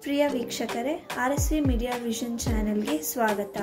ಪ್ರಿಯ ವೀಕ್ಷಕರೇ R S V media vision ಚಾನೆಲ್ಗೆ ಸ್ವಾಗತ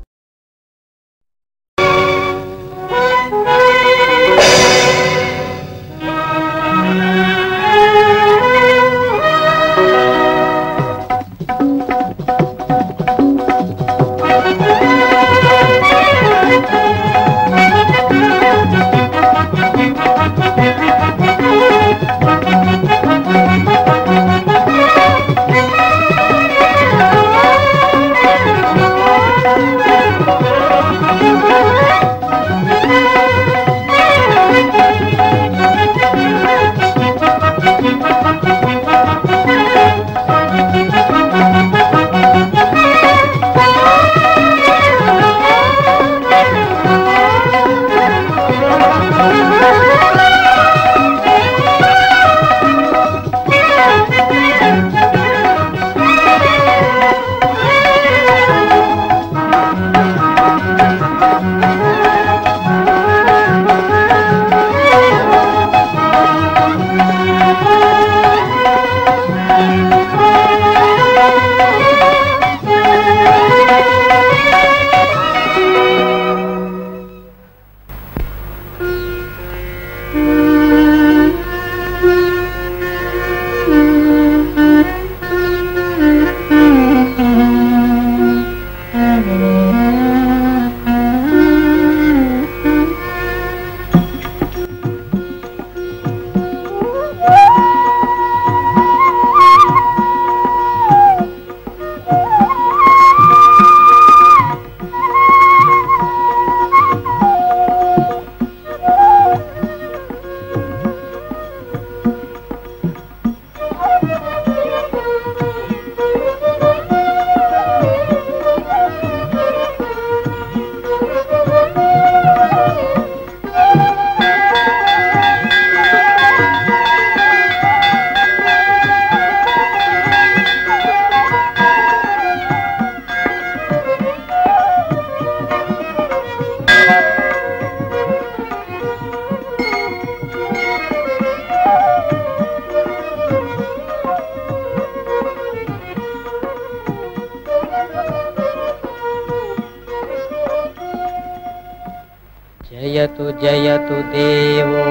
जयतु जयतु देवो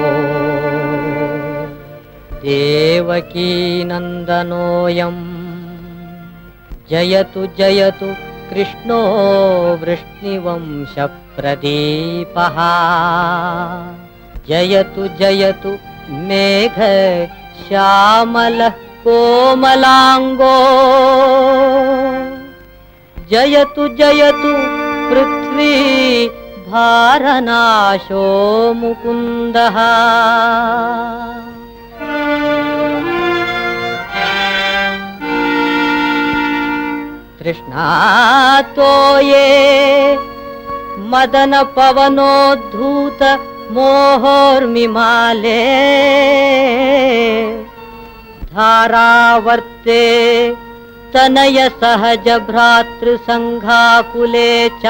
देवकीनन्दनोऽयम् जयतु जयतु कृष्णो वृष्णिवंशप्रदीपः जयतु जयतु मेघ श्यामलः कोमलाङ्गो जयतु जयतु पृथ्वी भारनाशो मुकुन्दः तृष्णातो ये मदनपवनोद्धूत मोहोर्मिमाले धारावर्ते तनय सहज भ्रातृसङ्घाकुले च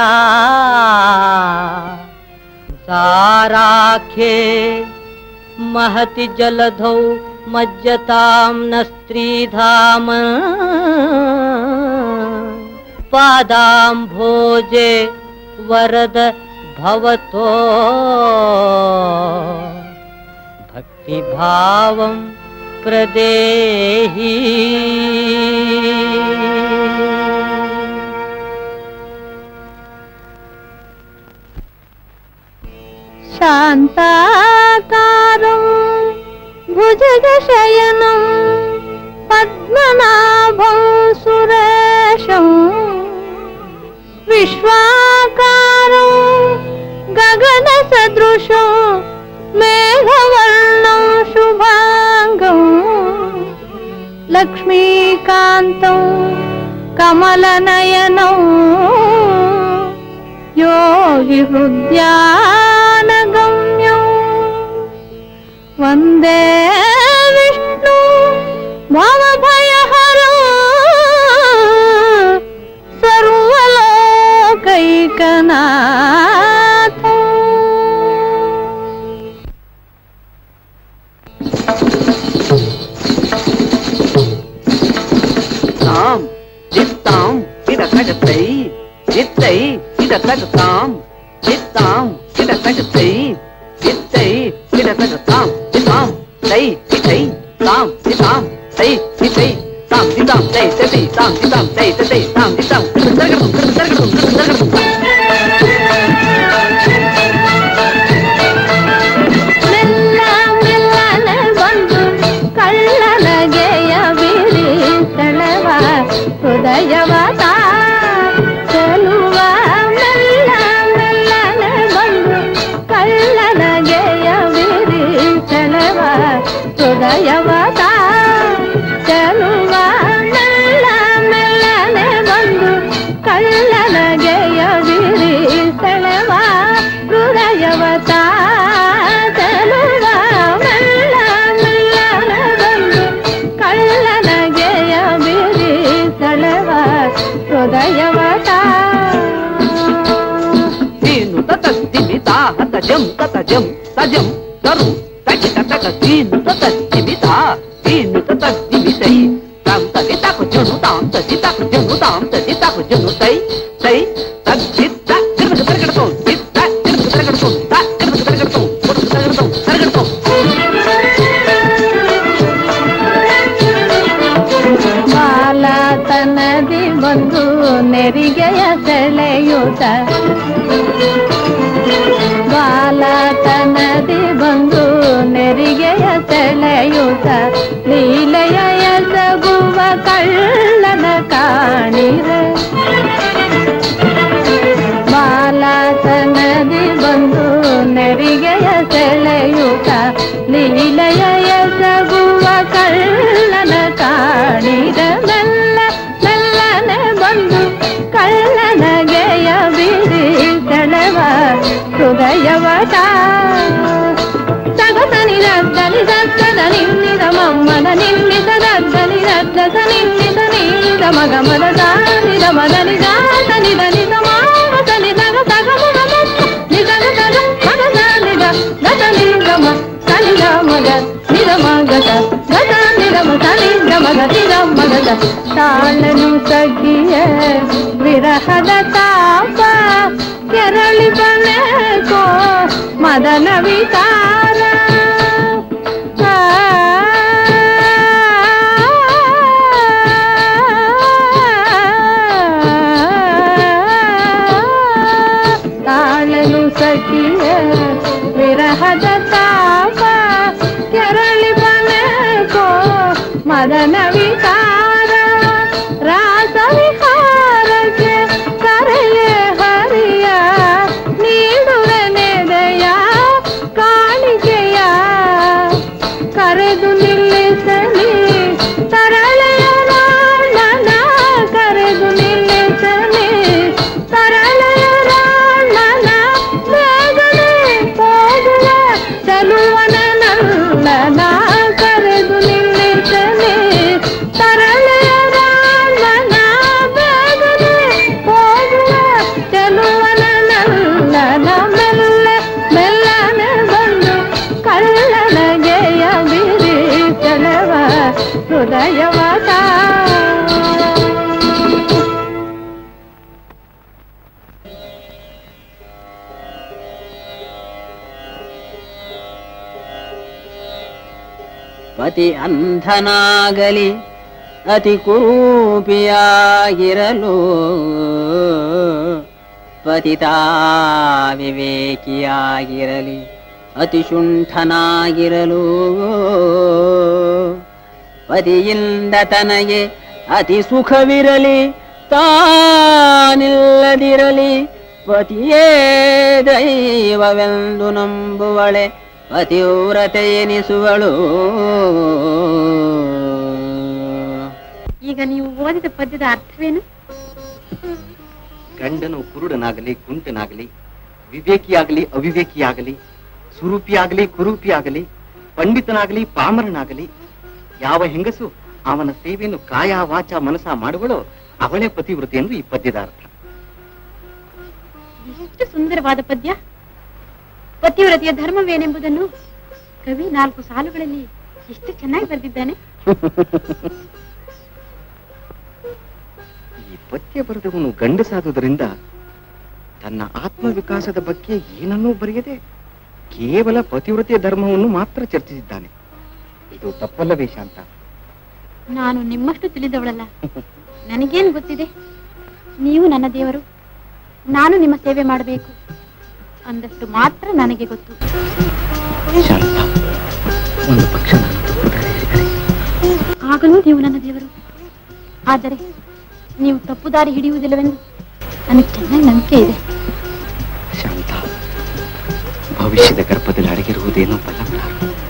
साराख्ये महति जलधौ मज्जतां न स्त्रीधाम पादां भोजे वरद भवतो भक्तिभावं प्रदेहि शान्ताकारं भुजगशयनं पद्मनाभं सुरेशं विश्वाकारं गगनसदृशं मेघवर्णं शुभाङ्गं लक्ष्मीकान्तं कमलनयनौ योगिहृद्यानगम्यौ वन्दे विष्णु भवभयहरो सर्वलोकैकनाथौ ರಾಮ್ ತಗ ತಾಂ ಚಿತ್ತಾಂ ಚಿಟ ತಗ ತೈ ಚಿತ್ತೈ ಚಿಟ ತಗ ತಾಂ ಚಿತಾಂ ತೈ ಚಿತೈ ತಾಂ ಚಿತಾಂ ತೈ ಚಿತೈ ತಾಂ ಚಿತಾಂ ತೈ ತೈ ತಾಂ ಚಿತಾಂ ತೈ ತೈ ತಾಂ ಚಿತಾಂ ತರಗಡು ತರಗಡು ತರಗಡು ಮೆಲ್ಲ ಮೆಲ್ಲನೆ ಬಂದು ಕಳ್ಳನಗೆಯ ಬಿಡಿ ಸೆಳೆವ ಹೃದಯವ ಚೆಲುವ ಮೆಲ್ಲ ಮೆಲ್ಲನೆ ಬಂದು ಕಳ್ಳನಗೆಯ ಬಿಡಿ ಸೆಳೆವ ಹೃದಯವ ಚೆಲುವ ಮೆಲ್ಲ ಮೆಲ್ಲನೆ ಬಂದು ಕಳ್ಳನಗೆಯ ಬಿಡಿ ಸೆಳೆವ ಹೃದಯವ ಚೆಲುವ ಮೆಲ್ಲ ಮೆಲ್ಲನೆ ಬಂದು ಕಳ್ಳನಗೆಯ ಬಿಡಿ ಸೆಳೆವ ಹೃದಯವ ನೀನು ತತ್ತಿಮಿ ತಾ ಹತ ಜಂ ತತ ಜಂ ತಜಂ ತರು ತಗಿ ತತಕ ನೀನು ತತ್ತಿಮಿ ತಾ ನೀನು ತತ್ತಿಮಿ ತೈ ತಾಂ ತಗಿ ತಾಕು ಜನು ತಾಂ ತಗಿ ತಾಕು ಜನು ತಾಂ ತಗಿ ತಾಕು ಜನು ತೈ ತೈ ತಗ್ ಚಿತ್ತ ತಿರುಗ ತರಗಡತೋ ಚಿತ್ತ ತಿರುಗ ತರಗಡತೋ ತಾ ತಿರುಗ ತರಗಡತೋ ಕೊಡು ತರಗಡತೋ ತರಗಡತೋ ಬಾಲತನದಿ ಬಂದು ನೆರಿಗೆಯ ಸೆಳೆಯುತ ಬಾಲತನದಿ ಬಂದು ನೆರಿಗೆಯ ಸೆಳೆಯುತ ಲೀಲೆಯ ಎಸಗುವ ಕಳ್ಳನ ಕಾಣಿರೆ ಬಾಲತನದಿ ಬಂದು ನೆರಿಗೆಯ ಸೆಳೆಯುತ ಲೀಲೆಯ ಎಸಗುವ ಕಳ್ಳನ ಕಾಣಿದ ಮೆಲ್ಲ ಮೆಲ್ಲನೆ ಬಂದು ಕಳ್ಳನಗೆಯ ಬಿಡಿ ಸೆಳೆವ ಹೃದಯವಟ ಸಗಸನಿ ರದ್ದನಿ ಸತ್ತದ ನಿನ್ನಿದ ಮಮ್ಮದ ನಿನ್ನಿದ ರದ್ದನಿ ರದ್ದದ ನಿನ್ನಿದ ನೀದ ಮಗ ಮದ ದಾನಿದ ಮದನಿ ದಾತ ನಿದ ನಿದ ಮಾವತ ನಿದಗ ಸಗ ಮಗ ಮತ್ತ ನಿದಗ ಸಗ ಮಗ ಸಾನಿದ ಗತ ನಿಗಮ ಸನಿದ ಮಗ ನಿದ ಮಗದ ಗತ ನಿಗಮ ಸನಿದ ಮಗ ನಿದ ಮಗದ ತಾಳನು ಸಖಿಯ ವಿರಹದ ತಾಪ ಕೆರಳಿ ಬನೇಕೋ ಮದನ ವಿಕಾರ ತಾಳಲು ಸಖಿಯ ವಿರಹದ ತಾಪ ಕೆರಳಿ ಬನೇಕೋ ಮದನ ವಿಕಾರ ರಾಸ ವಿಹಾರಕ್ಕೆ ಕರೆಯೇ ಹರಿಯ ನೀಡುವೆನೆದೆಯ ಕಾಣಿಕೆಯ ಕರೆದು ನಿಲ್ಲಿಸಲಿ ತರಳೆಯ ರಾಣನ ಕರೆದು ನಿಲ್ಲಿಸಲಿ ತರಳೆಯ ರಾಣನ ಬೇಗನೆ ಹೋಗುವ ಚಲುವನ ನಲ್ಲನ ಕರೆದು ನಿಲ್ಲಿಸಲಿ ತರಳೆಯ ರಾಣನ ಬೇಗನೆ ಹೋಗುವ ಚಲುವನ ನಲ್ಲನ ಮೆಲ್ಲ ಮೆಲ್ಲನೆ ಬಂದು ಕಳ್ಳನಗೆಯ ಬಿರಿ ಚಲವ ಹೃದಯವಾದ ಪತಿ ಅಂಧನಾಗಲಿ ಅತಿ ಕುರೂಪಿಯಾಗಿರಲು ಪತಿತಾ ವಿವೇಕಿಯಾಗಿರಲಿ ಅತಿ ಶುಂಠನಾಗಿರಲು ಪತಿಯಿಂದ ತನಗೆ ಅತಿ ಸುಖವಿರಲಿ ತಾನಿಲ್ಲದಿರಲಿ ಪತಿಯೇ ದೈವವೆಂದು ನಂಬುವಳೆ ಪತಿವ್ರತೆ ಎನಿಸುವಳು ಈಗ ನೀವು ಓದಿದ ಪದ್ಯದ ಅರ್ಥವೇನು ಗಂಡನು ಕುರುಡನಾಗಲಿ ಕುಂಟನಾಗಲಿ ವಿವೇಕಿಯಾಗಲಿ ಅವಿವೇಕಿಯಾಗಲಿ ಸುರೂಪಿಯಾಗಲಿ ಕುರೂಪಿಯಾಗಲಿ ಪಂಡಿತನಾಗಲಿ ಪಾಮರನಾಗಲಿ ಯಾವ ಹೆಂಗಸು ಅವನ ಸೇವೆಯನ್ನು ಕಾಯ ವಾಚ ಮನಸ ಮಾಡುವಳೋ ಅವಳೇ ಪತಿವ್ರತೆ ಎಂದು ಈ ಪದ್ಯದ ಅರ್ಥ ಎಷ್ಟು ಸುಂದರವಾದ ಪದ್ಯ ಪತಿವ್ರತೆಯ ಧರ್ಮವೇನೆಂಬುದನ್ನು ಕವಿ ನಾಲ್ಕು ಸಾಲುಗಳಲ್ಲಿ ಎಷ್ಟು ಚೆನ್ನಾಗಿ ಬರೆದಿದ್ದಾನೆ ಈ ಪದ್ಯ ಬರೆದವನು ಗಂಡಸಾದುದರಿಂದ ತನ್ನ ಆತ್ಮವಿಕಾಸದ ಬಗ್ಗೆ ಏನನ್ನೂ ಬರೆಯದೆ ಕೇವಲ ಪತಿವ್ರತೆಯ ಧರ್ಮವನ್ನು ಮಾತ್ರ ಚರ್ಚಿಸಿದ್ದಾನೆ ಇದು ತಪ್ಪಲ್ಲವೇ ಶಾಂತ ನಾನು ನಿಮ್ಮಷ್ಟು ತಿಳಿದವಳಲ್ಲ ನನಗೇನು ಗೊತ್ತಿದೆ ನೀವು ನನ್ನ ದೇವರು ನಾನು ನಿಮ್ಮ ಸೇವೆ ಮಾಡಬೇಕು ಅಂದಷ್ಟು ಮಾತ್ರ ನನಗೆ ಗೊತ್ತು ಶಾಂತ ಒಂದು ಪಕ್ಷ ನಾನು ತಪ್ಪು ದಾರಿ ಹಿಡಿದರೆ ಆಗಲೂ ನೀವು ನನ್ನ ದೇವರು ಆದರೆ ನೀವು ತಪ್ಪು ದಾರಿ ಹಿಡಿಯುವುದಿಲ್ಲವೆಂದು ನನಗೆ ಚೆನ್ನಾಗಿ ನಂಬಿಕೆ ಇದೆ ಶಾಂತ ಭವಿಷ್ಯದ ಗರ್ಭದಲ್ಲಿ ಅಡಗಿರುವುದೇನೋ ಬಲ್ಲವರಾರು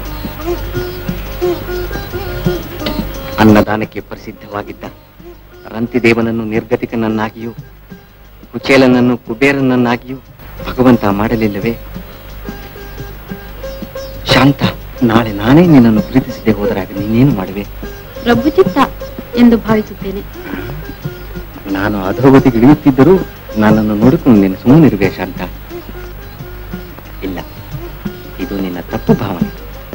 ಅನ್ನದಾನಕ್ಕೆ ಪ್ರಸಿದ್ಧವಾಗಿದ್ದ ರಂತಿದೇವನನ್ನು ನಿರ್ಗತಿಕನನ್ನಾಗಿಯೂ ಕುಚೇಲನನ್ನು ಕುಬೇರನನ್ನಾಗಿಯೂ ಭಗವಂತ ಮಾಡಲಿಲ್ಲವೇ ಶಾಂತ ನಾಳೆ ನಾನೇ ನಿನ್ನನ್ನು ಪ್ರೀತಿಸದೆ ಹೋದರಾಗ ನೀನೇನು ಮಾಡುವೆ ಪ್ರಭು ಚಿತ್ತ ಎಂದು ಭಾವಿಸುತ್ತೇನೆ ನಾನು ಅಧೋಗತಿಗೆ ಇಳಿಯುತ್ತಿದ್ದರೂ ನನ್ನನ್ನು ನೋಡಿಕೊಂಡು ನೀನು ಸುಮ್ಮನಿರುವೆ ಶಾಂತ ಇಲ್ಲ ಇದು ನಿನ್ನ ತಪ್ಪು ಭಾವನೆ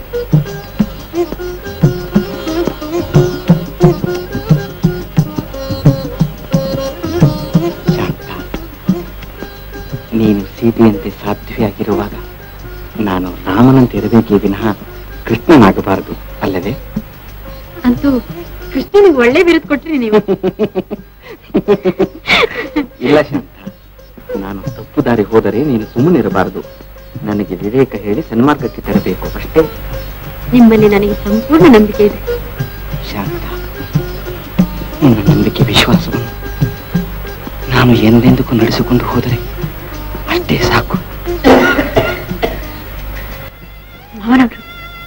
ಶಾಂತ ನೀನು ಸೀತೆಯಂತೆ ಸಾಧ್ವಿಯಾಗಿರುವಾಗ ನಾನು ರಾಮನಂತೆ ಇರಬೇಕೇ ವಿನಃ ಕೃಷ್ಣನಾಗಬಾರದು ಅಲ್ಲವೇ ಅಂತೂ ಕೃಷ್ಣನಿಗೆ ಒಳ್ಳೆ ಬಿರುದು ಕೊಟ್ರಿ ನೀವು ಇಲ್ಲ ಶಾಂತ ನಾನು ತಪ್ಪು ದಾರಿ ಹೋದರೆ ನೀನು ಸುಮ್ಮನಿರಬಾರದು ನನಗೆ ವಿವೇಕ ಹೇಳಿ ಸನ್ಮಾರ್ಗಕ್ಕೆ ತರಬೇಕು ಅಷ್ಟೇ ನಿಮ್ಮಲ್ಲಿ ನನಗೆ ಸಂಪೂರ್ಣ ನಂಬಿಕೆ ಇದೆ ಶಾಂತ ನಿನ್ನ ನಂಬಿಕೆ ವಿಶ್ವಾಸವನ್ನು ನಾನು ಎಂದೆಂದಕ್ಕೂ ನಡೆಸಿಕೊಂಡು ಹೋದರೆ ಅಷ್ಟೇ ಸಾಕು ಮಾವನವರು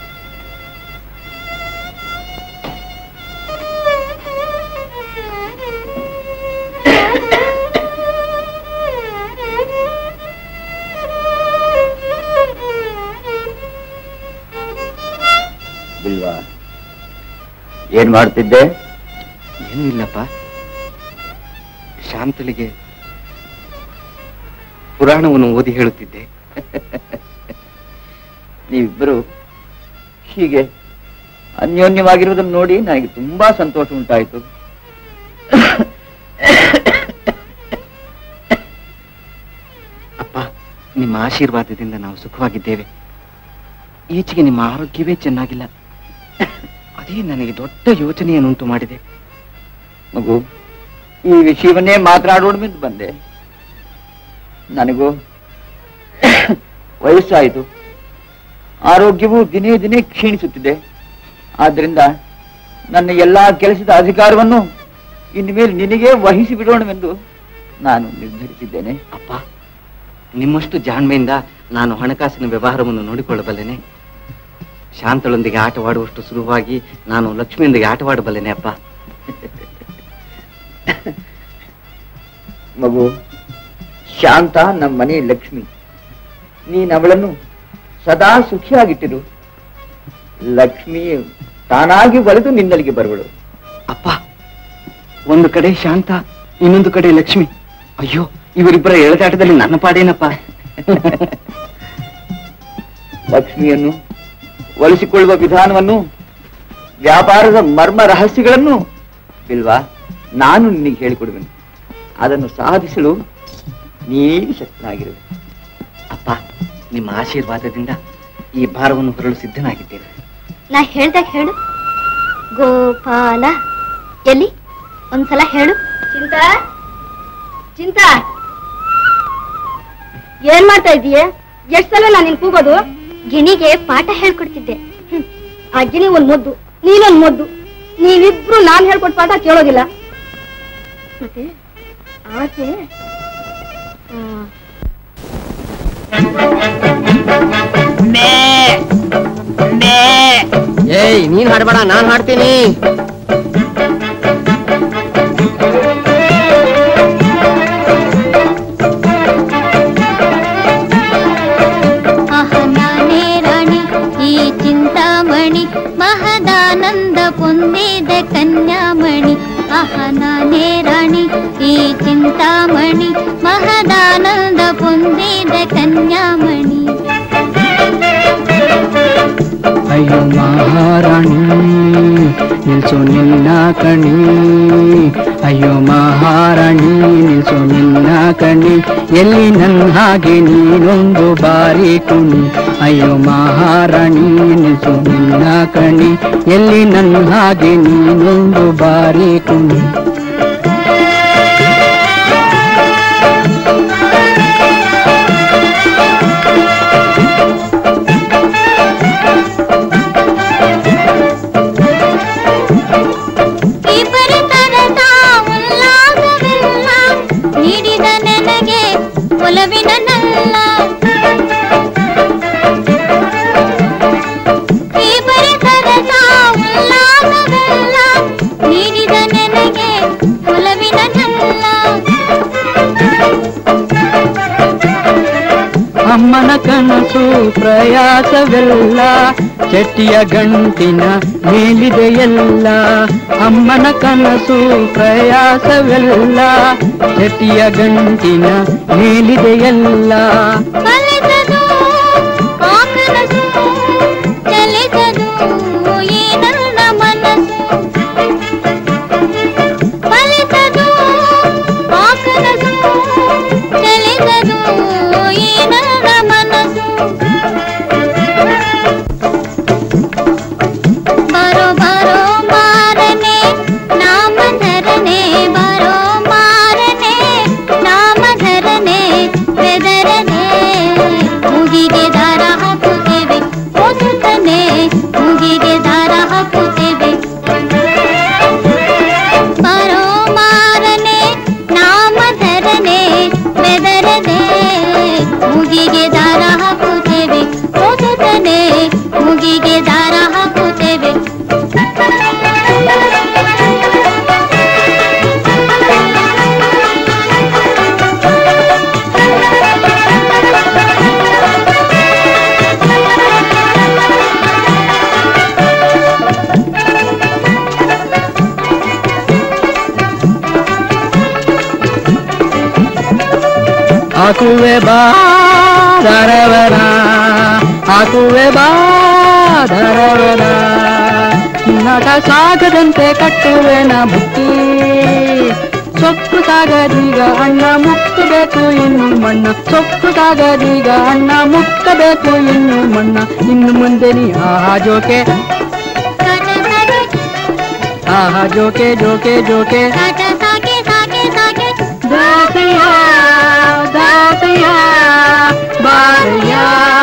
ಬಿಲ್ವಾ ಏನ್ ಮಾಡ್ತಿದ್ದೆ ಏನೂ ಇಲ್ಲಪ್ಪ ಶಾಂತಳಿಗೆ ಪುರಾಣವನ್ನು ಓದಿ ಹೇಳುತ್ತಿದ್ದೆ ನೀವಿಬ್ಬರು ಹೀಗೆ ಅನ್ಯೋನ್ಯವಾಗಿರುವುದನ್ನು ನೋಡಿ ನನಗೆ ತುಂಬಾ ಸಂತೋಷ ಉಂಟಾಯಿತು ಅಪ್ಪ ನಿಮ್ಮ ಆಶೀರ್ವಾದದಿಂದ ನಾವು ಸುಖವಾಗಿದ್ದೇವೆ ಈಚೆಗೆ ನಿಮ್ಮ ಆರೋಗ್ಯವೇ ಚೆನ್ನಾಗಿಲ್ಲ ಅದೇ ನನಗೆ ದೊಡ್ಡ ಯೋಚನೆಯನ್ನುಂಟು ಮಾಡಿದೆ ಮಗು ಈ ವಿಷಯವನ್ನೇ ಮಾತನಾಡೋಣ ಬಂದೆ ನನಗೂ ವಯಸ್ಸಾಯಿತು ಆರೋಗ್ಯವು ದಿನೇ ದಿನೇ ಕ್ಷೀಣಿಸುತ್ತಿದೆ ಆದ್ರಿಂದ ನನ್ನ ಎಲ್ಲಾ ಕೆಲಸದ ಅಧಿಕಾರವನ್ನು ಇನ್ನು ಮೇಲೆ ನಿನಗೆ ವಹಿಸಿ ಬಿಡೋಣವೆಂದು ನಾನು ನಿರ್ಧರಿಸಿದ್ದೇನೆ ಅಪ್ಪ ನಿಮ್ಮಷ್ಟು ಜಾಣ್ಮೆಯಿಂದ ನಾನು ಹಣಕಾಸಿನ ವ್ಯವಹಾರವನ್ನು ನೋಡಿಕೊಳ್ಳಬಲ್ಲೆನೆ ಶಾಂತಳೊಂದಿಗೆ ಆಟವಾಡುವಷ್ಟು ಸುಲಭವಾಗಿ ನಾನು ಲಕ್ಷ್ಮಿಯೊಂದಿಗೆ ಆಟವಾಡಬಲ್ಲೆನೆ ಅಪ್ಪ ಮಗು ಶಾಂತ ನಮ್ಮ ಮನೆ ಲಕ್ಷ್ಮಿ ನೀನ್ ಅವಳನ್ನು ಸದಾ ಸುಖಿಯಾಗಿಟ್ಟಿರು ಲಕ್ಷ್ಮಿ ತಾನಾಗಿ ಒಲಿದು ನಿನ್ನಲ್ಲಿಗೆ ಬರುವಳು ಅಪ್ಪ ಒಂದು ಕಡೆ ಶಾಂತ ಇನ್ನೊಂದು ಕಡೆ ಲಕ್ಷ್ಮಿ ಅಯ್ಯೋ ಇವರಿಬ್ಬರ ಎಳೆದಾಟದಲ್ಲಿ ನನ್ನ ಪಾಡೇನಪ್ಪ ಲಕ್ಷ್ಮಿಯನ್ನು ಒಲಿಸಿಕೊಳ್ಳುವ ವಿಧಾನವನ್ನು ವ್ಯಾಪಾರದ ಮರ್ಮ ರಹಸ್ಯಗಳನ್ನು ಬಿಲ್ವಾ ನಾನು ನಿನಗೆ ಹೇಳಿಕೊಡುವೆನು ಅದನ್ನು ಸಾಧಿಸಲು ನೀ ಶಕ್ತನಾಗಿರು ಅಪ್ಪ ನಿಮ್ಮ ಆಶೀರ್ವಾದದಿಂದ ಈ ಭಾರವನ್ನು ಹೊರಲು ಸಿದ್ಧನಾಗಿದ್ದೇನೆ ನಾ ಹೇಳ್ದಾಗ ಹೇಳು ಗೋಪಾಲ ಎಲ್ಲಿ ಒಂದ್ಸಲ ಹೇಳು ಚಿಂತಾ ಚಿಂತಾ ಏನ್ ಮಾಡ್ತಾ ಇದೀಯ ಎಷ್ಟ್ ಸಲ ನಾನು ನಿನ್ ಕೂಗೋದು ಗಿಣಿಗೆ ಪಾಠ ಹೇಳ್ಕೊಡ್ತಿದ್ದೆ ಹ್ಮ್. ಆ ಗಿಣಿ ಒಂದ್ ಮೊದ್ದು ನೀನೊಂದ್ ಮೊದ್ದು ನೀವಿಬ್ರು ನಾನ್ ಹೇಳ್ಕೊಟ್ ಪಾಠ ಕೇಳೋದಿಲ್ಲ ಮತ್ತೆ ಆಚೆ ಆ, ಏಯ್ ನೀನ್ ಹಾಡ್ಬೇಡ ನಾನ್ ಹಾಡ್ತೀನಿ ಅಹನಾನೇ ರಾಣಿ ಈ ಚಿಂತಾಮಣಿ ಮಹದಾನಂದ ಪೊಂದಿದ ಕನ್ಯಾಮಣಿ ಅಹನಾನೇ ರಾಣಿ ಈ ಚಿಂತಾಮಣಿ ಮಹದಾನಂದ ಪೊಂದಿದ ಕನ್ಯಾಮಣಿ ಅಯ್ಯೋ ಮಹಾರಾಣಿ ನಿಲ್ಸು ನಿನ್ನ ಕಣಿ ಅಯ್ಯೋ ಮಹಾರಾಣಿ ನಿಲ್ಸು ನಿನ್ನ ಕಣಿ ಎಲ್ಲಿ ನನ್ನ ಹಾಗೆ ನೀನೊಂದು ಬಾರಿ ಕುಣಿ ಅಯ್ಯೋ ಮಹಾರಾಣಿ ನಿಲ್ಸು ನಿನ್ನ ಕಣಿ ಎಲ್ಲಿ ನನ್ನ ಹಾಗೆ ನೀನೊಂದು ಬಾರಿ ಕುಣಿ ಇಬ್ಬರಿತನದ ಉಲ್ಲಾಸವೆಲ್ಲ ನೀಡಿದ ನನಗೆ ಒಲವಿನ ನಲ್ಲ ಇಬ್ಬರಿತನದ ಉಲ್ಲಾಸವೆಲ್ಲ ನೀಡಿದ ನನಗೆ ಒಲವಿನ ನಲ್ಲ ಅಮ್ಮನ ಕನಸು ಪ್ರಯಾಸವೆಲ್ಲ ಚೆಟ್ಟಿಯ ಗಂಟಿನ ಮೇಲಿದೆ ಎಲ್ಲ ಅಮ್ಮನ ಕನಸು ಪ್ರಯಾಸವೆಲ್ಲ ಚೆಟ್ಟಿಯ ಗಂಟಿನ ಮೇಲಿದೆ ಎಲ್ಲ ಕಲಿತದು ಆ ಕನಸು ಚಲಿಸದು ಈ ನನ್ನ ಮನಸ್ಸು ಕಲಿತದು ಆ ಕನಸು ಚಲಿಸದು ಈ ನನ್ನ ಮನಸ್ಸು ಬರೋ ಬರೋ ಮಾರನೆ ನಾಮಧರನೆ ಬರೋ ಮಾರನೆ ನಾಮಧರನೆ ಬೆದರನೆ ಮುಗಿಗೆ ದಾರ ಹಾಕುತ್ತೇವೆ ಓದುತ್ತನೆ ಮುಗಿಗೆ ದಾರ ಹಾಕುತ್ತೇವೆ ಬರೋ ಮಾರನೆ ನಾಮಧರನೆ ಬೆದರನೆ ಮುಗಿಗೆ ದಾರ ಹಾಕುತ್ತೇವೆ ಓದುತ್ತನೆ ಮುಗಿಗೆ ದಾರ ಹಾಕುತ್ತೇವೆ ಹಾಕುವೆ ಬಾ ದರವರ ಹಾಕುವೆ ಬಾ ದರವರ ನಟ ಸಾಗದಂತೆ ಕಟ್ಟುವೆನ ಬುತ್ತಿ ಸೊಪ್ಪು ಸಾಗದೀಗ ಅಣ್ಣ ಮುಕ್ಕಬೇಕು ಇನ್ನು ಮಣ್ಣ ಸೊಪ್ಪು ಸಾಗದೀಗ ಅಣ್ಣ ಮುಕ್ಕಬೇಕು ಇನ್ನು ಮಣ್ಣ ಇನ್ನು ಮುಂದೆ ನೀ ಆಹಾ ಜೋಕೆ ಆಹಾ ಜೋಕೆ ಜೋಕೆ ಜೋಕೆ ಕಾಟ ಸಾಕೆ ಸಾಕೆ ಸಾಕೆ ದಾಸಯ್ಯ ದಾಸಯ್ಯ ಬಾರಯ್ಯ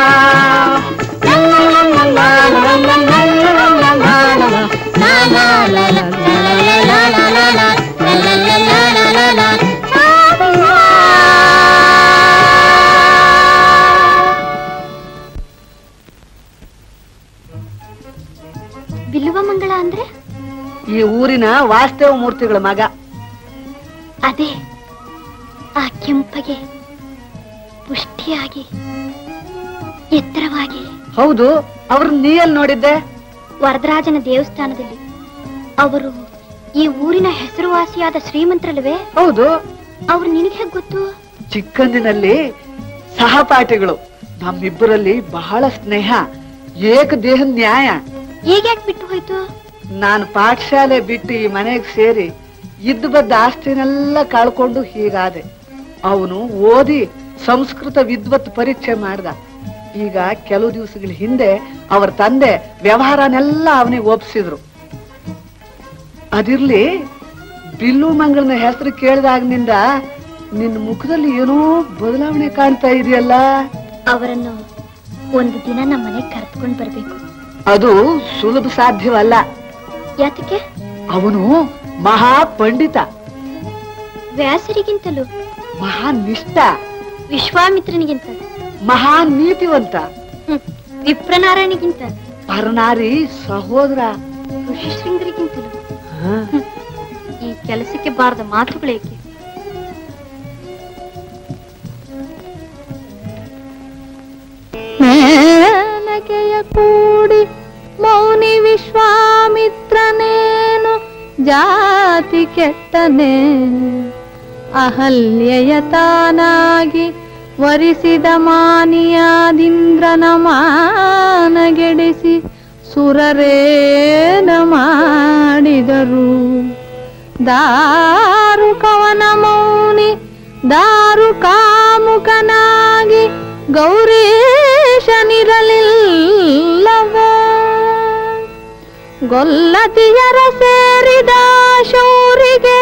ಬಿಲ್ಲುವ ಮಂಗಳ ಅಂದ್ರೆ ಈ ಊರಿನ ವಾಸ್ತವ ಮೂರ್ತಿಗಳ ಮಗ ಅದೇ ಆ ಕೆಂಪಗೆ ಪುಷ್ಟಿಯಾಗಿ ಎತ್ತರವಾಗಿ ಹೌದು ಅವ್ರನ್ನ ನೀ ಎಲ್ಲಿ ನೋಡಿದ್ದೆ ವರದರಾಜನ ದೇವಸ್ಥಾನದಲ್ಲಿ ಅವರು ಈ ಊರಿನ ಹೆಸರುವಾಸಿಯಾದ ಶ್ರೀಮಂತರಲ್ವೇ ಹೌದು ಅವ್ರು ನಿನಗೆ ಹೇಗ್ ಗೊತ್ತು ಚಿಕ್ಕಂದಿನಲ್ಲಿ ಸಹಪಾಠಿಗಳು ನಮ್ಮಿಬ್ಬರಲ್ಲಿ ಬಹಳ ಸ್ನೇಹ ಏಕ ದೇಹ ನ್ಯಾಯ ಈಗ ಯಾಕೆ ಬಿಟ್ಟು ಹೋಯ್ತು ನಾನು ಪಾಠಶಾಲೆ ಬಿಟ್ಟು ಈ ಮನೆಗೆ ಸೇರಿ ಇದ್ದು ಬದ್ದ ಆಸ್ತಿನೆಲ್ಲ ಕಳ್ಕೊಂಡು ಹೀಗಾದೆ ಅವನು ಓದಿ ಸಂಸ್ಕೃತ ವಿದ್ವತ್ ಪರೀಕ್ಷೆ ಮಾಡ್ದ ಈಗ ಕೆಲವು ದಿವಸಗಳ ಹಿಂದೆ ಅವರ ತಂದೆ ವ್ಯವಹಾರನೆಲ್ಲ ಅವನಿಗೆ ಒಪ್ಸಿದ್ರು ಅದಿರ್ಲಿ ಬಿಲ್ಲು ಮಂಗಳನ ಹೆಸರು ಕೇಳಿದಾಗ್ನಿಂದ ನಿನ್ನ ಮುಖದಲ್ಲಿ ಏನೋ ಬದಲಾವಣೆ ಕಾಣ್ತಾ ಇದೆಯಲ್ಲ ಅವರನ್ನು ಒಂದು ದಿನ ನಮ್ಮ ಮನೆಗೆ ಕರೆದುಕೊಂಡು ಬರ್ಬೇಕು ಅದು ಸುಲಭ ಸಾಧ್ಯವಲ್ಲ ಯಾತಕ್ಕೆ ಅವನು ಮಹಾ ಪಂಡಿತ ವ್ಯಾಸರಿಗಿಂತಲೂ ಮಹಾ ನಿಷ್ಠ ವಿಶ್ವಾಮಿತ್ರನಿಗಿಂತ ಮಹಾ ನೀತಿವಂತ ಹ್ಮ್, ವಿಪ್ರನಾರಾಯಣಿಗಿಂತ ಪರನಾರಿ ಸಹೋದರ ಋಷಿಶೃಂಗರಿಗಿಂತಲೂ ಹ. ಈ ಕೆಲಸಕ್ಕೆ ಬಾರದ ಮಾತುಗಳೇಕೆ ಮೇನಕೆಯ ಕೂಡಿ ಮೌನಿ ವಿಶ್ವಾಮಿತ್ರನೇನು ಜಾತಿ ಕೆಟ್ಟನೆ ಅಹಲ್ಯೆಯ ತಾನಾಗಿ ವರಿಸಿದ ಮಾನಿಯಾದಿಂದ್ರನ ಮಾನಗೆಡಿಸಿ ಸುರರೇನ ಮಾಡಿದರು ದಾರು ಕವನ ಮೌನಿ ದಾರು ಕಾಮುಕನಾಗಿ ಗೌರೀಶನಿರಲಿಲ್ಲವೋ ಗೊಲ್ಲತಿಯರ ಸೇರಿದ ಶೌರಿಗೆ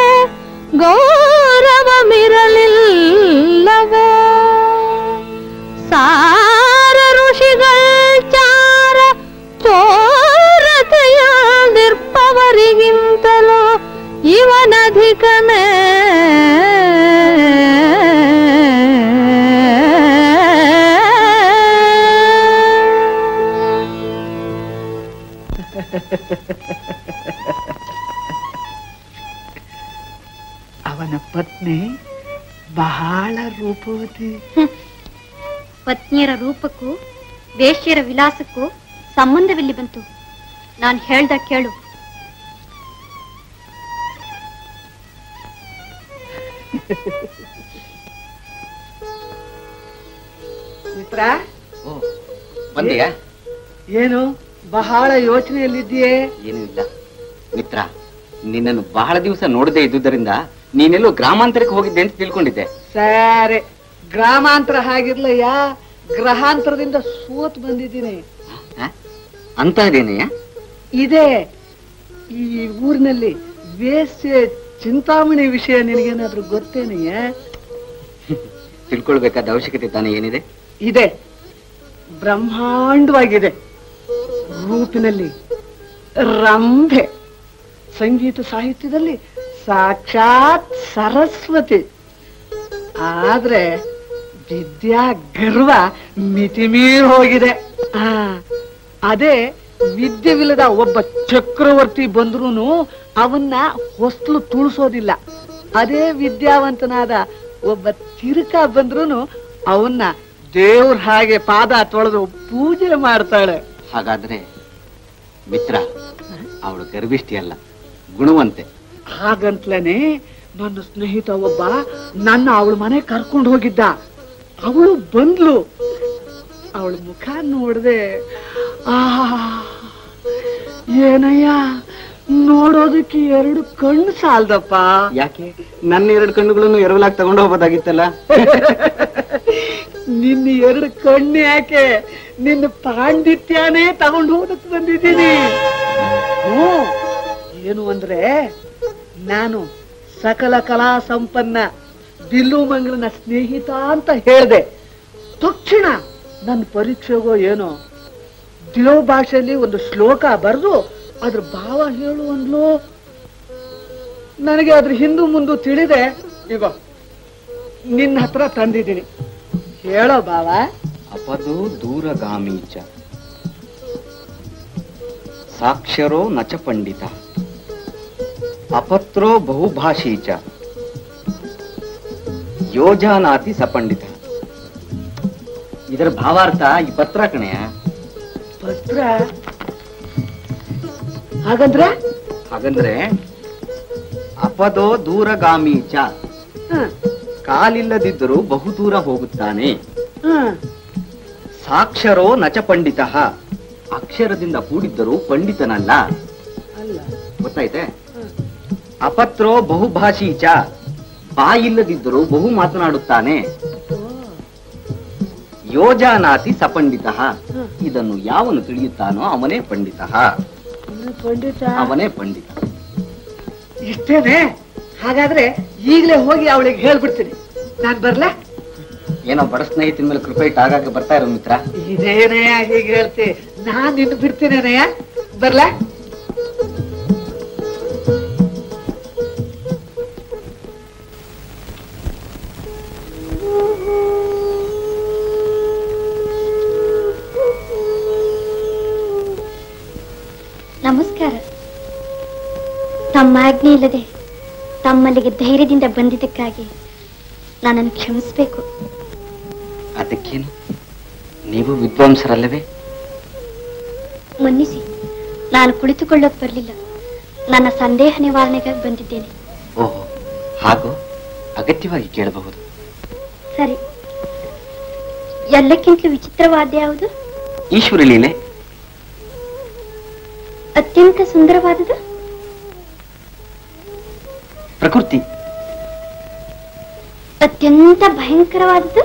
ಗೌರವಮಿರಲಿಲ್ಲವೋ ಸಾರ ಋಷಿಗಳ ಚಾರ ಚೋರತೆಯಾದಿರ್ಪವರಿಗಿಂತಲೂ ಇವನಧಿಕನೇ ಅವನ ಪತ್ನಿ ಬಹಳ ರೂಪವತಿ ಪತ್ನಿಯರ ರೂಪಕ್ಕೂ ವೇಶ್ಯರ ವಿಲಾಸಕ್ಕೂ ಸಂಬಂಧವಿಲ್ಲಿ ಬಂತು ನಾನು ಹೇಳ್ದ ಕೇಳು ಮಿತ್ರ ಓ ಬಂದೆಯಾ ಏನು ಬಹಳ ಯೋಚನೆಯಲ್ಲಿದ್ದೀಯೇ ಏನೂ ಇಲ್ಲ ಮಿತ್ರ ನಿನ್ನನ್ನು ಬಹಳ ದಿವಸ ನೋಡದೇ ಇದ್ದುದರಿಂದ ನೀನೆಲ್ಲೋ ಗ್ರಾಮಾಂತರಕ್ಕೆ ಹೋಗಿದ್ದೆ ಅಂತ ತಿಳ್ಕೊಂಡಿದ್ದೆ ಸರಿ ಗ್ರಾಮಾಂತರ ಹಾಗಿರ್ಲಯ್ಯ ಗ್ರಹಾಂತರದಿಂದ ಸೋತ್ ಬಂದಿದ್ದೀನಿ ಅಂತಹದೇನೆಯ ಇದೆ ಈ ಊರಿನಲ್ಲಿ ವೇಶ್ಯೆ ಚಿಂತಾಮಣಿ ವಿಷಯ ನಿನಗೇನಾದ್ರೂ ಗೊತ್ತೇನೆಯ ತಿಳ್ಕೊಳ್ಬೇಕಾದ ಅವಶ್ಯಕತೆ ತಾನೇ ಏನಿದೆ ಇದೆ ಬ್ರಹ್ಮಾಂಡವಾಗಿದೆ ರೂಪಿನಲ್ಲಿ ರಂಭೆ ಸಂಗೀತ ಸಾಹಿತ್ಯದಲ್ಲಿ ಸಾಕ್ಷಾತ್ ಸರಸ್ವತಿ ಆದ್ರೆ ವಿದ್ಯಾ ಗರ್ವ ಮಿತಿಮೀರ್ ಹೋಗಿದೆ ಆ ಅದೇ ವಿದ್ಯೆವಿಲ್ಲದ ಒಬ್ಬ ಚಕ್ರವರ್ತಿ ಬಂದ್ರೂ ಅವನ್ನ ಹೊಸ್ಲು ತುಳಿಸೋದಿಲ್ಲ ಅದೇ ವಿದ್ಯಾವಂತನಾದ ಒಬ್ಬ ತಿರುಕ ಬಂದ್ರೂ ಅವನ್ನ ದೇವ್ರ ಹಾಗೆ ಪಾದ ತೊಳೆದು ಪೂಜೆ ಮಾಡ್ತಾಳೆ ಹಾಗಾದ್ರೆ ಮಿತ್ರ ಅವಳು ಗರ್ಭಿಷ್ಠಿ ಅಲ್ಲ ಗುಣವಂತೆ ಹಾಗಂತ್ಲೇನೆ ನನ್ನ ಸ್ನೇಹಿತ ಒಬ್ಬ ನನ್ನ ಅವಳ ಮನೆ ಕರ್ಕೊಂಡು ಹೋಗಿದ್ದ ಅವಳು ಬಂದ್ಲು ಅವಳ ಮುಖ ನೋಡ್ದೆ ಆ ಏನಯ್ಯ ನೋಡೋದಕ್ಕೆ ಎರಡು ಕಣ್ಣು ಸಾಲ್ದಪ್ಪ ಯಾಕೆ ನನ್ನ ಎರಡು ಕಣ್ಣುಗಳನ್ನು ಎರವಲಾಗಿ ತಗೊಂಡು ಹೋಗೋದಾಗಿತ್ತಲ್ಲ ನಿನ್ನ ಎರಡು ಕಣ್ಣು ಯಾಕೆ ನಿನ್ನ ಪಾಂಡಿತ್ಯನೇ ತಗೊಂಡು ಹೋಗಕ್ ಬಂದಿದ್ದೀನಿ ಹ್ಞೂ ಏನು ಅಂದ್ರೆ ನಾನು ಸಕಲ ಕಲಾ ಸಂಪನ್ನ ಬಿಲ್ಲು ಮಂಗಳನ ಸ್ನೇಹಿತ ಅಂತ ಹೇಳ್ದೆ ತಕ್ಷಣ ನನ್ನ ಪರೀಕ್ಷೆಗೋ ಏನೋ ದೇವ್ ಭಾಷೆಯಲ್ಲಿ ಒಂದು ಶ್ಲೋಕ ಬರೆದು ಅದ್ರ ಭಾವ ಹೇಳು ಅಂದ್ಲು ನನಗೆ ಅದ್ರ ಹಿಂದು ಮುಂದು ತಿಳಿದೆ ಈಗ ನಿನ್ನ ಹತ್ರ ತಂದಿದ್ದೀನಿ ಹೇಳೋ ಬಾವ ಅಪದು ದೂರಗಾಮೀಚ ಸಾಕ್ಷರೋ ನಚ ಪಂಡಿತ ಅಪತ್ರೋ ಬಹುಭಾಷೀ ಚ ಯೋಜಾನಾತಿ ಸಪಂಡಿತ ಇದರ ಭಾವಾರ್ಥ ಈ ಪತ್ರ ಕಣೆಯ ಪತ್ರ ಹಾಗಂದ್ರೆ ಹಾಗಂದ್ರೆ ಅಪದೋ ದೂರಗಾಮಿ ಚ ಹ್ಮ್, ಕಾಲಿಲ್ಲದಿದ್ದರೂ ಬಹುದೂರ ಹೋಗುತ್ತಾನೆ ಹ್ಮ್. ಸಾಕ್ಷರೋ ನಚ ಪಂಡಿತ ಅಕ್ಷರದಿಂದ ಕೂಡಿದ್ದರೂ ಪಂಡಿತನಲ್ಲ ಅಲ್ಲ ಗೊತ್ತಾಯ್ತೆ ಅಪತ್ರೋ ಬಹುಭಾಷಿ ಚ ಬಾಯಿಲ್ಲದಿದ್ದರೂ ಬಹು ಮಾತನಾಡುತ್ತಾನೆ ಯೋಜಾನಾತಿ ಸಪಂಡಿತ ಇದನ್ನು ಯಾವನು ತಿಳಿಯುತ್ತಾನೋ ಅವನೇ ಪಂಡಿತ ಇನ್ನು ಪಂಡಿತ ಅವನೇ ಪಂಡಿತ ಇಷ್ಟೇನೆ ಹಾಗಾದ್ರೆ ಈಗಲೇ ಹೋಗಿ ಅವಳಿಗೆ ಹೇಳ್ಬಿಡ್ತೀನಿ ನಾನ್ ಬರ್ಲಾ ಏನೋ ಬಡ ಸ್ನೇಹಿತನ ಮೇಲೆ ಕೃಪೆ ಇಟ್ಟು ಆಗಾಗ ಬರ್ತಾ ಇರೋ ಮಿತ್ರ ಇದೇನಯ್ಯ ಹೀಗೆ ಹೇಳ್ತಿ ನಾನ್ ನಿನ್ನ ಬಿಡ್ತೀನೇನಯ್ಯ ಬರ್ಲಾ ನಮಸ್ಕಾರ ತಮ್ಮ ಆಜ್ಞೆ ಇಲ್ಲದೆ ತಮ್ಮಲ್ಲಿಗೆ ಧೈರ್ಯದಿಂದ ಬಂದಿದ್ದಕ್ಕಾಗಿ ನನ್ನನ್ನು ಕ್ಷಮಿಸಬೇಕು ಅದಕ್ಕೇನು ನೀವು ವಿದ್ವಾಂಸರಲ್ಲವೇ ಮನ್ನಿಸಿ ನಾನು ಕುಳಿತುಕೊಳ್ಳೋಕೆ ಬರಲಿಲ್ಲ ನನ್ನ ಸಂದೇಹ ನಿವಾರಣೆಗಾಗಿ ಬಂದಿದ್ದೇನೆ ಓಹೋ ಹಾಗೂ ಅಗತ್ಯವಾಗಿ ಕೇಳಬಹುದು ಸರಿ ಎಲ್ಲಕ್ಕಿಂತಲೂ ವಿಚಿತ್ರವಾದ ಯಾವುದು ಈಶ್ವರ ಲೀಲೆ ಅತ್ಯಂತ ಸುಂದರವಾದುದು ಪ್ರಕೃತಿ ಅತ್ಯಂತ ಭಯಂಕರವಾದುದು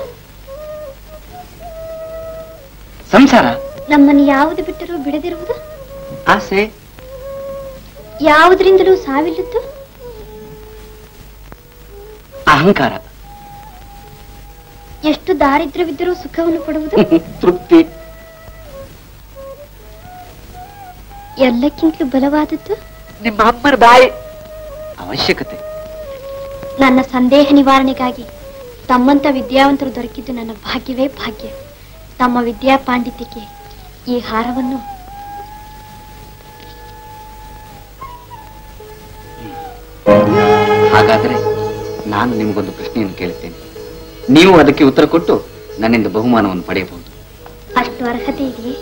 ಸಂಸಾರ ನಮ್ಮನ್ನು ಯಾವುದು ಬಿಟ್ಟರೂ ಬಿಡದಿರುವುದು ಆಸೆ ಯಾವುದರಿಂದಲೂ ಸಾವಿಲ್ಲದ್ದು ಅಹಂಕಾರ ಎಷ್ಟು ದಾರಿದ್ರ್ಯವಿದ್ದರೂ ಸುಖವನ್ನು ಕೊಡುವುದು ತೃಪ್ತಿ ಎಲ್ಲಕ್ಕಿಂತಲೂ ಬಲವಾದದ್ದು ನಿಮ್ಮ ಅಮ್ಮನ ಬಾಯಿ ಅವಶ್ಯಕತೆ ನನ್ನ ಸಂದೇಹ ನಿವಾರಣೆಗಾಗಿ ತಮ್ಮಂತ ವಿದ್ಯಾವಂತರು ದೊರಕಿದ್ದು ನನ್ನ ಭಾಗ್ಯವೇ ಭಾಗ್ಯ ತಮ್ಮ ವಿದ್ಯಾ ಪಾಂಡಿತ್ಯಕ್ಕೆ ಈ ಹಾರವನ್ನು ಹಾಗಾದರೆ ನಾನು ನಿಮಗೊಂದು ಪ್ರಶ್ನೆಯನ್ನು ಕೇಳುತ್ತೇನೆ ನೀವು ಅದಕ್ಕೆ ಉತ್ತರ ಕೊಟ್ಟು ನನ್ನಿಂದ ಬಹುಮಾನವನ್ನು ಪಡೆಯಬಹುದು ಅಷ್ಟು ಅರ್ಹತೆ ಇದೆಯೇ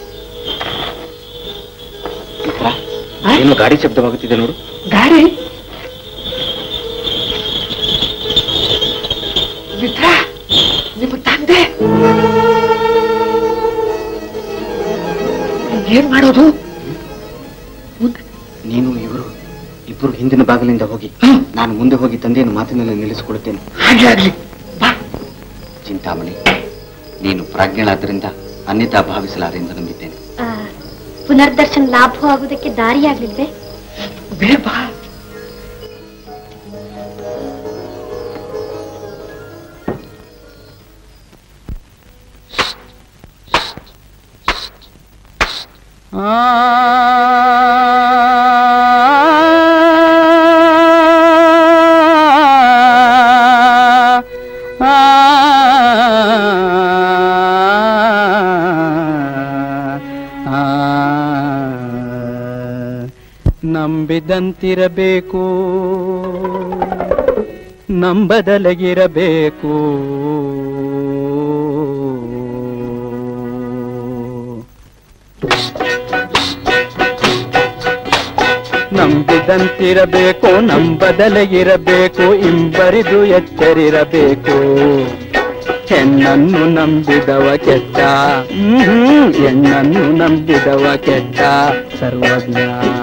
ಮಿತ್ರ, ಏನೋ ಗಾಡಿ ಶಬ್ದವಾಗುತ್ತಿದೆ ನೋಡು ಗಾಡಿ ಮಿತ್ರ ನಿಮ್ಮ ತಂದೆ ಏನ್ ಮಾಡೋದು ಮುಂದೆ ನೀನು ಇವರು ಇಬ್ಬರು ಹಿಂದಿನ ಬಾಗಿಲಿಂದ ಹೋಗಿ ನಾನು ಮುಂದೆ ಹೋಗಿ ತಂದೆಯನ್ನು ಮಾತಿನಲ್ಲಿ ನಿಲ್ಲಿಸಿಕೊಳ್ಳುತ್ತೇನೆ ಹಾಗೆ ಆಗ್ಲಿ ಬಾ ಚಿಂತಾಮಣಿ ನೀನು ಪ್ರಾಜ್ಞಳಾದ್ದರಿಂದ ಅನ್ಯತಾ ಭಾವಿಸಲಾರೆ ಎಂದು ನಂಬಿದ್ದೇನೆ ಆ, ಪುನರ್ದರ್ಶನ ಲಾಭವಾಗುವುದಕ್ಕೆ ದಾರಿಯಾಗ್ಲಿಲ್ವೇ ಬೇಗ ಬಾ ನಂಬಿದಂತಿರಬೇಕು ನಂಬದಲಗಿರಬೇಕು ನಂಬಿದಂತಿರಬೇಕು ನಂಬದಲಗಿರಬೇಕು ಇಂಬರಿದು ಎಚ್ಚರಿರಬೇಕು ಹೆಣ್ಣನ್ನು ನಂಬಿದವ ಕೆಟ್ಟ ಹ್ಮ್ ಹೆಣ್ಣನ್ನು ನಂಬಿದವ ಕೆಟ್ಟ ಸರ್ವಜ್ಞ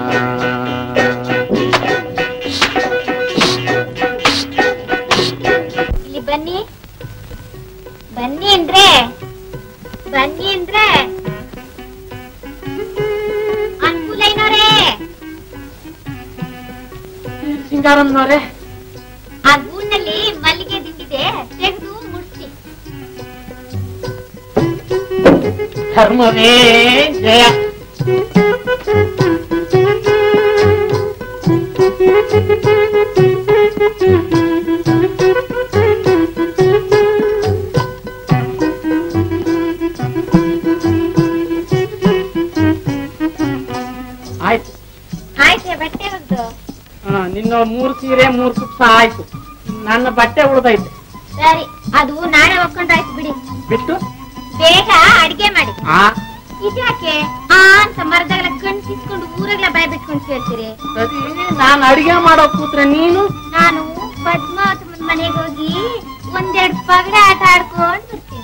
ಇಲ್ಲಿ ಬನ್ನಿ ಬನ್ನಿ ಅಂದ್ರೆ ಬನ್ನಿ ಅಂದ್ರೆ ಅನ್ಕೂಲೈನವ್ರೇ ಸಿಂಗಾರಮ್ಮನವ್ರೆ ಆ ಗೂನಲ್ಲಿ ಮಲ್ಲಿಗೆ ದಿಂಡಿದೆ ತೆಗೆದು ಮುಡ್ಸಿ ಧರ್ಮವೇ ಜಯ ಆಯ್ತು ಆಯ್ತೆ ಬಟ್ಟೆ ಹೊದ್ದು ಆ, ನಿನ್ನ ಮೂರು ಸೀರೆ ಮೂರು ಕುಪ್ಸ ಆಯ್ತು ನನ್ನ ಬಟ್ಟೆ ಉಳ್ದೈತೆ ಸರಿ ಅದು ನಾಳೆ ಒಕ್ಕೊಂಡ್ರಾಯ್ತು ಬಿಡಿ ಬಿಟ್ಟು ಬೇಗ ಅಡಿಗೆ ಮಾಡಿ ಆ ಇದ್ಯಾಕೆ ಆ ಅಂತ ಮರದಾಗಲ ಕಣ್ ಕಿತ್ಕೊಂಡು ಊರಾಗ್ಲ ಭಯ ಬಿಟ್ಕೊಂಡು ಕೇಳ್ತೀರಿ ಸರಿ ನಾನು ಅಡಿಗೆ ಮಾಡೋ ಕೂತ್ರೆ ನೀನು ನಾನು ಪದ್ಮಾವತಮ್ಮನ ಮನೆಗೆ ಹೋಗಿ ಒಂದೆರಡು ಪಗಡೆ ಆಟ ಆಡ್ಕೊಂಡ್ ಬರ್ತೀನಿ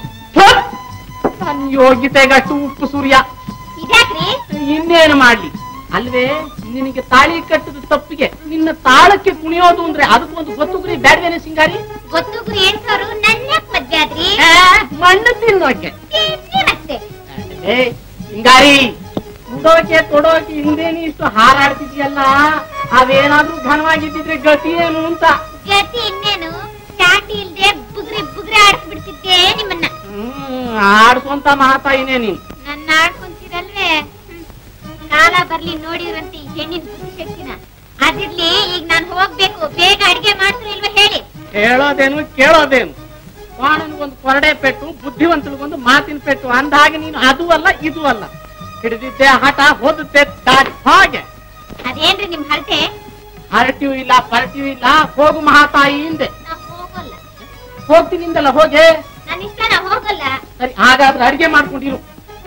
ನನ್ನ ಯೋಗ್ಯತೆಗಷ್ಟು ಉಪ್ಪು ಸೂರ್ಯ ಇದ್ಯಾಕ್ರಿ ಇನ್ನೇನು ಮಾಡ್ಲಿ ಅಲ್ವೇ ನಿನಗೆ ತಾಳಿ ಕಟ್ಟದ ತಪ್ಪಿಗೆ ನಿನ್ನ ತಾಳಕ್ಕೆ ಕುಣಿಯೋದು ಅಂದ್ರೆ ಅದಕ್ಕೊಂದು ಗೊತ್ತುಗ್ರಿ ಬ್ಯಾಡ್ವೇನೆ ಸಿಂಗಾರಿ ಗೊತ್ತುಗ್ರಿ ಎಂಟವರು ನನ್ನ ಮದ್ವೆ ಆದ್ರಿ ಆ, ಮಣ್ಣು ತಿನ್ನೋಕೆ ತಿನ್ನಿ ಮತ್ತೆ ಏ ಸಿಂಗಾರಿ ಉಡೋಕೆ ತೊಡೋಕೆ ಹಿಂದೇನಿ ಇಷ್ಟು ಹಾರಾಡ್ತಿದ್ಯಲ್ಲ ಅವೇನಾದ್ರೂ ಘನವಾಗಿದ್ದಿದ್ರೆ ಗತಿ ಏನು ಅಂತ ಗತಿ ಇನ್ನೇನು ಚಾಟಿ ಇಲ್ದೆ ಬುಗ್ರಿ ಬುಗ್ರಿ ಆಡಿಸ್ಬಿಡ್ತಿದ್ದೆ ನಿಮ್ಮನ್ನ ಹ್ಮ್ ಆಡ್ಸೋಂತ ಮಾತಾಯಿನೇ ನೀನ್ ನನ್ನ ಆಡ್ಕೊಂತೀರಲ್ವೇ ಹ್ಮ್. ಕಾಲ ಬರ್ಲಿ ನೋಡಿರಂತೆ ಈ ಹೆಣ್ಣಿನ ಬುದ್ಧಿಶಕ್ತಿನ ಅದಿರ್ಲಿ ಈಗ ನಾನು ಹೋಗ್ಬೇಕು ಬೇಗ ಅಡಿಗೆ ಮಾಡ್ತೀರಿ ಇಲ್ವಾ ಹೇಳಿ ಹೇಳೋದೇನು ಕೇಳೋದೇನು ಒಂದು ಕೊರಡೆ ಪೆಟ್ಟು ಬುದ್ಧಿವಂತಳಿಗೊಂದು ಮಾತಿನ ಪೆಟ್ಟು ಅಂದಾಗ ನೀನು ಅದು ಅಲ್ಲ ಇದು ಅಲ್ಲ ಹಿಡಿದಿದ್ದೆ ಹಠ ಹೋದುತ್ತೆ ದಾರಿ ಹಾಗೆ ಅದೇನ್ರಿ ನಿಮ್ ಹರಟೆ ಹರಟಿಯೂ ಇಲ್ಲ ಪರಟಿಯೂ ಇಲ್ಲ ಹೋಗು ಮಹಾತಾಯಿ ಹಿಂದೆ ನಾ ಹೋಗಲ್ಲ ಹೋಗ್ತೀನಿಂದಲ್ಲ ಹೋಗೆ ನನ್ನ ಇಷ್ಟ ನಾ ಹೋಗಲ್ಲ ಸರಿ ಹಾಗಾದ್ರೆ ಅಡಿಗೆ ಮಾಡ್ಕೊಂಡಿರು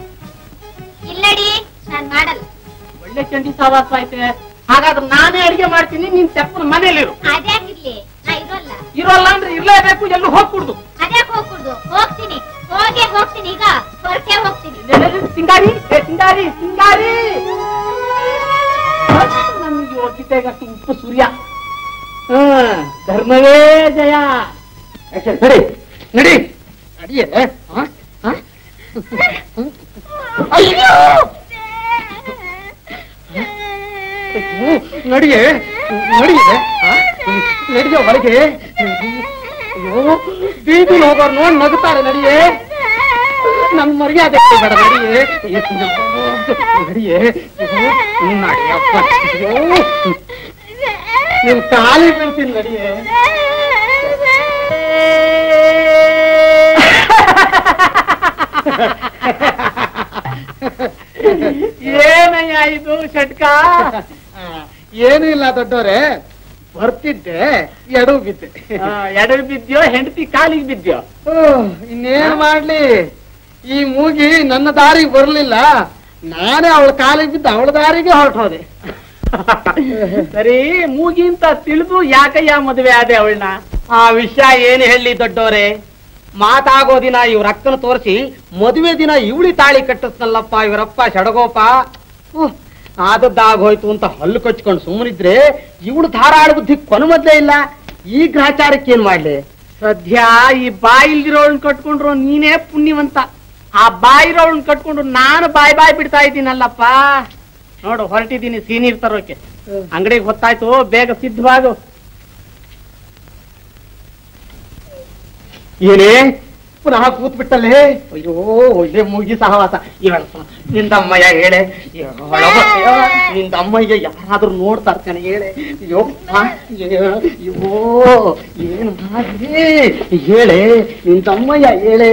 ಇಲ್ಲಡಿ ನಾನ್ ಮಾಡಲ್ಲ ಒಳ್ಳೆ ಚಂಡಿ ಸವಾಸ ಐತೆ ಹಾಗಾದ್ರೆ ನಾನೇ ಅಡಿಗೆ ಮಾಡ್ತೀನಿ ನೀನ್ ತೆಪ್ಪನ ಮನೇಲಿರು ಅದ್ಯಾಕಿರ್ಲಿ ನಾ ಇರೋಲ್ಲ ಇರೋಲ್ಲ ಅಂದ್ರೆ ಇರ್ಲೇಬೇಕು ಎಲ್ಲೂ ಹೋಗ್ಕೂಡ್ದು ಅದ್ಯಾಕ್ ಹೋಗ್ಕೊಡ್ದು ಹೋಗ್ತೀನಿ ಹೋಗೇ ಹೋಗ್ತೀನಿ ಈಗ ಹೊರಕೆ ಹೋಗ್ತೀನಿ ಸಿಂಗಾರಿ ಏ, ಸಿಂಗಾರಿ ಸಿಂಗಾರಿ ಕಿತ್ತೆಗಷ್ಟು ಉಪ್ಪು ಸೂರ್ಯ ಹಾ ಧರ್ಮವೇ ಜಯ ನಡಿ ನಡಿ ನಡಿಯೇ ಹಾ? ಹಾ? ಅಯ್ಯೋ ನಡಿಯೇ ನಡಿಯೇ ಹಾ? ನಡಿಯೋ ಒಳಗೆ ಅಯ್ಯೋ ಬೀದಿಲಿ ಹೋಗೋರು ನೋಡಿ ನಗುತ್ತಾರೆ ನಡಿಯೇ ನನ್ ಮರ್ಯಾದೆ ಬೇಡ ನಡಿಯೇ ನಡಿಯೇ ಅಯ್ಯೋ, ನಡಿಯಪ್ಪ ಅಯ್ಯೋ ನಿನ್ ಕಾಲಿ ಬೀಳ್ತೀನಿ ನಡಿಯೇ ಏನಯ್ಯ ಇದು ಷಟ್ಕ ಏನು ಇಲ್ಲ ದೊಡ್ಡವ್ರೆ ಬರ್ತಿದ್ದೆ ಎಡವು ಬಿದ್ದೆ ಎಡವು ಬಿದ್ದ್ಯೋ ಹೆಂಡತಿ ಕಾಲಿಗೆ ಬಿದ್ದ್ಯೋ ಇನ್ನೇನ್ ಮಾಡ್ಲಿ ಈ ಮೂಗಿ ನನ್ನ ದಾರಿಗೆ ಬರ್ಲಿಲ್ಲ ನಾನೇ ಅವಳ ಕಾಲಿಗೆ ಬಿದ್ದು ಅವಳ ದಾರಿಗೆ ಹೊರಟೋದೆ ಸರಿ ಮೂಗಿ ಅಂತ ತಿಳಿದು ಯಾಕಯ್ಯ ಮದುವೆ ಆದೆ ಅವಳನ್ನ ಆ ವಿಷಯ ಏನು ಹೇಳಿ ದೊಡ್ಡೋರೆ ಮಾತಾಗೋ ದಿನ ಇವ್ರ ಅಕ್ಕನ ತೋರಿಸಿ ಮದುವೆ ದಿನ ಇವಳಿ ತಾಳಿ ಕಟ್ಟಿಸ್ನಲ್ಲಪ್ಪ ಇವರಪ್ಪ ಶಡಗೋಪ ಉಹ್, ಆದದ್ದಾಗೋಯ್ತು ಅಂತ ಹಲ್ಲು ಕಚ್ಕೊಂಡು ಸುಮ್ಮನಿದ್ರೆ ಇವಳು ಧಾರಾಳ ಬುದ್ಧಿ ಕೊನಮದ್ಲೇ ಇಲ್ಲ ಈ ಗ್ರಾಚಾರಕ್ಕೆ ಏನ್ ಮಾಡ್ಲಿ ಸದ್ಯ ಈ ಬಾಯಿಲ್ದಿರೋಳನ್ ಕಟ್ಕೊಂಡ್ರು ನೀನೇ ಪುಣ್ಯವಂತ ಆ ಬಾಯಿರೋಳನ್ ಕಟ್ಕೊಂಡು ನಾನು ಬಾಯ್ ಬಾಯ್ ಬಿಡ್ತಾ ಇದ್ದೀನಲ್ಲಪ್ಪ ನೋಡು ಹೊರಟಿದ್ದೀನಿ ಸೀನೀರ್ ತರೋಕೆ ಅಂಗಡಿಗೆ ಹೊತ್ತಾಯ್ತು ಬೇಗ ಸಿದ್ಧವಾಗು ಏನೇ ಪುನಃ ಕೂತ್ ಬಿಟ್ಟಲ್ಲೇ ಅಯ್ಯೋ ಒಳ್ಳೆ ಮುಗಿ ಸಹವಾಸ ಇವಳ ನಿಂದಮ್ಮಯ್ಯ ಹೇಳೆ ಒಳಗ ನಿಂದಮ್ಮಯ್ಯ ಯಾರಾದ್ರೂ ನೋಡ್ತಾ ಇರ್ತಾನೆ ಹೇಳೆ ಅಯ್ಯೋ ಆ, ಅಯ್ಯೋ ಏನು ಮಾಡಿ ಹೇಳೆ ನಿಂದಮ್ಮಯ್ಯ ಹೇಳೆ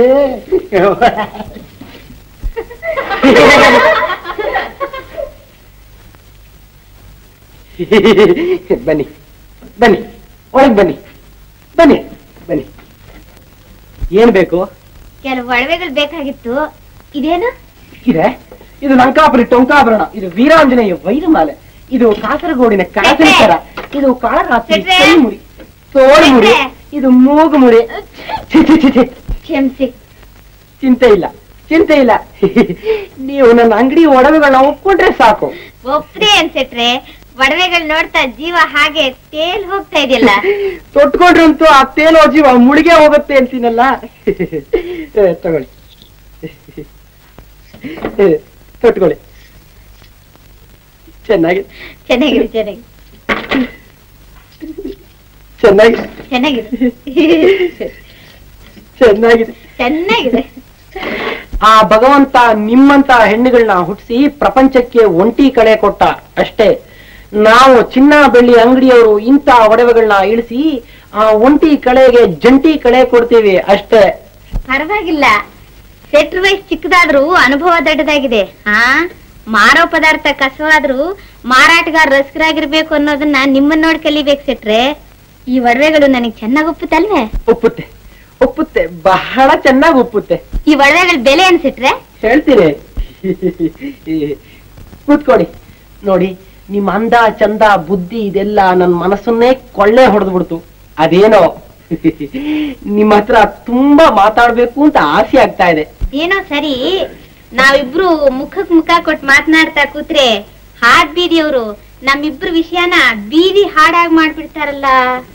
ಬನ್ನಿ ಬನ್ನಿ ಒಳಗ್ ಬನ್ನಿ ಬನ್ನಿ ಬನ್ನಿ ಏನ್ ಬೇಕು ಕೆಲವು ಒಡವೆಗಳು ಬೇಕಾಗಿತ್ತು ಇದೇನು ಇದೆ ಇದು ಲಂಕಾಪುರಿ ಟೊಂಕಾಭರಣ ಇದು ವೀರಾಂಜನೇಯ ವೈರಮಾಲೆ ಇದು ಕಾಸರಗೋಡಿನ ಕಳಸರ ಇದು ಕಾಳರಾತ್ರಿ ಶೆಟ್ರೆ. ಕೈ ಮುಡಿ ತೋಳು ಮುಡಿ ಶೆಟ್ರೆ. ಇದು ಮೂಗು ಮುಡಿ ಛಿ, ಛಿ, ಛಿ, ಛಿ. ಕ್ಷಮಿಸಿ ಚಿಂತೆ ಇಲ್ಲ ಚಿಂತೆ ಇಲ್ಲ ನೀವು ನನ್ನ ಅಂಗಡಿ ಒಡವೆಗಳನ್ನ ಒಪ್ಕೊಂಡ್ರೆ ಸಾಕು ಒಪ್ರಿ ಅನ್ಸೆಟ್ರೆ ಒಡವೆಗಳು ನೋಡ್ತಾ ಜೀವ ಹಾಗೆ ತೇಲ್ ಹೋಗ್ತಾ ಇದೆಯಲ್ಲ ತೊಟ್ಕೊಂಡ್ರಂತೂ ಆ ತೇಲೋ ಜೀವ ಮುಳುಗೆ ಹೋಗುತ್ತೆ ಅಂತೀನಲ್ಲ ಏ, ತಗೊಳ್ಳಿ ಏ, ತೊಟ್ಕೊಳ್ಳಿ ಚೆನ್ನಾಗಿ ಚೆನ್ನಾಗಿದೆ ಚೆನ್ನಾಗಿದೆ ಚೆನ್ನಾಗಿ ಚೆನ್ನಾಗಿದೆ ಚೆನ್ನಾಗಿದೆ ಚೆನ್ನಾಗಿದೆ ಆ ಭಗವಂತ ನಿಮ್ಮಂತ ಹೆಣ್ಣುಗಳನ್ನ ಹುಟ್ಟಿಸಿ ಪ್ರಪಂಚಕ್ಕೆ ಒಂಟಿ ಕಳೆ ಕೊಟ್ಟ ಅಷ್ಟೇ ನಾವು ಚಿನ್ನ ಬೆಳ್ಳಿ ಅಂಗಡಿಯವರು ಇಂಥ ಒಡವೆಗಳನ್ನ ಇಳಿಸಿ ಆ ಒಂಟಿ ಕಳೆಗೆ ಜಂಟಿ ಕಳೆ ಕೊಡ್ತೀವಿ ಅಷ್ಟೇ ಪರವಾಗಿಲ್ಲ ಸೆಟ್ರ್ ವಯಸ್ಸು ಚಿಕ್ಕದಾದ್ರೂ ಅನುಭವ ದೊಡ್ಡದಾಗಿದೆ ಹಾ ಮಾರೋ ಪದಾರ್ಥ ಕಸವಾದ್ರೂ ಮಾರಾಟಗಾರ ರಸಿಕರಾಗಿರ್ಬೇಕು ಅನ್ನೋದನ್ನ ನಿಮ್ಮನ್ನ ನೋಡಿ ಕಲಿಬೇಕು ಸೆಟ್ರೆ ಈ ಒಡವೆಗಳು ನನಗೆ ಚೆನ್ನಾಗಿ ಒಪ್ಪುತ್ತಲ್ವೇ ಒಪ್ಪುತ್ತೆ ಒಪ್ಪುತ್ತೆ ಬಹಳ ಚೆನ್ನಾಗಿ ಒಪ್ಪುತ್ತೆ ಈ ಒಡವೆಗಳ ಬೆಲೆ ಅನ್ಸಿಟ್ರೆ ಹೇಳ್ತೀನಿ ಕೂತ್ಕೊಳ್ಳಿ ನೋಡಿ ನಿಮ್ಮ ಅಂದ ಚಂದ ಬುದ್ಧಿ ಇದೆಲ್ಲ ನನ್ನ ಮನಸ್ಸನ್ನೇ ಕೊಳ್ಳೆ ಹೊಡೆದು ಬಿಡ್ತು ಅದೇನೋ ನಿಮ್ಮ ಹತ್ರ ತುಂಬಾ ಮಾತಾಡ್ಬೇಕು ಅಂತ ಆಸೆ ಆಗ್ತಾ ಇದೆ ಏನೋ ಸರಿ ನಾವಿಬ್ರು ಮುಖಕ್ ಮುಖ ಕೊಟ್ಟು ಮಾತನಾಡ್ತಾ ಕೂತ್ರೆ ಹಾಡ್ ಬೀದಿಯವರು ನಮ್ಮಿಬ್ರು ವಿಷಯನ ಬೀದಿ ಹಾಡಾಗ್ ಮಾಡ್ಬಿಡ್ತಾರಲ್ಲ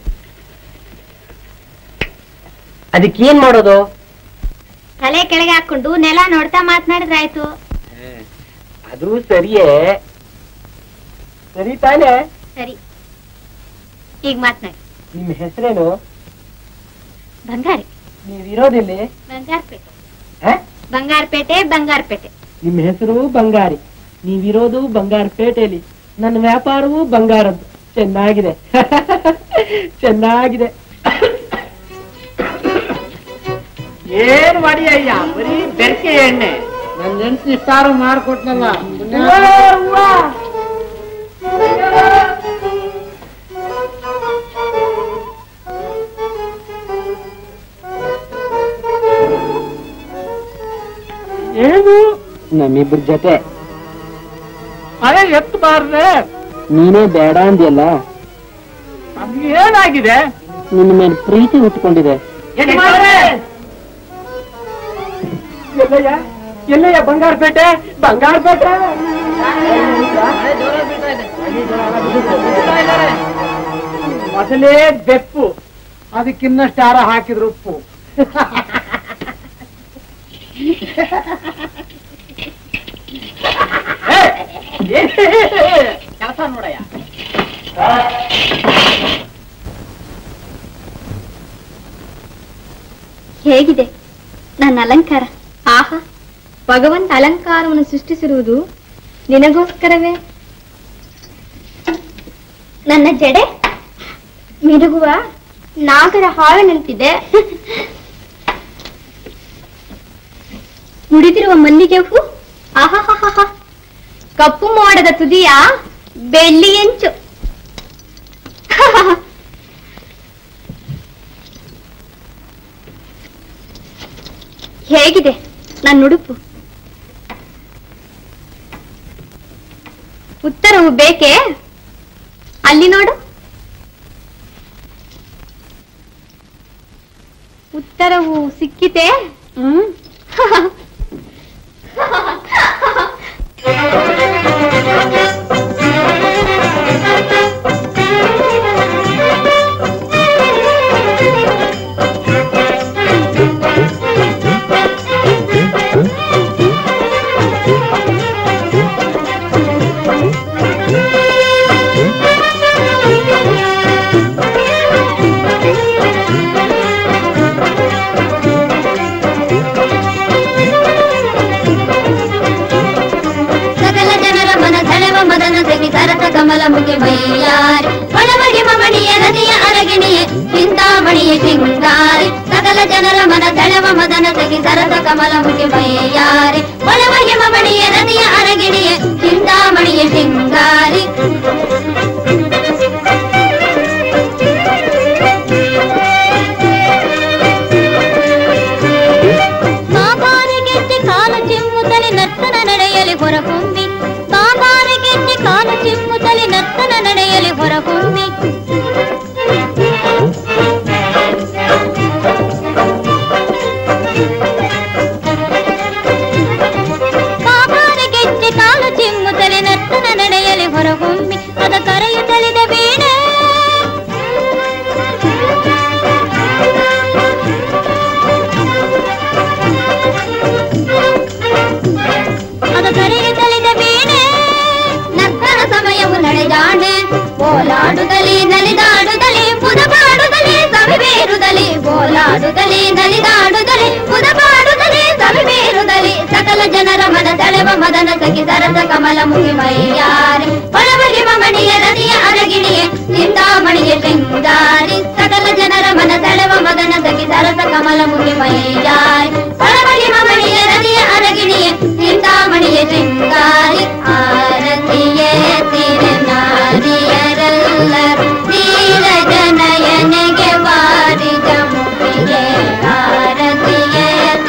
ಅದಕ್ಕೇನ್ ಮಾಡೋದು ತಲೆ ಕೆಳಗೆ ಹಾಕೊಂಡು ನೆಲ ನೋಡ್ತಾ ಮಾತನಾಡಿದ್ರಾಯ್ತು ಅದು ಸರಿಯೇ ಸರಿ ತಾನೇ ಸರಿ ಈಗ ಮಾತನಾಡಿ ನಿಮ್ಮ ಹೆಸರೇನು ಬಂಗಾರಿ ನೀವಿರೋದಿಲ್ಲಿ ಬಂಗಾರಪೇಟೆ ಹ? ಬಂಗಾರಪೇಟೆ ಬಂಗಾರಪೇಟೆ ನಿಮ್ಮ ಹೆಸರು ಬಂಗಾರಿ ನೀವಿರೋದು ಬಂಗಾರಪೇಟೆಯಲ್ಲಿ ನನ್ನ ವ್ಯಾಪಾರವೂ ಬಂಗಾರದ್ದು ಚೆನ್ನಾಗಿದೆ ಚೆನ್ನಾಗಿದೆ ಏನ್ ಮಾಡಿ ಅಯ್ಯ ಬರೀ ಬೆರಕೆ ಎಣ್ಣೆ ನನ್ ಹೆಂಡತಿ ಸಾರು ಮಾಡ್ಕೊಟ್ನಲ್ಲ ಏನು ನಮ್ಮಿಬ್ಬರ ಜೊತೆ ಅದೇ ಎತ್ತಬಾರ್ದೆ ನೀನೇ ಬೇಡ ಅಂದ್ಯಲ್ಲ ನಮ್ಗೆ ಏನಾಗಿದೆ ನಿನ್ನ ಮೇಲೆ ಪ್ರೀತಿ ಹುಟ್ಕೊಂಡಿದೆ ಎಲ್ಲಯ್ಯ ಎಲ್ಲಯ್ಯ ಬಂಗಾರಪೇಟೆ ಬಂಗಾರಪೇಟೆ ಮೊದಲೇ ಬೆಪ್ಪು ಅದಕ್ಕಿನ್ನಷ್ಟು ಯಾರ ಹಾಕಿದ್ರು ಉಪ್ಪು ಕೆಲಸ ನೋಡಯ್ಯ ಹೇಗಿದೆ ನನ್ನ ಅಲಂಕಾರ ಆಹಾ ಭಗವಂತ ಅಲಂಕಾರವನ್ನು ಸೃಷ್ಟಿಸಿರುವುದು ನಿನಗೋಸ್ಕರವೇ ನನ್ನ ಜಡೆ ಮಿರುಗುವ ನಾಗರ ಹಾವಿನಂತಿದೆ ಮುಡಿದಿರುವ ಮಲ್ಲಿಗೆ ಹೂ ಆಹಾಹಾಹಾ ಕಪ್ಪು ಮೋಡದ ತುದಿಯ ಬೆಳ್ಳಿ ಎಂಚು ಹೇಗಿದೆ ನನ್ನ ಉಡುಪು ಉತ್ತರವು ಬೇಕೇ ಅಲ್ಲಿ ನೋಡು ಉತ್ತರವು ಸಿಕ್ಕಿತೆ ಹ್ಮ್ ಸಕಲ ಜನರ ಮನ ಸೆಳೆವ ಮದನ ಸಗಿ ಸರಸ ಕಮಲ ಮುಖಿ ಮೈಯಾರಿ ಒಳಮಡಿ ಮಮಣಿಯ ನದಿಯ ಅರಗಿಣಿಯೇ ಚಿಂತಾಮಣಿಯ ಶೃಂಗಾರಿ ಸಕಲ ಜನರ ಮನ ಸೆಳೆವ ಮದನ ಸಗಿ ಸರಸ ಕಮಲ ಮುಖಿ ಮೈಯಾರಿ ಒಳಮಡಿ ಮಮಣಿಯ ನದಿಯ ಅರಗಿಣಿಯೇ ಚಿಂತಾಮಣಿಯ ಶೃಂಗಾರಿ ಬಾಬಾರಿ ಗೆಜ್ಜೆ ಕಾಲು ಚಿಮ್ಮುತ್ತಲಿ ನರ್ತನ ನಡೆಯಲಿ ಹೊರಹೊಮ್ಮಿ ಬಾಬಾರಿ ಗೆಜ್ಜೆ ಕಾಲು ಚಿಮ್ಮುತ್ತಲಿ ನರ್ತನ ನಡೆಯಲಿ ಹೊರಹೊಮ್ಮಿ ಬಾಬಾರಿ ಗೆಜ್ಜೆ ಕಾಲು ಚಿಮ್ಮುತ್ತಲಿ ನರ್ತನ ನಡೆಯಲಿ ಹೊರಹೊಮ್ಮಿ ಅದ ಕರೆಯುತ್ತಲಿದ ವೀಣೆ ಅದ ಕರೆಯುತ್ತಲಿದ ವೀಣೆ ನರ್ತನ ಸಮಯವು ನಡೆದಾಡೆ ಓಲಾಡುತ್ತಲೇ ನಲಿದಾಡುತ್ತಲೇ ಮುದಪಾಡುತ್ತಲೇ ಸವಿಬೇರುತ್ತಲೇ ಓಲಾಡುತ್ತಲೇ ನಲಿದಾಡುತ್ತಲೇ ಮುದಪಾಡುತ್ತಲೇ ಸವಿಬೇರುತ್ತಲೇ ಸಕಲ ಜನರ ಮನ ಸೆಳೆವ ಮದನ ಸಖಿ ಸರಸ ಕಮಲ ಮುಗಿ ಮೈಯಾರೆ ಒಳಮಗಿ ಮಮಣಿಯ ನದಿಯ ಅರಗಿಣಿಯೇ ಚಿಂತಾಮಣಿಯ ಶೃಂಗಾರಿ ಸಕಲ ಜನರ ಮನ ಸೆಳೆವ ಮದನ ಸಖಿ ಸರಸ ಕಮಲ ಮುಗಿ ಮೈಯಾರೆ ಒಳಮಗಿ ಮಮಣಿಯ ನದಿಯ ಅರಗಿಣಿಯೇ ಚಿಂತಾಮಣಿಯ ಶೃಂಗಾರಿ ಆರತಿಯೇ ತಿರುನಾರಿಯರೆಲ್ಲರೂ ನೀರಜ ನಯನೆಗೆ ವಾರಿದ ಮುಗಿಗೆ ಆರತಿಯೇ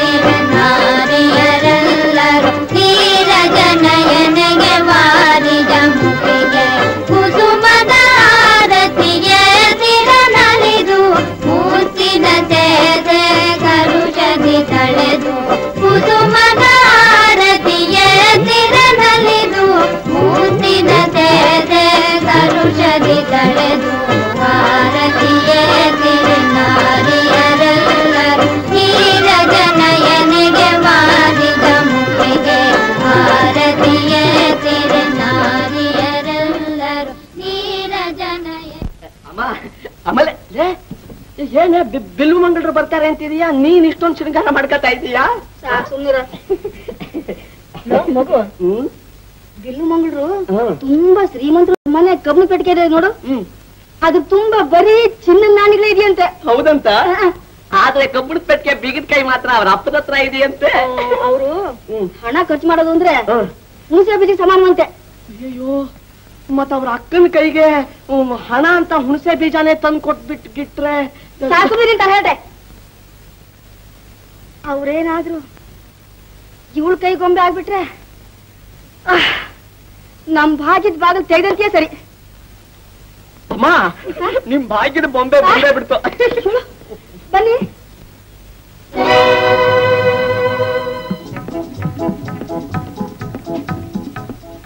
ತಿರುನಾರಿಯರೆಲ್ಲರೂ ನೀರಜ ನಯನೆಗೆ ವಾರಿದ ಮುಗಿಗೆ ಕುಸುಮದ ಆರತಿಯೇ ತಿರನಲಿದು ಮೂರ್ತಿನ ಸೇದೆ ಕರುಷದಿ ತಳೆದು ಕುಸುಮದ ಆರತಿಯೇ ತಿರನಲಿದು ಮೂರ್ತಿನ ಸೇದೆ ಕರುಷದಿ ತಳೆದು ಆರತಿಯೇ ತಿರುನಾರಿಯರೆಲ್ಲರೂ ನೀರಜ ನಯನೆಗೆ ವಾರಿದ ಮುಖಿಗೆ ಆರತಿಯೇ ತಿರುನಾರಿಯರೆಲ್ಲರೂ ನೀರಜ ನಯ ಅಮ್ಮ ಆಮೇಲೆ ಲೇ, ಏನೇ ಬಿ- ಬಿಲ್ಲು ಮಂಗಳರು ಬರ್ತಾರೆ ಅಂತಿದೀಯಾ ನೀನ್ ಇಷ್ಟೊಂದು ಶೃಂಗಾರ ಮಾಡ್ಕೊತಾ ಇದೀಯಾ ಸುಂದರ ಮಗು ಹ್ಮ್ ಬಿಲ್ಲು ಮಂಗಳರು ಹ್ಮ್. ತುಂಬಾ ಶ್ರೀಮಂತರು ಮನೆ ಕಬ್ಬು ಪೆಟ್ಟಿಗೆ ಇದೆ ನೋಡು ಹ್ಮ್ ಅದು ತುಂಬಾ ಬರೀ ಚಿನ್ನದ ನಾಣಿಗಳೇ ಇದೆಯಂತೆ ಹೌದಂತ ಆ, ಆದ್ರೆ ಕಬ್ಬುಣದ ಪೆಟ್ಟಿಗೆ ಬೀಗದ ಕೈ ಮಾತ್ರ ಅವ್ರ ಅಪ್ಪದ ಹತ್ರ ಇದೆಯಂತೆ ಅವರು ಹ್ಮ್. ಹಣ ಖರ್ಚು ಮಾಡೋದು ಅಂದ್ರೆ ಹ್ಮ್. ಹುಣಸೆ ಬೀಜ ಸಮಾನವಂತೆ ಅಯ್ಯೋ ಮತ್ತ ಅವ್ರ ಅಕ್ಕನ ಕೈಗೆ ಹ್ಮ್, ಹಣ ಅಂತ ಹುಣಸೆ ಬೀಜಾನೇ ತಂದು ಕೊಟ್ಬಿಟ್ಟು ಗಿಟ್ರೆ ಸಾಕು ಬಿಡಿ ಅಂತ ಹೇಳ್ದೆ ಅವ್ರೇನಾದ್ರು ಇವಳ ಕೈ ಗೊಂಬೆ ಆಗ್ಬಿಟ್ರೆ ಆಹ್, ನಮ್ ಭಾಗ್ಯದ ಬಾಗಿಲು ತೆಗೆದಂತೆಯೇ ಸರಿ ಅಮ್ಮ ನಿಮ್ ಭಾಗ್ಯದ ಬೊಂಬೆ ಬೊಂಬೆ ಬಿಡ್ತು ಬನ್ನಿ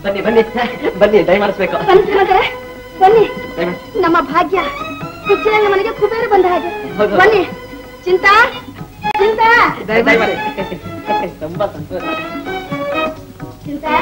ಬನ್ನಿ ಬನ್ನಿ ಬನ್ನಿ ದಯಮಾಡಿಸ್ಬೇಕು ಬನ್ನಿ ಹಾಗಾದ್ರೆ ಬನ್ನಿ ನಮ್ಮ ಭಾಗ್ಯ ಹುಚ್ಚಿನ ಮನೆಗೆ ಕುಬೇರ ಬಂದ ಹಾಗೆ ಹೌದು. ಬನ್ನಿ ಚಿಂತಾ ಚಿಂತಾ ದಯಮಾಡಿ ತುಂಬಾ ಸಂತೋಷ ಚಿಂತಾ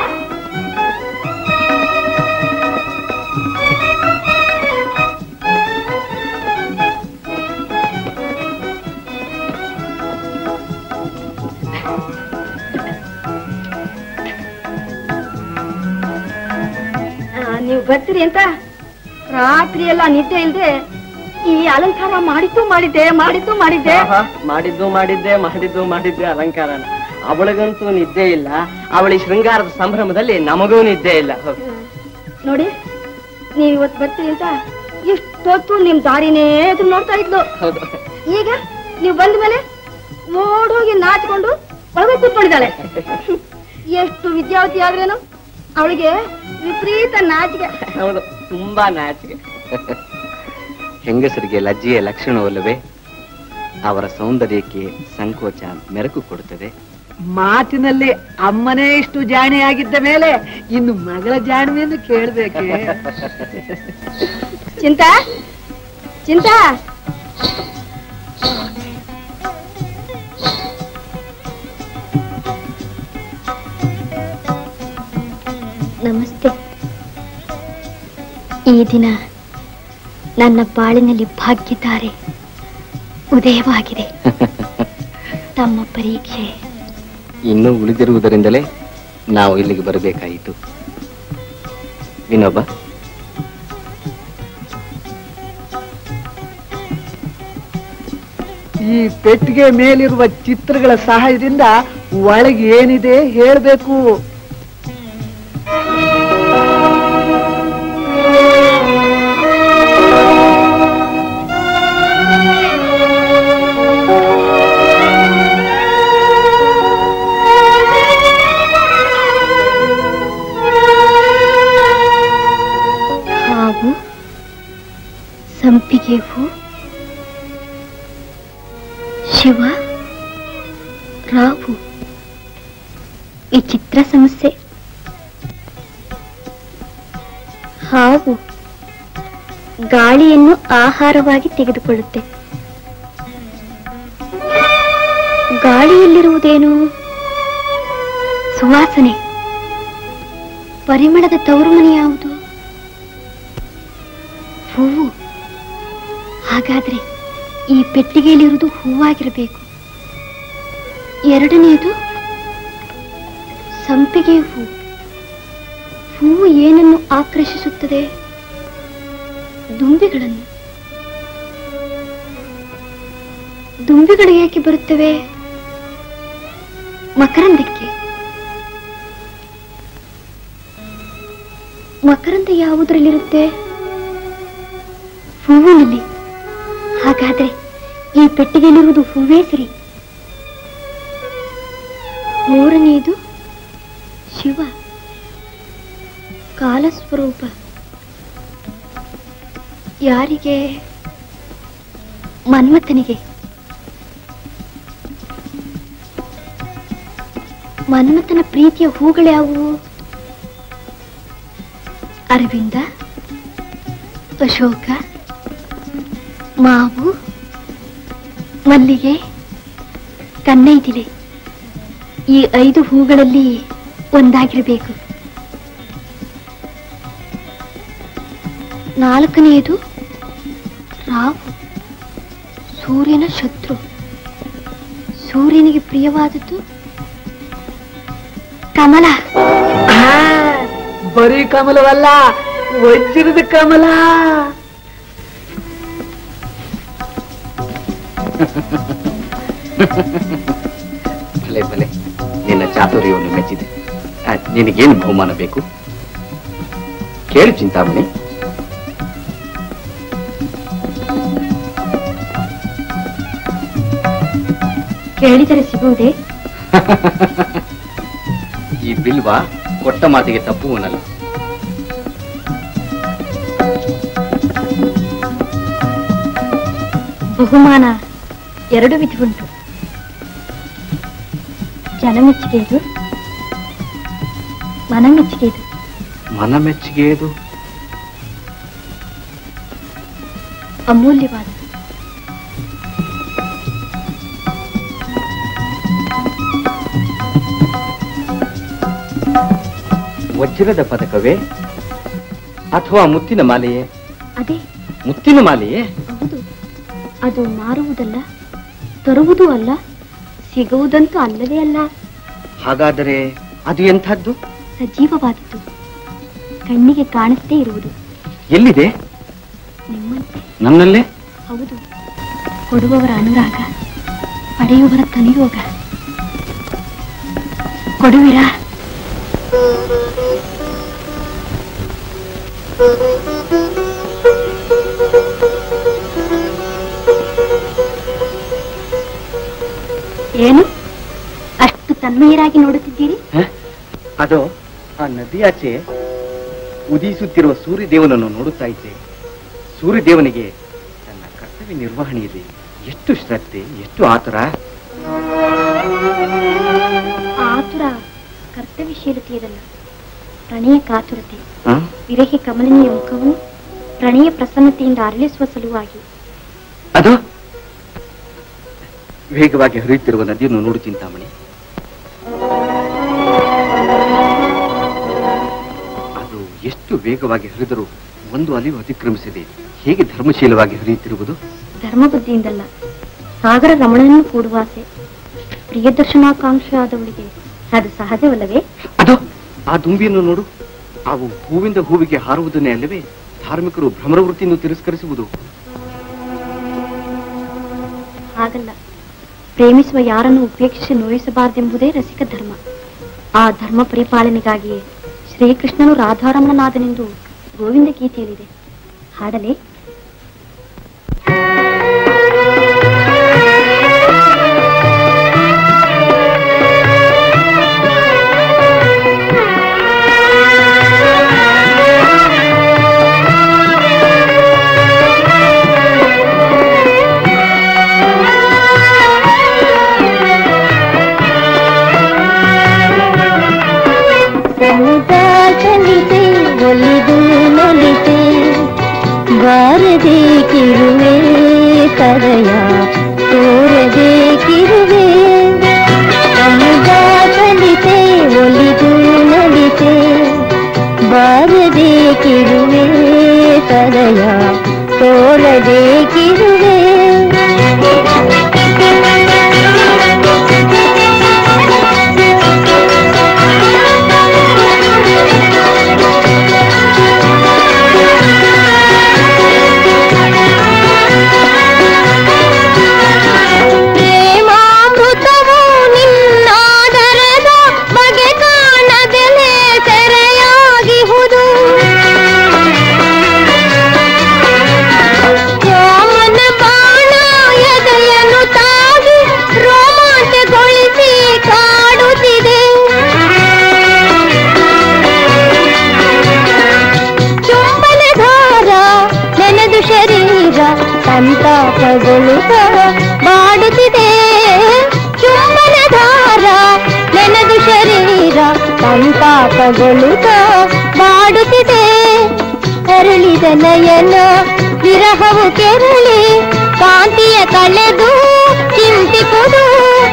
ಆ, ನೀವು ಬರ್ತೀರಿ ಅಂತ ರಾತ್ರಿ ಎಲ್ಲ ನಿದ್ದೆ ಇಲ್ದೆ ಈ ಅಲಂಕಾರ ಮಾಡಿದ್ದು ಮಾಡಿದ್ದೆ ಮಾಡಿದ್ದು ಮಾಡಿದ್ದೆ ಆಹಾ, ಮಾಡಿದ್ದು ಮಾಡಿದ್ದೆ ಮಾಡಿದ್ದು ಮಾಡಿದ್ದೆ ಅಲಂಕಾರನ ಅವಳಿಗಂತೂ ನಿದ್ದೆ ಇಲ್ಲ ಅವಳಿ ಶೃಂಗಾರದ ಸಂಭ್ರಮದಲ್ಲಿ ನಮಗೂ ನಿದ್ದೆ ಇಲ್ಲ ಹೌದು. ನೋಡಿ ನೀವ್ ಇವತ್ತು ಬರ್ತೀರಿ ಅಂತ ಇಷ್ಟೊತ್ತು ನಿಮ್ ದಾರಿನೇ ಎದುರು ನೋಡ್ತಾ ಇದ್ಲು ಹೌದು ಈಗ ನೀವು ಬಂದ ಮೇಲೆ ಓಡೋಗಿ ನಾಚ್ಕೊಂಡು ಒಳಗೆ ಕೂತ್ಕೊಂಡಿದ್ದಾಳೆ ಎಷ್ಟು ವಿದ್ಯಾವತಿ ಆದ್ರೇನು ಅವಳಿಗೆ ವಿಪರೀತ ನಾಚಿಕೆ ಹೌದು ತುಂಬಾ ನಾಚಿಕೆ ಹೆಂಗಸರಿಗೆ ಲಜ್ಜೆಯ ಲಕ್ಷಣವಲ್ಲವೇ ಅವರ ಸೌಂದರ್ಯಕ್ಕೆ ಸಂಕೋಚ ಮೆರಕು ಕೊಡುತ್ತದೆ ಮಾತಿನಲ್ಲಿ ಅಮ್ಮನೇ ಇಷ್ಟು ಜಾಣೆ ಆಗಿದ್ದ ಮೇಲೆ ಇನ್ನು ಮಗಳ ಜಾಣ್ಮೆಯನ್ನು ಕೇಳ್ಬೇಕೆ ಚಿಂತಾ ಚಿಂತಾ ನಮಸ್ತೆ ಈ ದಿನ ನನ್ನ ಬಾಳಿನಲ್ಲಿ ಭಾಗ್ಯತಾರೆ ಉದಯವಾಗಿದೆ ತಮ್ಮ ಪರೀಕ್ಷೆ ಇನ್ನೂ ಉಳಿದಿರುವುದರಿಂದಲೇ ನಾವು ಇಲ್ಲಿಗೆ ಬರಬೇಕಾಯಿತು ವಿನೋಬ ಈ ಪೆಟ್ಟಿಗೆ ಮೇಲಿರುವ ಚಿತ್ರಗಳ ಸಹಾಯದಿಂದ ಒಳಗೆ ಏನಿದೆ ಹೇಳ್ಬೇಕು ಹಾವು ಸಂಪಿಗೆ ಹೂ ಶಿವ ರಾವು ವಿಚಿತ್ರ ಸಮಸ್ಯೆ ಹಾವು ಗಾಳಿಯನ್ನು ಆಹಾರವಾಗಿ ತೆಗೆದುಕೊಳ್ಳುತ್ತೆ ಗಾಳಿಯಲ್ಲಿರುವುದೇನು ಸುವಾಸನೆ ಪರಿಮಳದ ತವರು ಮನೆ ಯಾವುದು ಹೂವು ಹಾಗಾದ್ರೆ ಈ ಪೆಟ್ಟಿಗೆಯಲ್ಲಿರುವುದು ಹೂವಾಗಿರಬೇಕು ಎರಡನೆಯದು ಸಂಪಿಗೆ ಹೂ ಹೂವು ಏನನ್ನು ಆಕರ್ಷಿಸುತ್ತದೆ ದುಂಬಿಗಳನ್ನು ದುಂಬಿಗಳು ಏಕೆ ಬರುತ್ತವೆ ಮಕರಂದಕ್ಕೆ ಮಕರಂದ ಯಾವುದರಲ್ಲಿರುತ್ತೆ ಹೂವಿನಲ್ಲಿ ಹಾಗಾದ್ರೆ ಈ ಪೆಟ್ಟಿಗೆಯಲ್ಲಿರುವುದು ಹೂವೇ ಸರಿ ಮೂರನೆಯದು ಶಿವ ಕಾಲಸ್ವರೂಪ ಯಾರಿಗೆ ಮನ್ಮಥನಿಗೆ ಮನ್ಮಥನ ಪ್ರೀತಿಯ ಹೂಗಳ್ಯಾವುವು ಅರವಿಂದ ಅಶೋಕ ಮಾವು ಮಲ್ಲಿಗೆ ಕನ್ನೈದಿಲೆ ಈ ಐದು ಹೂಗಳಲ್ಲಿ ಒಂದಾಗಿರಬೇಕು ನಾಲ್ಕನೆಯದು ರಾವು ಸೂರ್ಯನ ಶತ್ರು ಸೂರ್ಯನಿಗೆ ಪ್ರಿಯವಾದದ್ದು ಕಮಲ ಬರೀ ಕಮಲವಲ್ಲ ವಜ್ರದ ಕಮಲ ಭಲೆ ಭಲೆ ನಿನ್ನ ಚಾತುರ್ಯವನ್ನು ಮೆಚ್ಚಿದೆ ಆ, ನಿನಗೇನು ಬಹುಮಾನ ಬೇಕು ಕೇಳು ಚಿಂತಾಮಣಿ ಕೇಳಿದರೆ ಸಿಗುವುದೇ ಈ ಬಿಲ್ವ ಕೊಟ್ಟ ಮಾತಿಗೆ ತಪ್ಪುವನಲ್ಲ ಬಹುಮಾನ ಎರಡು ವಿಧವುಂಟು ಜನಮೆಚ್ಚುಗೆಯದು ಮನಮೆಚ್ಚುಗೆಯದು ಮನಮೆಚ್ಚಿಗೆ ಇದು ಅಮೂಲ್ಯವಾದ ವಜ್ರದ ಪದಕವೇ ಅಥವಾ ಮುತ್ತಿನ ಮಾಲೆಯೇ ಅದೇ ಮುತ್ತಿನ ಮಾಲೆಯೇ ಹೌದು ಅದು ಮಾರುವುದಲ್ಲ ತರುವುದೂ ಅಲ್ಲ ಸಿಗುವುದಂತೂ ಅಲ್ಲವೇ ಅಲ್ಲ ಹಾಗಾದರೆ ಅದು ಎಂಥದ್ದು ಸಜೀವವಾದದ್ದು ಕಣ್ಣಿಗೆ ಕಾಣಿಸದೇ ಇರುವುದು ಎಲ್ಲಿದೆ ನಿಮ್ಮಂತೆ ನನ್ನಲ್ಲೇ ಹೌದು ಕೊಡುವವರ ಅನುರಾಗ ಪಡೆಯುವವರ ತನಿಯೋಗ ಕೊಡುವಿರಾ ಏನು ಅಷ್ಟು ತನ್ಮಯರಾಗಿ ನೋಡುತ್ತಿದ್ದೀರಿ ಅದು ಆ ನದಿಯಾಚೆ ಉದಿಸುತ್ತಿರುವ ಸೂರ್ಯದೇವನನ್ನು ನೋಡುತ್ತಾ ಇದ್ದೆ ಸೂರ್ಯದೇವನಿಗೆ ತನ್ನ ಕರ್ತವ್ಯ ನಿರ್ವಹಣೆಯಲ್ಲಿ ಎಷ್ಟು ಶ್ರದ್ಧೆ ಎಷ್ಟು ಆತುರ ಆತುರ ಕರ್ತವ್ಯಶೀಲತೆಯದಲ್ಲ ಪ್ರಣಯ ಕಾತುರತೆ ಆ? ವಿರಹಿ ಕಮಲನೀಯ ಮುಖವನ್ನು ಪ್ರಣಯ ಪ್ರಸನ್ನತೆಯಿಂದ ಅರಳಿಸುವ ಸಲುವಾಗಿ ಅದು ವೇಗವಾಗಿ ಹರಿಯುತ್ತಿರುವ ನದಿಯನ್ನು ನೋಡು ಚಿಂತಾಮಣಿ ಅದು ಎಷ್ಟು ವೇಗವಾಗಿ ಹರಿದರೂ ಒಂದು ಅಲಿವು ಅತಿಕ್ರಮಿಸಿದೆ ಹೇಗೆ ಧರ್ಮಶೀಲವಾಗಿ ಹರಿಯುತ್ತಿರುವುದು ಧರ್ಮಬುದ್ಧಿಯಿಂದಲ್ಲ ಸಾಗರ ರಮಣನನ್ನು ಕೂಡುವ ಆಸೆ ಪ್ರಿಯದರ್ಶನಾಕಾಂಕ್ಷೆ ಆದವಳಿಗೆ ಅದು ಸಹಜವಲ್ಲವೇ ಅದು ಆ ದುಂಬಿಯನ್ನು ನೋಡು ಅವು ಹೂವಿಂದ ಹೂವಿಗೆ ಹಾರುವುದನ್ನೇ ಅಲ್ಲವೇ ಧಾರ್ಮಿಕರು ಭ್ರಮರ ವೃತ್ತಿಯನ್ನು ತಿರಸ್ಕರಿಸುವುದು ಹಾಗಲ್ಲ ಪ್ರೇಮಿಸುವ ಯಾರನ್ನು ಉಪೇಕ್ಷಿಸಿ ನೋಯಿಸಬಾರದೆಂಬುದೇ ರಸಿಕ ಧರ್ಮ ಆ ಧರ್ಮ ಪರಿಪಾಲನೆಗಾಗಿಯೇ ಶ್ರೀಕೃಷ್ಣನು ರಾಧಾರಮಣನಾದನೆಂದು ಗೋವಿಂದ ಗೀತೆಯಲ್ಲಿದೆ ಹಾಡಲೇ ಸಮುದಾಚಲಿತೆ ಒಲಿದು ನಲಿತೆ ಬಾರದೆ ಕಿರುವೆ ಕರೆಯ ತೋರದೆ ಕಿರುವೆ ಸಮುದಾಚಲಿತೆ ಒಲಿದು ನಲಿತೆ ಬಾರದೆ ಕಿರುವೆ ಕರೆಯ ತೋರದೆ ಕಿರುವೆ ಪ್ರೇಮಾಮೃತವು ನಿನ್ನಾದರದ ಬಗೆ ಕಾಣದಲೇ ತೆರೆಯಾಗಿಹುದು ರಾಮನ ಬಾಣ ಎದೆಯನ್ನು ತಾಗಿ ರೋಮಾಂಚಗೊಳಿಸಿ ಕಾಡುತ್ತಿದೆ ಚುಂಬನಧಾರ ನೆನೆದು ಶರೀರ ಸಂತಾಪಗೊಳ್ಳುತ್ತ ಮಾಡುತ್ತಿದೆ ಚುಂಬನಧಾರ ನೆನೆದು ಶರೀರ ಸಂತಾಪಗೊಳ್ಳುತ್ತ ಮಾಡುತ್ತಿದೆ ಅರಳಿದ ನಯನ ವಿರಹವು ಕೆರಳಿ ಕಾಂತಿಯ ಕಳೆದು ಚಿಂತಿಪುದು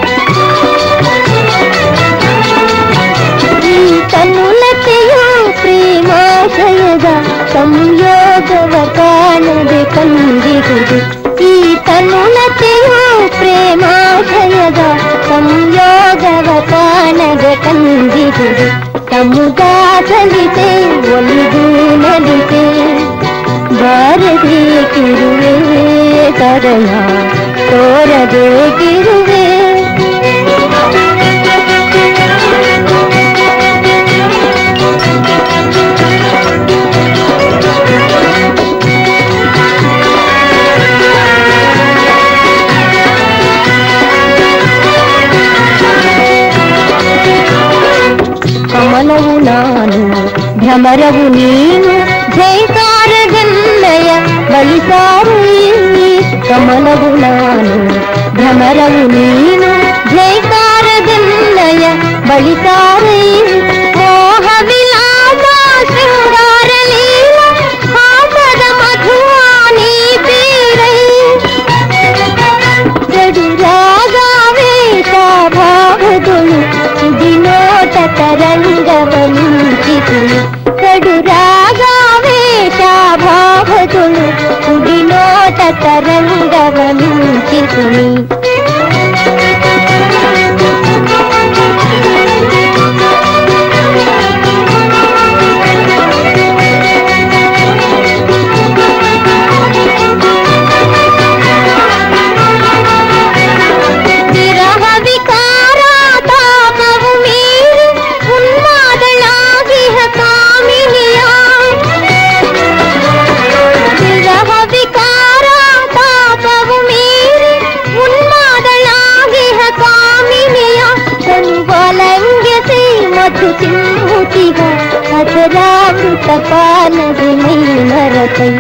ಈ ತನ್ನುಲತೆಯು ಪ್ರೇಮಾಶಯದ ಸಂಯೋಗವ ಕಾಣದೆ ಕಂದಿಹುದು ಈ ತನ್ನುಲತೆಯು ಪ್ರೇಮಾಶಯದ ಸಂಯೋಗವ ಕಾಣದೆ ಕಂದಿಹುದು ಸಮುದಾಸಲಿತೆ ಒಲಿದು ನಲಿತೆ ಬಾರದೆ ಕಿರುವೆ ತರಯ ತೋರದೆ ಕಿರುವೆ ಕಮಲವು ನಾನು ಭ್ರಮರವು ನೀನು ಜೈಕಾರಗನ್ನಯ ಬಲಿಸಾರು ಇಲ್ಲಿ ಕಮಲವು ನಾನು ಭ್ರಮರವು ನೀನು ಜೈಕಾರಗನ್ನಯ ಬಲಿಸಾರು ಇಲ್ಲಿ ಮೋಹ ವಿಲಾಸ ಶೃಂಗ ಪಾನದೆ ಮೈ ಮರತೈ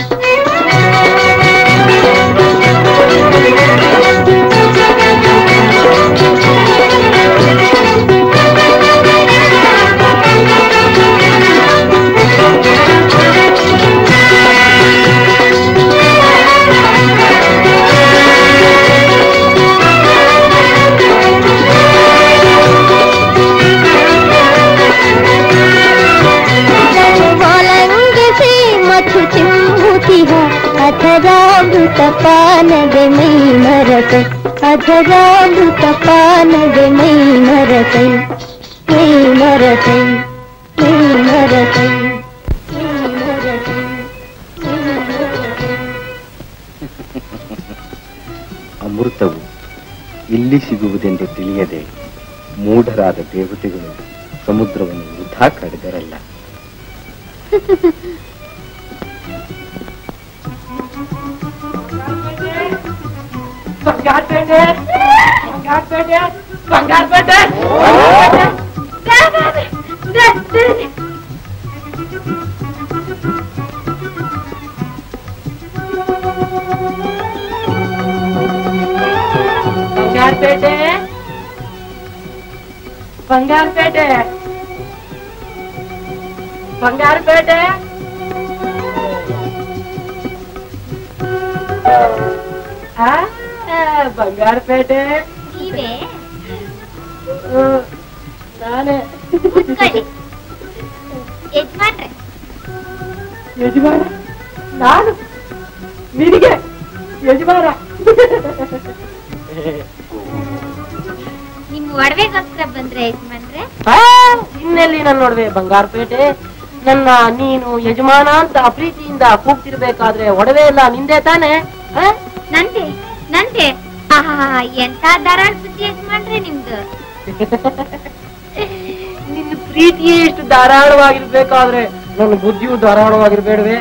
ಒಲಂಗಿಸಿ ಮತ್ತು ಚಿಮ್ಮುತಿಹ ಅಧರಾಮೃತ ಪಾನದೆ ಮೈ ಮರತೈ ಅಧರಾಮೃತ ಪಾನದೆ ಮೈ ಮರತೈ ಮೈ ಮರತೈ ಮೈ ಮರತೈ ಮೈ ಮರತೈ ಮೈ ಮರತೈ ಅಮೃತವು ಇಲ್ಲಿ ಸಿಗುವುದೆಂದು ತಿಳಿಯದೆ ಮೂಢರಾದ ದೇವತೆಗಳು ಸಮುದ್ರವನ್ನು ವೃಥಾ ಕಡಿದರಲ್ಲ ಬಂಗಾರಪೇಟೆ ಬಂಗಾರಪೇಟೆ ಬಂಗಾರಪೇಟೆ ಬಂಗಾರಪೇಟೆ ಬಂಗಾರಪೇಟೆ ಬಂಗಾರಪೇಟೆ ಆ? ಆ, ಬಂಗಾರಪೇಟೆ ನೀವೇ ಹ್ಮ್, ನಾನೇ ಕೂತ್ಕೊಳ್ಳಿ ಯಜಮಾನ್ರೆ ಯಜಮಾನ ನಾನು ನಿನಗೆ ಯಜಮಾನ ನಿಮ್ ಒಡವೆಗೋಸ್ಕರ ಬಂದ್ರೆ ಯಜಮಾನ್ರೆ ಆ, ಇನ್ನೆಲ್ಲಿ ನಾನು ನೋಡ್ವೆ ಬಂಗಾರಪೇಟೆ ನನ್ನ ನೀನು ಯಜಮಾನ ಅಂತ ಪ್ರೀತಿಯಿಂದ ಕೂಗ್ತಿರ್ಬೇಕಾದ್ರೆ ಒಡವೆ ಎಲ್ಲ ನಿಂದೆ ತಾನೆ ಆ? ನಂದೆ ನಂದೆ ಆಹಾ ಎಂತ ಧಾರಾಳ ಬುದ್ಧಿ ಯಜಮಾನ್ರೆ ನಿಮ್ದು ನಿನ್ನ ಪ್ರೀತಿಯೇ ಇಷ್ಟು ಧಾರಾಳವಾಗಿರ್ಬೇಕಾದ್ರೆ ನನ್ನ ಬುದ್ಧಿಯು ಧಾರಾಳವಾಗಿರ್ಬೇಡವೆ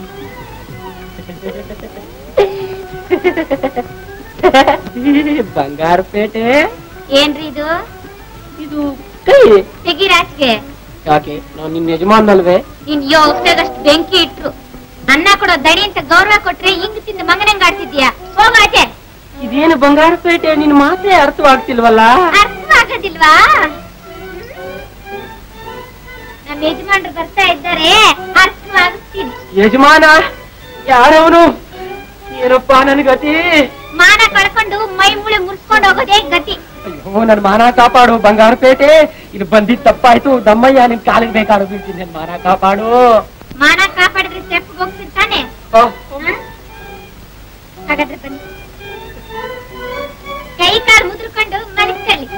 ಬಂಗಾರಪೇಟೆ ಏನ್ರಿ ಇದು ಇದು ಕೈ ತೆಗಿರಾಚ್ಗೆ ಯಾಕೆ ನಾನು ನಿನ್ನ ಯಜಮಾನಲ್ವೇ ನೀನ್ ಯೋಗಷ್ಟು ಬೆಂಕಿ ಇಟ್ರು ಅನ್ನ ಕೊಡೋ ದಡಿ ಅಂತ ಗೌರವ ಕೊಟ್ರೆ ಹಿಂಗ್ ತಿಂದು ಮಂಗನಂಗ್ ಆಡ್ತಿದ್ಯಾ ಹೋಗಾಚೆ ಇದೇನು ಬಂಗಾರಪೇಟೆ ನಿನ್ ಮಾತೇ ಅರ್ಥವಾಗ್ತಿಲ್ವಲ್ಲ ಅರ್ಥವಾಗೋದಿಲ್ವಾ ನಮ್ಮ ಯಜಮಾನ್ರು ಬರ್ತಾ ಇದ್ದಾರೆ ಅರ್ಥವಾಗುತ್ತೀನಿ ಯಜಮಾನ ಯಾರವನು ಏನಪ್ಪ ನನ್ ಗತಿ ಮಾನ ಕಳ್ಕೊಂಡು ಮೈ ಮುಳೆ ಮುರ್ಸ್ಕೊಂಡು ಹೋಗೋದೇ ಗತಿ ಅಯ್ಯೋ ನನ್ ಮಾನ ಕಾಪಾಡು ಬಂಗಾರಪೇಟೆ ಇದು ಬಂದಿದ್ ತಪ್ಪಾಯ್ತು ದಮ್ಮಯ್ಯ ನಿನ್ ಕಾಲಿಗೆ ಬೇಕಾಡು ಬೀಳ್ತೀನಿ ನನ್ ಮಾನ ಕಾಪಾಡು ಮಾನ ಕಾಪಾಡಿದ್ರೆ ಸ್ಟೆಪ್ ಹೋಗ್ತೀನಿ ತಾನೆ ಆ, ಹ? ಹಾಗಾದ್ರೆ ಬನ್ನಿ ಕೈ ಕಾಲು ಮುದ್ರಕೊಂಡು ಮಲಿಸ್ಕೊಳ್ಳಿ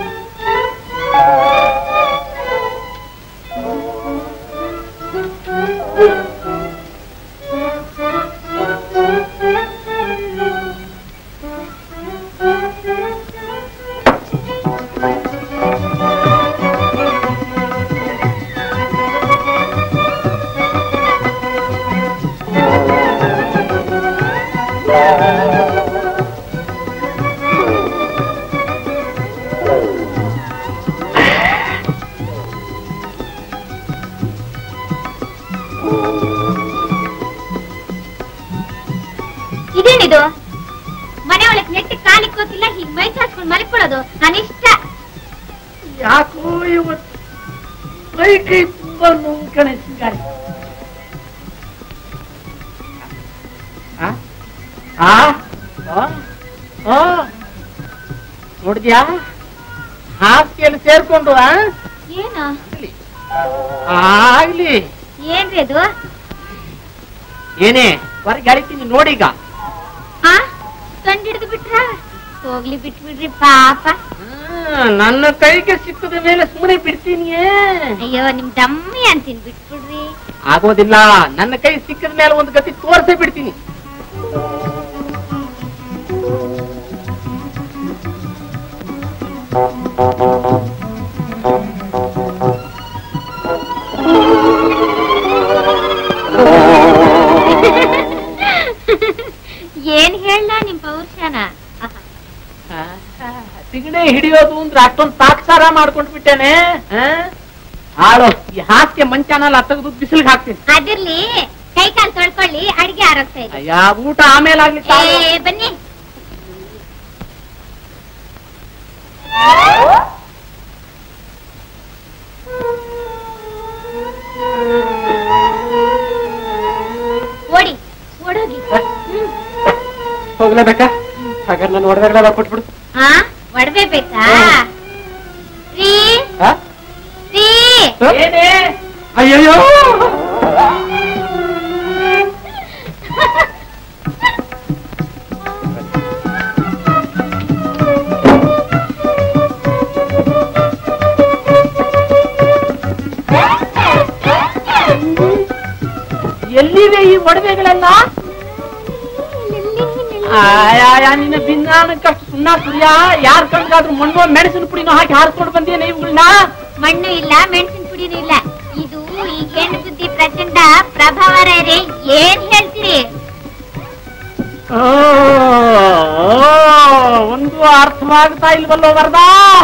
ಇದೇನಿದು ಮನೆ ಒಳಗ್ ನೆಟ್ಟಿ ಕಾಲಿಕ್ ಹೋಗಿಲ್ಲ ಹೀಗ್ ಮೈ ಚಾಚ್ಕೊಂಡು ಮಲ್ಕೊಳ್ಳೋದು ಅನಿಷ್ಟ ಯಾಕೋ ಇವತ್ತು ಕೈ ಕೈ ತುಂಬಾ ನೋವು ಕಣೆ ಸಿಂಗಾರಿ ಆ? ಆ? ಆ? ಆ? ನೋಡಿದ್ಯಾ ಹಾಸಿಗೆಯಲ್ಲಿ ಸೇರ್ಕೊಂಡು ಆ? ಏನ ಆಗ್ಲಿ ಏನ್ರಿ ಅದು ಏನೇ ಹೊರಗೆ ಅಳಿತೀನಿ ನೋಡೀಗ ಆ ಕಂಡಿಡ್ದು ಬಿಟ್ರ ಹೋಗ್ಲಿ ಬಿಟ್ಬಿಡ್ರಿ ಪಾಪ ಹ್ಮ್, ನನ್ನ ಕೈಗೆ ಸಿಕ್ಕದ ಮೇಲೆ ಸುಮ್ಮನೆ ಬಿಡ್ತೀನಿಯೇ ಅಯ್ಯೋ ನಿಮ್ ದಮ್ಮಿ ಅಂತೀನಿ ಬಿಟ್ಬಿಡ್ರಿ ಆಗೋದಿಲ್ಲ ನನ್ನ ಕೈ ಸಿಕ್ಕದ ಮೇಲೆ ಒಂದು ಗತಿ ತೋರ್ಸೇ ಬಿಡ್ತೀನಿ ಏನ್ ಹೇಳ ನಿಮ್ ಪೌರುಷನ ಸಿಗಣೆ ಹಿಡಿಯೋದು ಅಂದ್ರೆ ಅಷ್ಟೊಂದು ತಾತ್ಸಾರ ಮಾಡ್ಕೊಂಡ್ ಬಿಟ್ಟೇನೆ ಆ? ಆಳು ಈ ಹಾಸ್ಯ ಮಂಚಾನೆಲ್ಲ ತೆಗೆದು ಬಿಸಿಲಿಗೆ ಹಾಕ್ತೀನಿ ಅದಿರ್ಲಿ ಮನೆಯಲ್ಲಿ ಅಡಿಗೆ ಆರೋಗ್ತಾ ಇದೆ ಅಯ್ಯ ಊಟ ಆಮೇಲೆ ಆಗ್ಲಿ ತಾಳು. ಏ, ಬನ್ನಿ ಓಡಿ ಓಡೋಗಿ ಹೋಗ್ಲೇಬೇಕಾ ಹಾಗಾದ್ರೆ ನಾನು ಹೊಡೆದಾಗಲೆಲ್ಲ ಕೊಟ್ಬಿಡು ಹಾ ಒಡವೆ ಬೇಕಾ ರೀ ಹಾ? ರೀ ಅಯ್ಯಯ್ಯೋ ಎಲ್ಲಿವೆ ಈ ಒಡವೆಗಳೆಲ್ಲ ಆಯಾಯ ನಿನ್ನ ಭಿನ್ನಾಣಕ್ಕಷ್ಟು ಸುಣ್ಣ ಸುರಿಯ ಯಾರ್ ಕಣ್ಗಾದ್ರೂ ಮಣ್ಣು ಮೆಣಸಿನ ಪುಡಿನೂ ಹಾಕಿ ಹಾರ್ಕೊಂಡು ಬಂದಿಯೇನೆ ಇವುಗಳನ್ನ ಮಣ್ಣು ಇಲ್ಲ ಮೆಣಸಿನ ಪುಡಿನೂ ಇಲ್ಲ ಇದು ಈ ಹೆಣ್ಣು ಬುದ್ಧಿ ಪ್ರಚಂಡ ಪ್ರಭಾವ ರೇ ಏನ್ ಹೇಳ್ತೀರಿ ಓ, ಒಂದು ಅರ್ಥವಾಗ್ತಾ ಇಲ್ವಲ್ಲೋ ವರದಾ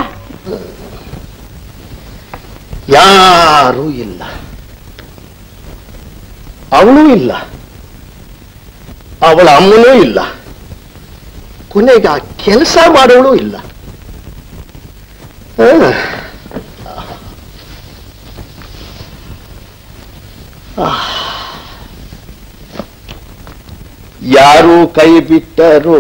ಯಾರೂ ಇಲ್ಲ ಅವಳು ಇಲ್ಲ ಅವಳ ಅಮ್ಮನೂ ಇಲ್ಲ ಕೊನೆಗೆ ಆ ಕೆಲಸ ಮಾಡೋಳು ಇಲ್ಲ ಆ. ಆ. ಯಾರು ಕೈ ಬಿಟ್ಟರು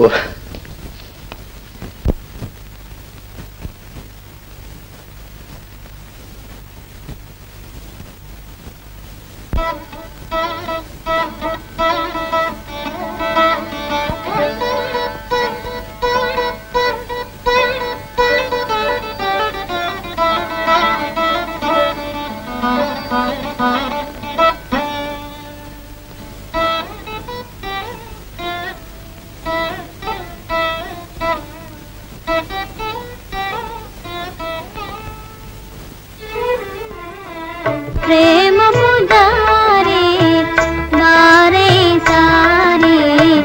ಪ್ರೇಮ ಮುದಾರೆ ಮಾರೆ ಸಾರೆ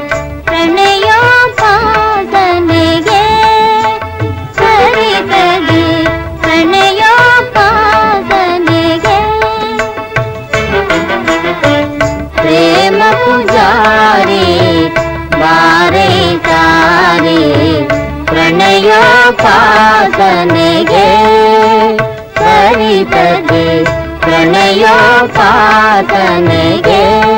ಪ್ರಣಯೋಪಾಸನೆಗೆ ಸರಿತದೆ ಪ್ರಣಯೋಪಾಸನೆಗೆ ಪ್ರೇಮ ಪೂಜಾರಿ ಬಾರೆ ಸಾರೆ ಪ್ರಣಯೋಪಾಸನೆಗೆ ಸರಿತದೆ ಪ್ರಣಯೋಪಾಸನೆಗೆ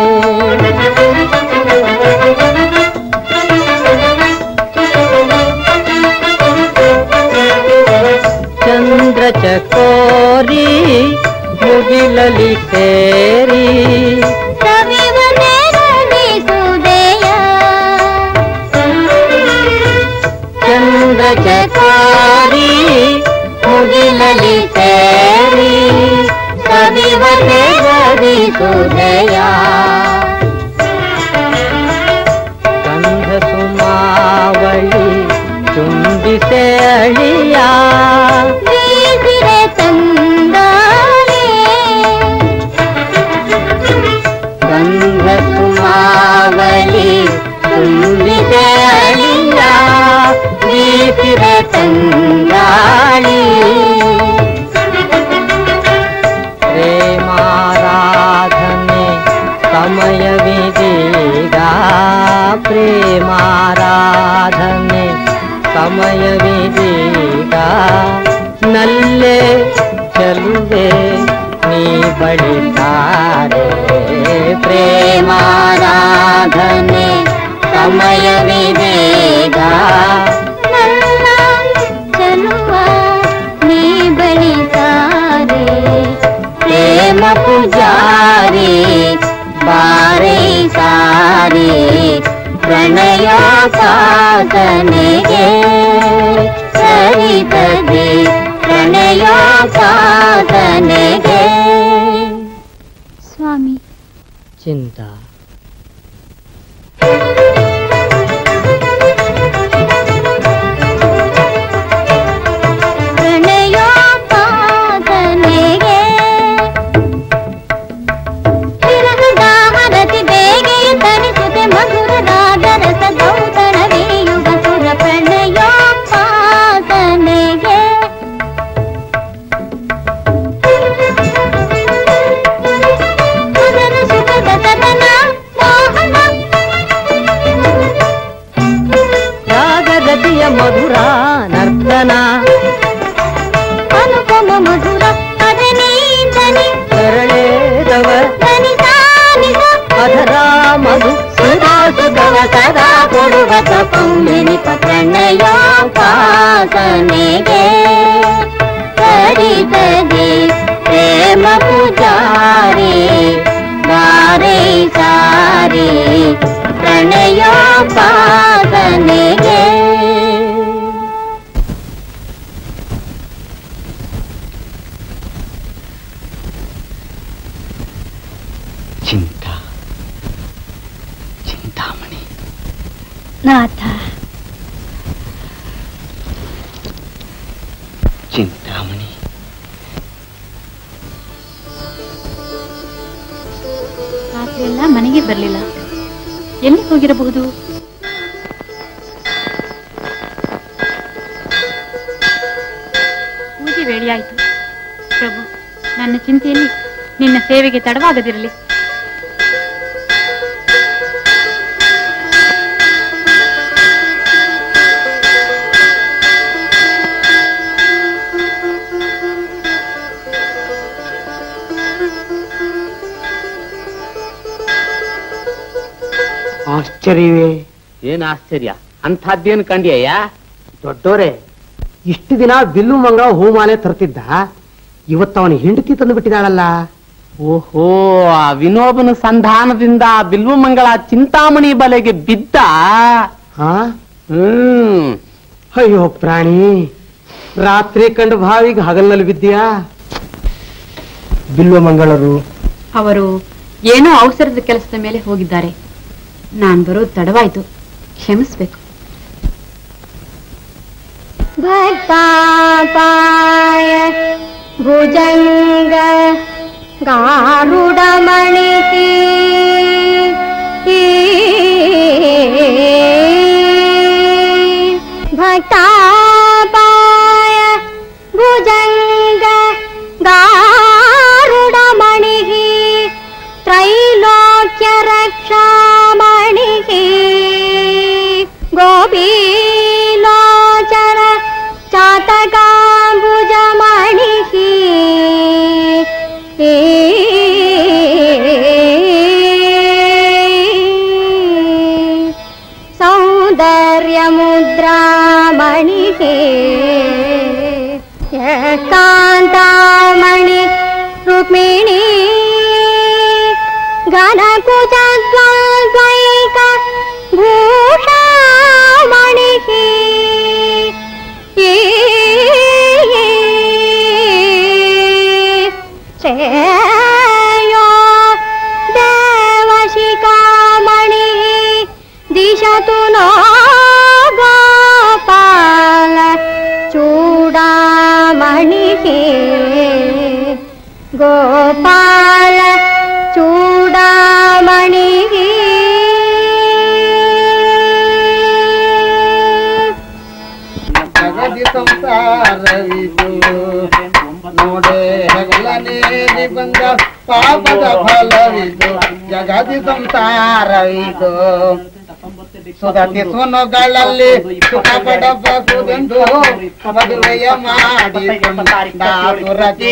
ಚಂದ್ರ ಚಕೋರಿ ಮುಗಿಲಲಿ ಸೇರಿ ಸವಿವನೆ ರವಿಸುದೆಯ ಚಂದ್ರ ಚಕೋರಿ ಮುಗಿಲಲಿ ಸೇರಿ ಸವಿವನೆ ರವಿಸುದೆಯ ಗಂಧ ಸುಮಾವಳಿ ಚುಂಬಿಸೆ ಅಳಿಯ ಬೀಸಿರೆ ತಂದಾಳೆ ಗಂಧ ಸುಮಾವಳಿ ತುಂಬಿದೆ ಅಳಿಯ ಬೀಸಿರೆ ತಂದಾಳಿ ಪ್ರೇಮಾರಾಧನೆ ಸಮಯವಿದೀಗ ಪ್ರೇಮಾರಾಧನೆ ಸಮಯವಿದೀಗ ನಲ್ಲೇ ಚಲುವೆ ನೀ ಬಳಿತಾರೆ ಪ್ರೇಮಾರಾಧನೆ ಸಮಯವಿದೇಗ ನನ್ನ ಚೆಲುವ ನೀ ಬಳಿತಾರೆ ಪ್ರೇಮ ಪೂಜಾರಿ ಬಾರೆ ಸಾರಿ ಪ್ರಣಯ ಸಾಧನೆಗೆ ಸರಿತದೆ ಪ್ರಣಯ ಸಾಧನೆಗೆ ಸ್ವಾಮಿ ಚಿಂತಾ ಪ್ರಣಯೋಪಾಸನೆಗೆ ವಿರಹದ ಹರತಿ ಬೇಗೆಯ ತಣಿಸುತ್ತೆ ಮಧುರದಾದ ರಸ ದೌತಣವೀಯುಗ ಸುರ ಪ್ರಣಯೋಪಾಸನೆಗೆ ಸುಖದ ಸುಖದ ಸದನ ಮಧು ಸುಧಾ ಸುಖವ ಸದಾ ಕೊಡುವ ತಪೌನೆನಿಪ ಪ್ರಣಯೋಪಾಸನೆಗೆ ಸರಿತದೆ ಪ್ರೇಮ ಪೂಜಾರಿ ಬಾರೆ ಸಾರಿ ಪ್ರಣಯೋಪಾಸನೆಗೆ ಚಿಂತ ಚಿಂತಾಮಣಿ ನಾಥ ಚಿಂತಾಮಣಿ ರಾತ್ರಿ ಎಲ್ಲ ಮನೆಗೆ ಬರಲಿಲ್ಲ ಎಲ್ಲಿ ಹೋಗಿರಬಹುದು ಪೂಜೆ ವೇಳೆಯಾಯಿತು ಪ್ರಭು ನನ್ನ ಚಿಂತೆಯಲ್ಲಿ ನಿನ್ನ ಸೇವೆಗೆ ತಡವಾಗದಿರಲಿ ಆಶ್ಚರ್ಯವೇ ಏನ್ ಆಶ್ಚರ್ಯ ಅಂಥದ್ದೇನ್ ಕಂಡ್ಯಯ್ಯ ದೊಡ್ಡೋರೆ ಇಷ್ಟು ದಿನ ಬಿಲ್ಲು ಮಂಗ ಹೂಮಾಲೆ ತರ್ತಿದ್ದ ಇವತ್ತು ಅವನ ಹೆಂಡತಿ ತಂದು ಬಿಟ್ಟಿದ್ದಾಳಲ್ಲ ಓಹೋ ಆ ವಿನೋಬನ ಸಂಧಾನದಿಂದ ಬಿಲ್ವ ಮಂಗಳ ಚಿಂತಾಮಣಿ ಬಲೆಗೆ ಬಿದ್ದ ಹಾ ಹ್ಮ್ ಅಯ್ಯೋ ಪ್ರಾಣಿ ರಾತ್ರಿ ಕಂಡು ಭಾವಿಗೆ ಹಗಲ್ನಲ್ಲಿ ಬಿದ್ದೀಯಾ ಬಿಲ್ವ ಮಂಗಳರು ಅವರು ಏನೋ ಅವಸರದ ಕೆಲಸದ ಮೇಲೆ ಹೋಗಿದ್ದಾರೆ ನಾನ್ ಬರೋದು ತಡವಾಯ್ತು ಕ್ಷಮಿಸ್ಬೇಕು ಭಕ್ತಾಪಾಯ ಭುಜಂಗ ಗಾರುಡಮಣಿಸಿ ಭಕ್ತಾಪಾಯ ಭುಜಂಗ ಗಾರುಡಮಣಿಗಿ ತ್ರೈಲೋಕ್ಯ ರಕ್ಷಾಮಣಿಗಿ ಗೋಪೀಲೋಚನ ಚಾತಕಾಂಬುಜಮಣಿಗಿ ಸೌಂದರ್ಯ ಮುದ್ರಾಮಣಿಗೆ ಕಾಂತಾಮಣಿ ರುಕ್ಮಿಣಿ ಘನಕುಚದ್ವೈಕ ಭೂಷಾಮಣಿಗೆ ಶ್ರೇಯೋ ದೇವಶಿಖಾಮಣಿ ದಿಶತು ನೋ ಗೋಪಾಲ ಚೂಡಾಮಣಿಗೆ ಗೋಪಾಲ ಚೂಡಾಮಣಿಗೆ ಜಗದಿ ಸಂಸಾರವಿದು ನೋಡೆ ಹೆಗಲನೆ ನಿಬಂಧ ಪಾಪದ ಫಲವಿದು ಜಗದಿ ಸಂಸಾರವಿದು ಸುಧತಿ ಸುನುಗಳಲ್ಲಿ ಸುಖ ಪಡಬಹುದೆಂದು ಮದುವೆಯ ಮಾಡಿಕೊಂಡಾದುರತಿ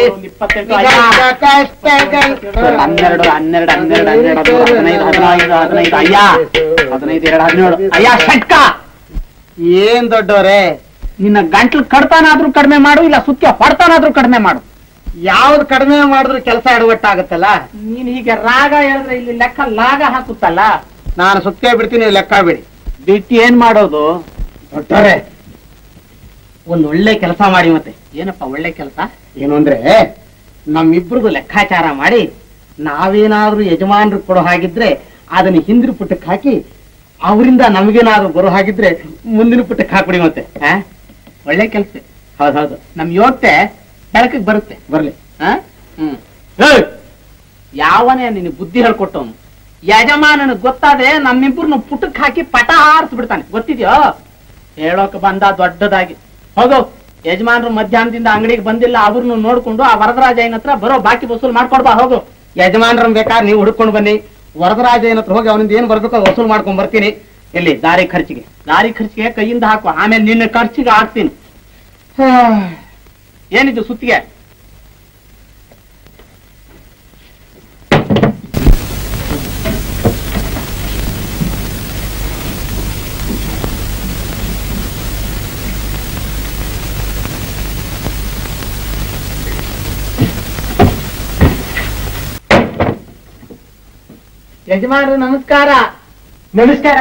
ಕಷ್ಟಗಳು ಹನ್ನೆರಡು ಹನ್ನೆರಡು ಹನ್ನೆರಡು ಹನ್ನೆರಡು ಹದಿನೈದು ಹದಿನೈದು ಹದಿನೈದು ಅಯ್ಯ ಹದಿನೈದು ಎರಡು ಹದಿನೇಳು ಅಯ್ಯ ಷಟ್ಕ ಏನ್ ದೊಡ್ಡೋರೆ ನಿನ್ನ ಗಂಟ್ಲು ಕಡ್ತಾನಾದ್ರೂ ಕಡಿಮೆ ಮಾಡು ಇಲ್ಲ ಸುತ್ಯ ಹೊಡ್ತಾನಾದ್ರೂ ಕಡಿಮೆ ಮಾಡು ಯಾವ್ದು ಕಡಿಮೆ ಮಾಡಿದ್ರು ಕೆಲಸ ಎಡವಟ್ಟಾಗತ್ತಲ್ಲ ನೀನ್ ಹೀಗೆ ರಾಗ ಹೇಳಿದ್ರೆ ಇಲ್ಲಿ ಲೆಕ್ಕ ಲಾಗ ಹಾಕುತ್ತಲ್ಲ ನಾನು ಸುತ್ತೇ ಬಿಡ್ತೀನಿ ಲೆಕ್ಕ ಬಿಡಿ ಬಿಟ್ಟು ಏನ್ ಮಾಡೋದು ದೊಡ್ಡೋರೆ ಒಂದ್ ಒಳ್ಳೆ ಕೆಲಸ ಮಾಡಿ ಮತ್ತೆ ಏನಪ್ಪ ಒಳ್ಳೆ ಕೆಲಸ ಏನು ಅಂದ್ರೆ ನಮ್ಮಿಬ್ರದ್ದು ಲೆಕ್ಕಾಚಾರ ಮಾಡಿ ನಾವೇನಾದ್ರೂ ಯಜಮಾನರು ಕೊಡೋ ಹಾಗಿದ್ರೆ ಅದನ್ನ ಹಿಂದಿನ ಪುಟಕ್ಕೆ ಹಾಕಿ ಅವರಿಂದ ನಮಗೇನಾದ್ರೂ ಬರೋ ಹಾಗಿದ್ರೆ ಮುಂದಿನ ಪುಟಕ್ಕೆ ಹಾಕ್ಬಿಡಿ ಮತ್ತೆ ಆ? ಒಳ್ಳೆ ಕೆಲಸ ಹೌದೌದು ನಮ್ ಯೋಗ್ಯತೆ ಬೆಳಕಿಗೆ ಬರುತ್ತೆ ಬರ್ಲಿ ಆ? ಹ್ಮ್ ಏಯ್! ಯಾವನೇ ನಿನ್ನ ಬುದ್ಧಿ ಹೇಳ್ಕೊಟ್ಟವನು ಯಜಮಾನನ ಗೊತ್ತಾದ್ರೆ ನಮ್ಮಿಬ್ಬರನ್ನು ಪುಟಕ್ ಹಾಕಿ ಪಟ ಹಾರಿಸ್ಬಿಡ್ತಾನೆ ಗೊತ್ತಿದ್ಯೋ ಹೇಳೋಕ್ ಬಂದ ದೊಡ್ಡದಾಗಿ ಹೋಗೋ ಯಜಮಾನರು ಮಧ್ಯಾಹ್ನದಿಂದ ಅಂಗಡಿಗೆ ಬಂದಿಲ್ಲ ಅವ್ರನ್ನು ನೋಡ್ಕೊಂಡು ಆ ವರದರಾಜ ಏನ್ ಹತ್ರ ಬರೋ ಬಾಕಿ ವಸೂಲ್ ಮಾಡ್ಕೊಡ್ಬಾ ಹೋಗು ಯಜಮಾನ್ರನ್ ಬೇಕಾದ್ರೆ ನೀವು ಹುಡ್ಕೊಂಡು ಬನ್ನಿ ವರದರಾಜ ಏನ್ ಹತ್ರ ಹೋಗಿ ಅವನಿಂದ ಏನ್ ಬರ್ಬೇಕು ಅದು ವಸೂಲ್ ಮಾಡ್ಕೊಂಡ್ ಬರ್ತೀನಿ ಎಲ್ಲಿ ದಾರಿ ಖರ್ಚಿಗೆ ದಾರಿ ಖರ್ಚಿಗೆ ಕೈಯಿಂದ ಹಾಕು ಆಮೇಲೆ ನಿನ್ನ ಖರ್ಚಿಗೆ ಹಾಕ್ತೀನಿ ಏನಿದು ಸುತ್ತಿಗೆ ಯಜಮಾನ್ರು ನಮಸ್ಕಾರ ನಮಸ್ಕಾರ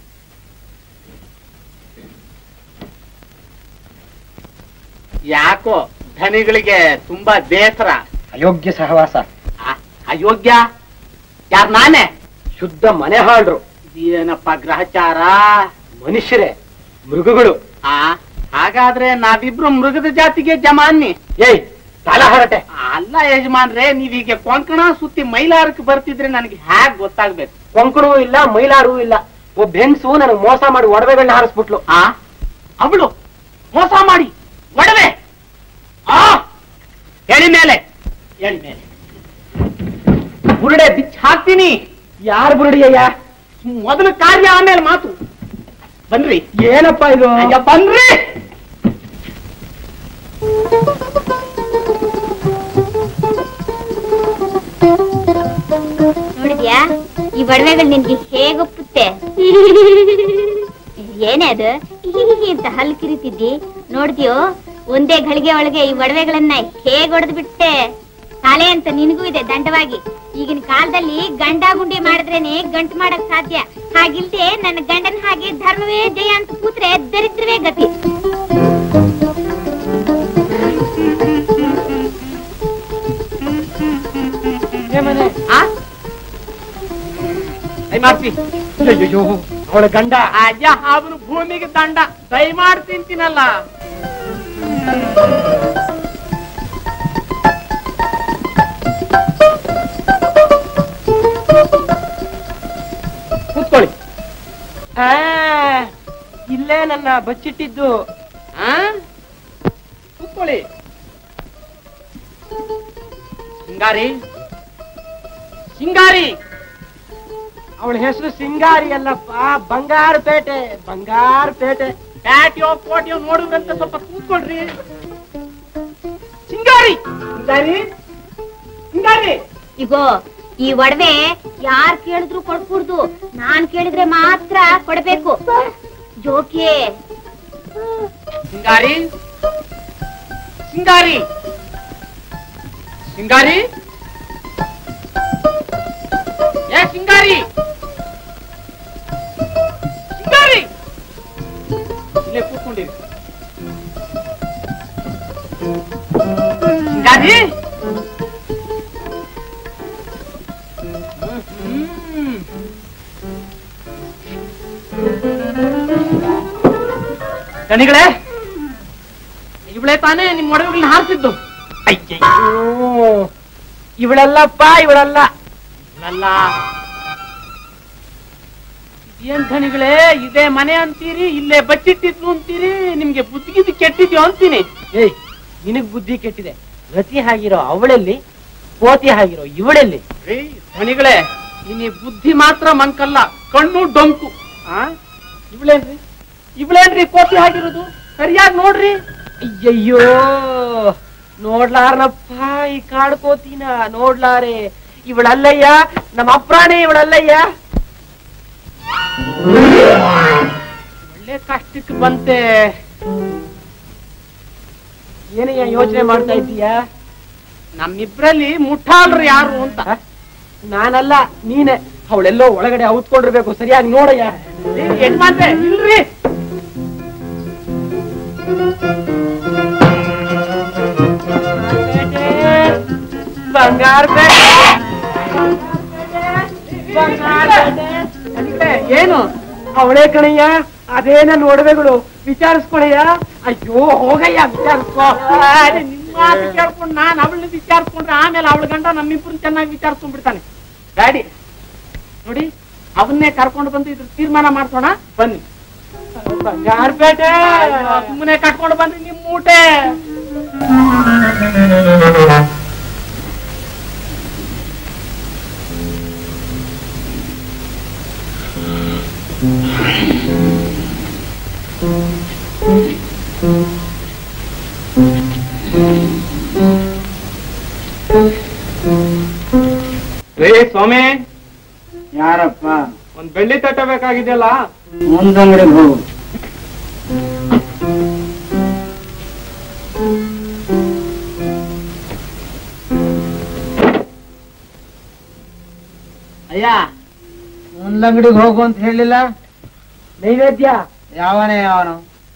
ಯಾಕೋ ಧನಿಗಳಿಗೆ ತುಂಬಾ ಬೇಸರ ಅಯೋಗ್ಯ ಸಹವಾಸ ಅ- ಅಯೋಗ್ಯ ಯಾರ್ ನಾನೇ ಶುದ್ಧ ಮನೆ ಹಾಳ್ರು ಏನಪ್ಪ ಗ್ರಹಚಾರ ಮನುಷ್ಯರೇ ಮೃಗಗಳು ಆ ಹಾಗಾದ್ರೆ ನಾವಿಬ್ರು ಮೃಗದ ಜಾತಿಗೆ ಜಮಾನ್ನಿ ಏಯ್ ತಲ ಹೊರಟೆ ಅಲ್ಲ ಯಜಮಾನ್ರೆ ನೀವೀಗ ಕೊಂಕಣ ಸುತ್ತಿ ಮೈಲಾರಕ್ಕೆ ಬರ್ತಿದ್ರೆ ನನಗೆ ಹ್ಯಾಗ್ ಗೊತ್ತಾಗ್ಬೇಕು ಕೊಂಕಣವೂ ಇಲ್ಲ ಮೈಲಾರೂ ಇಲ್ಲ ಒಬ್ಬ ಹೆಂಗ್ಸು ನನಗೆ ಮೋಸ ಮಾಡಿ ಒಡವೆಗಳನ್ನ ಹಾರಿಸ್ಬಿಟ್ಲು ಆ ಅವಳು ಮೋಸ ಮಾಡಿ ಒಡವೆ ಆ ಎಳಿ ಮೇಲೆ ಎಳಿ ಮೇಲೆ ಬುರುಡೆ ಬಿಚ್ಚ ಹಾಕ್ತೀನಿ ಯಾರು ಬುರುಡಿಯಯ್ಯ ಮೊದಲು ಕಾರ್ಯ ಆಮೇಲೆ ಮಾತು ಬನ್ರಿ ಏನಪ್ಪ ಇದು ಅಯ್ಯ, ಬನ್ರಿ ನೋಡಿದ್ಯಾ ಈ ಒಡವೆಗಳು ನಿನ್ಗೆ ಹೇಗೊಪ್ಪುತ್ತೆ ಏನೇ ಅದು ಹಿಹಿಹಿ ಅಂತ ಹಲ್ ಕಿರಿತಿದ್ದಿ ನೋಡ್ದ್ಯೋ ಒಂದೇ ಗಳಿಗೆ ಒಳಗೆ ಈ ಒಡವೆಗಳನ್ನ ಹೇಗ್ ಹೊಡೆದು ಬಿಟ್ಟೆ ತಲೆ ಅಂತ ನಿನಗೂ ಇದೆ ದಂಡವಾಗಿ ಈಗಿನ ಕಾಲದಲ್ಲಿ ಗಂಡ ಗುಂಡಿ ಮಾಡಿದ್ರೇನೆ ಗಂಟು ಮಾಡಕ್ ಸಾಧ್ಯ ಹಾಗಿಲ್ದೆ ನನ್ನ ಗಂಡನ ಹಾಗೆ ಧರ್ಮವೇ ಜಯ ಅಂತ ಕೂತ್ರೆ ದರಿದ್ರವೇ ಗತಿ ಆ ಐ ಮಾಡ್ತಿ ಅಯ್ಯೋ ಅವಳ ಗಂಡ ಅಯ್ಯ ಅವನು ಭೂಮಿಗೆ ದಂಡ ದಯಮಾಡಿ ತಿಂತೀನಲ್ಲ ಕೂತ್ಕೊಳ್ಳಿ ಆ, ಇಲ್ಲೇ ನನ್ನ ಬಚ್ಚಿಟ್ಟಿದ್ದು ಆ ಕೂತ್ಕೊಳ್ಳಿ ಸಿಂಗಾರಿ ಸಿಂಗಾರಿ ಅವಳ ಹೆಸರು ಸಿಂಗಾರಿ ಅಲ್ಲಪ್ಪ ಬಂಗಾರಪೇಟೆ ಬಂಗಾರಪೇಟೆ ಪ್ಯಾಟಿಯೋ ಕೋಟಿಯೋ ನೋಡುವಂತ ಸ್ವಲ್ಪ ಕೂತ್ಕೊಳ್ರಿ ಸಿಂಗಾರಿ ಸಿಂಗಾರಿ ಸಿಂಗಾರಿ ಇಗೋ ಈ ಒಡವೆ ಯಾರ್ ಕೇಳಿದ್ರು ಕೊಡ್ಕೂಡ್ದು ನಾನ್ ಕೇಳಿದ್ರೆ ಮಾತ್ರ ಕೊಡ್ಬೇಕು ಜೋಕೆ ಸಿಂಗಾರಿ ಸಿಂಗಾರಿ ಸಿಂಗಾರಿ ಏ ಸಿಂಗಾರಿ ಸಿಂಗಾರಿ ಇಲ್ಲೇ ಕೂತ್ಕೊಂಡಿರಿ ಸಿಂಗಾರಿ ಹ್ಮ್. ಗಣಿಗಳೇ ಇವಳೇ ತಾನೇ ನಿಮ್ ಒಡವೆಗಳನ್ನ ಹಾರಿಸಿದ್ದು ಅಯ್ಯಯ್ಯೋ ಇವಳಲ್ಲಪ್ಪ ಇವಳಲ್ಲ ಅಲ್ಲ ಏನ್ ಧಣಿಗಳೇ ಇದೇ ಮನೆ ಅಂತೀರಿ ಇಲ್ಲೇ ಬಚ್ಚಿಟ್ಟಿದ್ಲು ಅಂತೀರಿ ನಿಮ್ಗೆ ಬುದ್ಧಿಗಿದ್ದು ಕೆಟ್ಟಿದ್ಯೋ ಅಂತೀನಿ ಏಯ್ ನಿನಗ್ ಬುದ್ಧಿ ಕೆಟ್ಟಿದೆ ರತಿ ಆಗಿರೋ ಅವಳಲ್ಲಿ ಕೋತಿ ಆಗಿರೋ ಇವಳಲ್ಲಿ ಏಯ್, ಧಣಿಗಳೇ ಇನಿ ಬುದ್ಧಿ ಮಾತ್ರ ಮಂಕಲ್ಲ ಕಣ್ಣು ಡೊಂಕು ಆ ಇವಳೇನ್ರಿ ಇವಳೇನ್ರಿ ಕೋತಿ ಆಗಿರೋದು ಸರಿಯಾಗಿ ನೋಡ್ರಿ ಅಯ್ಯಯ್ಯೋ ನೋಡ್ಲಾರನಪ್ಪ ಈ ಕಾಡು ಕೋತಿನ ನೋಡ್ಲಾರೆ ಇವಳಲ್ಲಯ್ಯ ನಮ್ಮ ಅಪ್ರಾಣೆ ಇವಳಲ್ಲಯ್ಯ ಒಳ್ಳೆ ಕಷ್ಟಕ್ಕೆ ಬಂತೆ ಏನಯ್ಯ ಯೋಚನೆ ಮಾಡ್ತಾ ಇದ್ದೀಯಾ ನಮ್ಮಿಬ್ರಲ್ಲಿ ಮುಠಾಳ್ರು ಯಾರು ಅಂತ ನಾನಲ್ಲ ನೀನೆ ಅವಳೆಲ್ಲೋ ಒಳಗಡೆ ಔತ್ಕೊಂಡಿರ್ಬೇಕು ಸರಿಯಾಗಿ ನೋಡಯ್ಯ ಏ, ಯಜಮಾನ್ರೆ ಇಲ್ರಿ ಬಂಗಾರ ಏನು ಅವಳೇ ಕಣಯ್ಯ ಅದೇ ನನ್ನ ಒಡವೆಗಳು ವಿಚಾರಿಸ್ಕೊಳಯ್ಯ ಅಯ್ಯೋ ಹೋಗಯ್ಯ ವಿಚಾರಿಸ್ಕೋ ಅರೆ, ನಿಮ್ಮ ಮಾತು ಕೇಳ್ಕೊಂಡು ನಾನು ಅವಳನ್ನ ವಿಚಾರಿಸ್ಕೊಂಡ್ರೆ ಆಮೇಲೆ ಅವಳ ಗಂಡ ನಮ್ಮಿಬ್ರು ಚೆನ್ನಾಗಿ ವಿಚಾರಿಸ್ಕೊಂಡ್ಬಿಡ್ತಾನೆ ಗಾಡಿ ನೋಡಿ ಅವನ್ನೇ ಕರ್ಕೊಂಡು ಬಂದು ಇದ್ರ ತೀರ್ಮಾನ ಮಾಡ್ಸೋಣ ಬನ್ನಿ ಬಂಗಾರಪೇಟೆ ಸುಮ್ಮನೆ ಕಟ್ಕೊಂಡು ಬಂದ್ರಿ ನಿಮ್ ಮೂಟೆ ರೇ ಸ್ವಾಮಿ ಯಾರಪ್ಪ ಒಂದ್ ಬೆಳ್ಳಿ ತಟ್ಟ ಬೇಕಾಗಿದೆಯಲ್ಲ ಮುಂದಂಗಡಿಗೆ ಹೋಗು ಅಯ್ಯ ಮುಂದಂಗಡಿಗೆ ಹೋಗು ಅಂತ ಹೇಳಿಲ್ಲ ನೈವೇದ್ಯ ಯಾವನೇ ಅವನು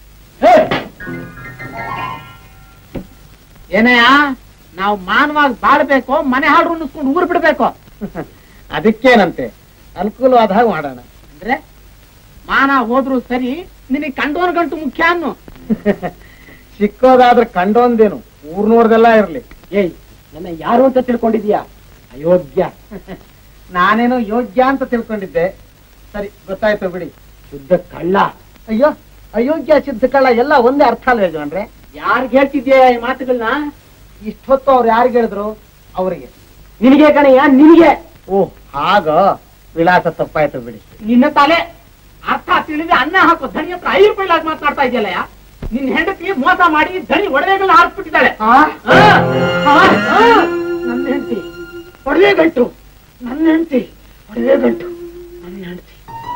ಏನಯ್ಯ ನಾವು ಮಾನವಾಗಿ ಬಾಳ್ಬೇಕು ಮನೆ ಹಾಳು ಉಣಿಸ್ಕೊಂಡು ಊರ್ ಬಿಡ್ಬೇಕು ಅದಕ್ಕೇನಂತೆ ಅನುಕೂಲವಾದ ಹಾಗೆ ಮಾಡೋಣ ಅಂದ್ರೆ ಮಾನ ಹೋದ್ರು ಸರಿ ನಿನಗೆ ಕಂಡೋನ್ ಗಂಟು ಮುಖ್ಯ ಅನ್ನು ಸಿಕ್ಕೋದಾದ್ರೆ ಕಂಡೊಂದೇನು ಊರ್ನೋರ್ದೆಲ್ಲ ಇರ್ಲಿ ಏಯ್ ನನ್ನ ಯಾರು ಅಂತ ತಿಳ್ಕೊಂಡಿದ್ಯಾ ಅಯೋಗ್ಯ ನಾನೇನೋ ಯೋಗ್ಯ ಅಂತ ತಿಳ್ಕೊಂಡಿದ್ದೆ ಸರಿ ಗೊತ್ತಾಯ್ತು ಬಿಡಿ ಶುದ್ಧ ಕಳ್ಳ ಅಯ್ಯೋ ಅಯೋಗ್ಯ ಸಿದ್ಧ ಕಳ್ಳ ಎಲ್ಲ ಒಂದೇ ಅರ್ಥ ಅಲ್ವೇ ಯಜಮಾನ್ರೆ ಯಾರಿಗ್ ಹೇಳ್ತಿದ್ಯಾ ಈ ಮಾತುಗಳನ್ನ ಇಷ್ಟೊತ್ತು ಅವ್ರು ಯಾರಿಗೆ ಹೇಳಿದ್ರು ಅವರಿಗೆ ನಿನಗೆ ಕಣಯ್ಯ ನಿನಗೆ ಓ ಹಾಗ ವಿಳಾಸ ತಪ್ಪಾಯ್ತು ಬಿಡಿ ನಿನ್ನ ತಲೆ ಅರ್ಥ ತಿಳಿದೆ ಅನ್ನ ಹಾಕೋ ಧಣಿ ಹತ್ರ ಐದು ರೂಪಾಯಿ ಮಾತನಾಡ್ತಾ ಇದೆಯಲ್ಲ ನಿನ್ನ ಹೆಂಡತಿ ಮೋಸ ಮಾಡಿ ಧಣಿ ಒಡವೆಗಳನ್ನ ಹಾರಿಸ್ಬಿಟ್ಟಿದ್ದಾಳೆ ಆ, ಆ, ಆ, ನನ್ನ ಹೆಂಡತಿ ಒಡವೆ ಗಂಟು ನನ್ನ ಹೆಂಡತಿ ಒಡವೆ ಗಂಟು ನನ್ನ ಹೆಂಡತಿ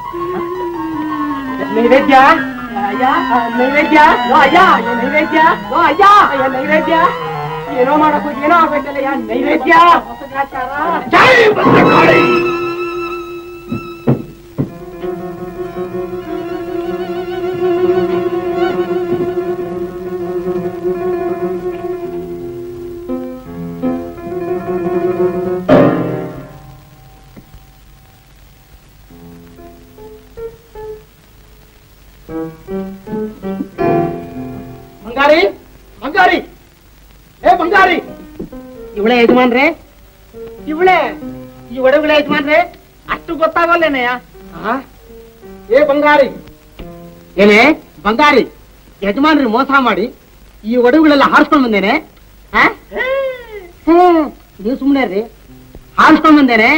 ನೈವೇದ್ಯ ಅಯ್ಯ ಆ, ನೈವೇದ್ಯ ಓ ಅಯ್ಯ ಅಯ್ಯ, ನೈವೇದ್ಯ ಓ ಅಯ್ಯ ಅಯ್ಯ ನೈವೇದ್ಯ ಏನೋ ಮಾಡಕ್ ಹೋಗಿ ಏನೋ ಆಗ್ಬೇಕಲ್ಲ ಯಾ ನೈವೇದ್ಯ ಹೊಸ ಗ್ರಾಚಾರ ಜೈ ಭದ್ರಕಾಳಿ ಬಂಗಾರಿ ಬಂಗಾರಿ ಏ ಬಂಗಾರಿ ಇವಳೆ ಯಜಮಾನ್ರೆ ಇವಳೆ ಈ ಒಡವೆಗಳ ಯಜಮಾನ್ರೆ ಅಷ್ಟು ಗೊತ್ತಾಗಲ್ಲೇನಯ್ಯ ಆ? ಏ ಬಂಗಾರಿ ಏನೇ ಬಂಗಾರಿ ಯಜಮಾನ್ರಿ ಮೋಸ ಮಾಡಿ ಈ ಒಡವೆಗಳೆಲ್ಲ ಹಾರಿಸ್ಕೊಂಡ್ ಬಂದೇನೆ ಆ? ಹ್ಮ್ ನೀವು ಸುಮ್ಮನೆ ರೀ ಹಾರಿಸ್ಕೊಂಡ್ ಬಂದೇನೆ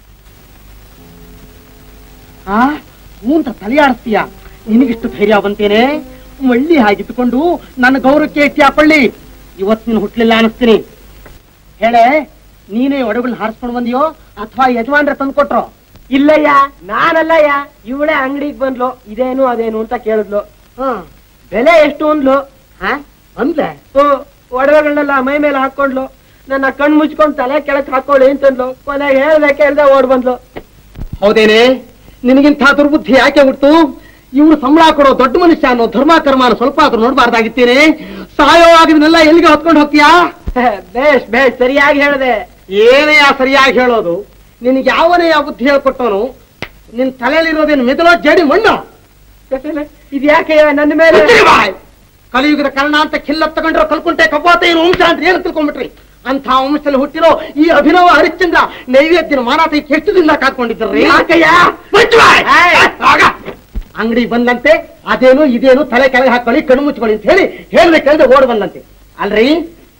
ಆ ಹ್ಞೂ ಅಂತ ತಲೆ ಆಡಿಸ್ತೀಯ ನಿನಗಿಷ್ಟು ಧೈರ್ಯ ಬಂತೇನೆ ಮಳ್ಳಿ ಹಾಗಿಟ್ಟುಕೊಂಡು ನನ್ನ ಗೌರವಕ್ಕೆ ಎತ್ತಿ ಹಾಕೊಳ್ಳಿ ಇವತ್ತು ನೀನು ಹುಟ್ಲಿಲ್ಲ ಅನಿಸ್ತೀನಿ ಹೇಳೆ ನೀನೇ ಒಡಗಳನ್ನ ಹಾರಿಸ್ಕೊಂಡು ಬಂದಿಯೋ ಅಥವಾ ಯಜಮಾನ್ರೆ ತಂದ್ಕೊಟ್ರೋ ಇಲ್ಲಯ್ಯ ನಾನಲ್ಲಯ್ಯ ಇವಳೆ ಅಂಗಡಿಗೆ ಬಂದ್ಲು ಇದೇನು ಅದೇನು ಅಂತ ಕೇಳಿದ್ಲು ಬೆಲೆ ಎಷ್ಟು ಅಂದ್ಲು ಅಂದ್ಲೆ ಒಡವೆಗಳನ್ನೆಲ್ಲ ಮೈ ಮೇಲೆ ಹಾಕೊಂಡ್ಲು ನನ್ನ ಕಣ್ ಮುಚ್ಕೊಂಡ್ ತಲೆ ಕೆಳಕ್ ಹಾಕೊಳ್ಳಿ ಅಂತಂದ್ಲು ಕೊನೆಗೆ ಹೇಳ್ದೆ ಕೇಳ್ದೆ ಓಡ್ ಬಂದ್ಲು ಹೌದೇನೆ ನಿನಗಿಂತ ದುರ್ಬುದ್ಧಿ ಯಾಕೆ ಹುಟ್ಟು ಇವ್ರು ಸಂಬಳ ಕೊಡೋ ದೊಡ್ಡ ಮನುಷ್ಯ ಅನ್ನೋ ಧರ್ಮ ಕರ್ಮಾನ ಸ್ವಲ್ಪ ಆದ್ರೂ ನೋಡ್ಬಾರ್ದಾಗಿತ್ತೇನೆ ಸಾಯೋವಾಗ ಇದನ್ನೆಲ್ಲ ಎಲ್ಲಿಗೆ ಹೊತ್ಕೊಂಡು ಹೋಗ್ತೀಯಾ ಬೇಷ್ ಬೇಷ್ ಸರಿಯಾಗಿ ಹೇಳ್ದೆ ಏನೇ ಆ ಸರಿಯಾಗಿ ಹೇಳೋದು ನಿನಗೆ ಯಾವನೇ ಯಾವ ಬುದ್ಧಿ ಹೇಳ್ಕೊಟ್ಟವನು ನಿನ್ ತಲೆಯಲ್ಲಿರೋದೇನು ಮೆದುಳೋ ಜಡಿ ಮಣ್ಣು ಇದ್ಯಾಕೆ ನನ್ನ ಮೇಲೆ ಮುಚ್ಚಿರಿ ಬಾಯ್. ಕಲಿಯುಗದ ಕರ್ಣ ಅಂತ ಕಿಲ್ಲ ತಗೊಂಡ್ರೋ ಕಲ್ಕೊಂಡೆ ಕಬ್ಬಾತ ಏನು ವಂಶ ಅಂತ ಏನು ತಿಳ್ಕೊಂಡ್ಬಿಟ್ರಿ ಅಂತ ವಂಶದಲ್ಲಿ ಹುಟ್ಟಿರೋ ಈ ಅಭಿನವ ಹರಿಶ್ಚಂದ್ರ ನೈವೇದ್ಯನ ಮಾರಾಟಕ್ಕೆ ಎಷ್ಟು ದಿನ ಕಾದ್ಕೊಂಡಿದ್ರಿ ಯಾಕಯ್ಯ? ಮುಚ್ಚು ಬಾಯ್. ಆಗ ಅಂಗಡಿ ಬಂದಂತೆ ಅದೇನು ಇದೇನು ತಲೆ ಕೆಳಗೆ ಹಾಕೊಳ್ಳಿ ಕಣ್ಣು ಮುಚ್ಕೊಳ್ಳಿ ಅಂತ ಹೇಳಿ ಹೇಳ್ದೆ ಕೇಳ್ದೆ ಓಡ್ ಬಂದಂತೆ ಅಲ್ರಿ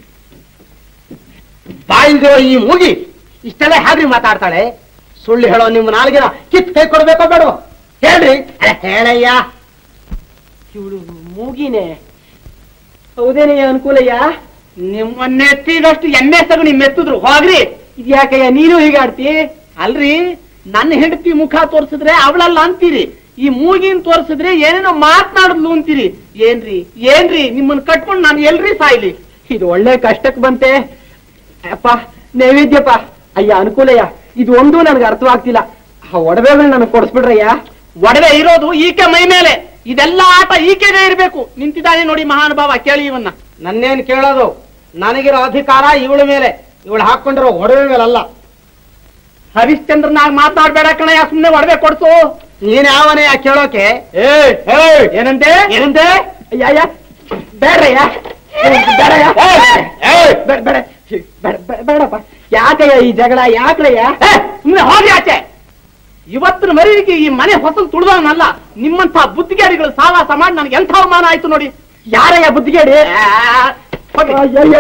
ಬಾಯಿಲ್ದಿರೋ ಈ ಮೂಗಿ ಇಷ್ಟೆಲ್ಲ ಹಾಗ್ರಿ ಮಾತಾಡ್ತಾಳೆ ಸುಳ್ಳು ಹೇಳೋ ನಿಮ್ಮ ನಾಲ್ಗಿನ ಕಿತ್ ಕೈ ಕೊಡ್ಬೇಕೋ ಬೇಡವೋ ಹೇಳ್ರಿ ಅರೆ, ಹೇಳಯ್ಯ ಇವಳು ಮೂಗಿನೇ ಹೌದೇನಯ್ಯ ಅನುಕೂಲಯ್ಯ ನಿಮ್ಮನ್ನೆತ್ತಿದಷ್ಟು ಎಮ್ಮೆ ಸಗಣಿ ಮೆತ್ತಿದ್ರು ಹೋಗ್ರಿ ಇದ್ಯಾಕಯ್ಯ ನೀನು ಹೀಗಾಡ್ತಿ ಅಲ್ರಿ ನನ್ನ ಹೆಂಡತಿ ಮುಖ ತೋರ್ಸಿದ್ರೆ ಅವಳಲ್ಲ ಅಂತೀರಿ ಈ ಮೂಗಿನ್ ತೋರ್ಸಿದ್ರೆ ಏನೇನೋ ಮಾತನಾಡಿದ್ಲು ಅಂತೀರಿ ಏನ್ರಿ ಏನ್ರಿ ನಿಮ್ಮನ್ನ ಕಟ್ಕೊಂಡು ನಾನು ಎಲ್ರಿ ಸಾಯ್ಲಿ ಇದು ಒಳ್ಳೆ ಕಷ್ಟಕ್ ಬಂತೆ ಅಪ್ಪ ನೈವೇದ್ಯಪ್ಪ ಅಯ್ಯ ಅನುಕೂಲಯ್ಯ ಇದು ಒಂದು ನನ್ಗೆ ಅರ್ಥವಾಗ್ತಿಲ್ಲ ಆ ಒಡವೆಗಳು ನನಗೆ ಕೊಡಿಸ್ಬಿಡ್ರಯ್ಯ ಒಡವೆ ಇರೋದು ಈಕೆ ಮೈ ಮೇಲೆ ಇದೆಲ್ಲ ಆಟ ಈಕೆಗೆ ಇರ್ಬೇಕು ನಿಂತಿದ್ದಾನೆ ನೋಡಿ ಮಹಾನುಭಾವ ಕೇಳಿ ಇವನ್ನ ನನ್ನೇನ್ ಕೇಳೋದು ನನಗಿರೋ ಅಧಿಕಾರ ಇವಳ ಮೇಲೆ ಇವಳು ಹಾಕೊಂಡಿರೋ ಒಡವೆ ಮೇಲಲ್ಲ ಹರಿಶ್ಚಂದ್ರನಾಗ್ ಮಾತಾಡ್ಬೇಡ ಕಣಯ್ಯ ಸುಮ್ನೆ ಒಡವೆ ಕೊಡ್ಸು ನೀನ್ ಯಾವನೇ ಕೇಳೋಕೆ ಏ ಏನಂತೆ ಏನಂತೆ ಅಯ್ಯ ಅಯ್ಯ ಬೇಡ್ರಯ್ಯ ಬೇಡಯ್ಯ ಬೇಡ ಬೇಡ ಬೇಡ- ಬೇಡ- ಬೇಡಪ್ಪ ಯಾಕಯ್ಯ ಈ ಜಗಳ ಯಾಕ್ರಯ್ಯ ಸುಮ್ನೆ ಹೋಗಿ ಆಚೆ ಇವತ್ತಿನ ಮರೀಗೆ ಈ ಮನೆ ಹೊಸಲು ತುಳಿದವನಲ್ಲ ನಿಮ್ಮಂತ ಬುದ್ಧಿಗಾರಿಗಳು ಸಾವಾಸ ಮಾಡಿ ನನಗೆ ಎಂಥ ಅವಮಾನ ಆಯ್ತು ನೋಡಿ ಯಾರಯ್ಯ ಬುದ್ಧಿಗೇಡಿ ಹೋಗಿ. ಅಯ್ಯಯ್ಯೋ.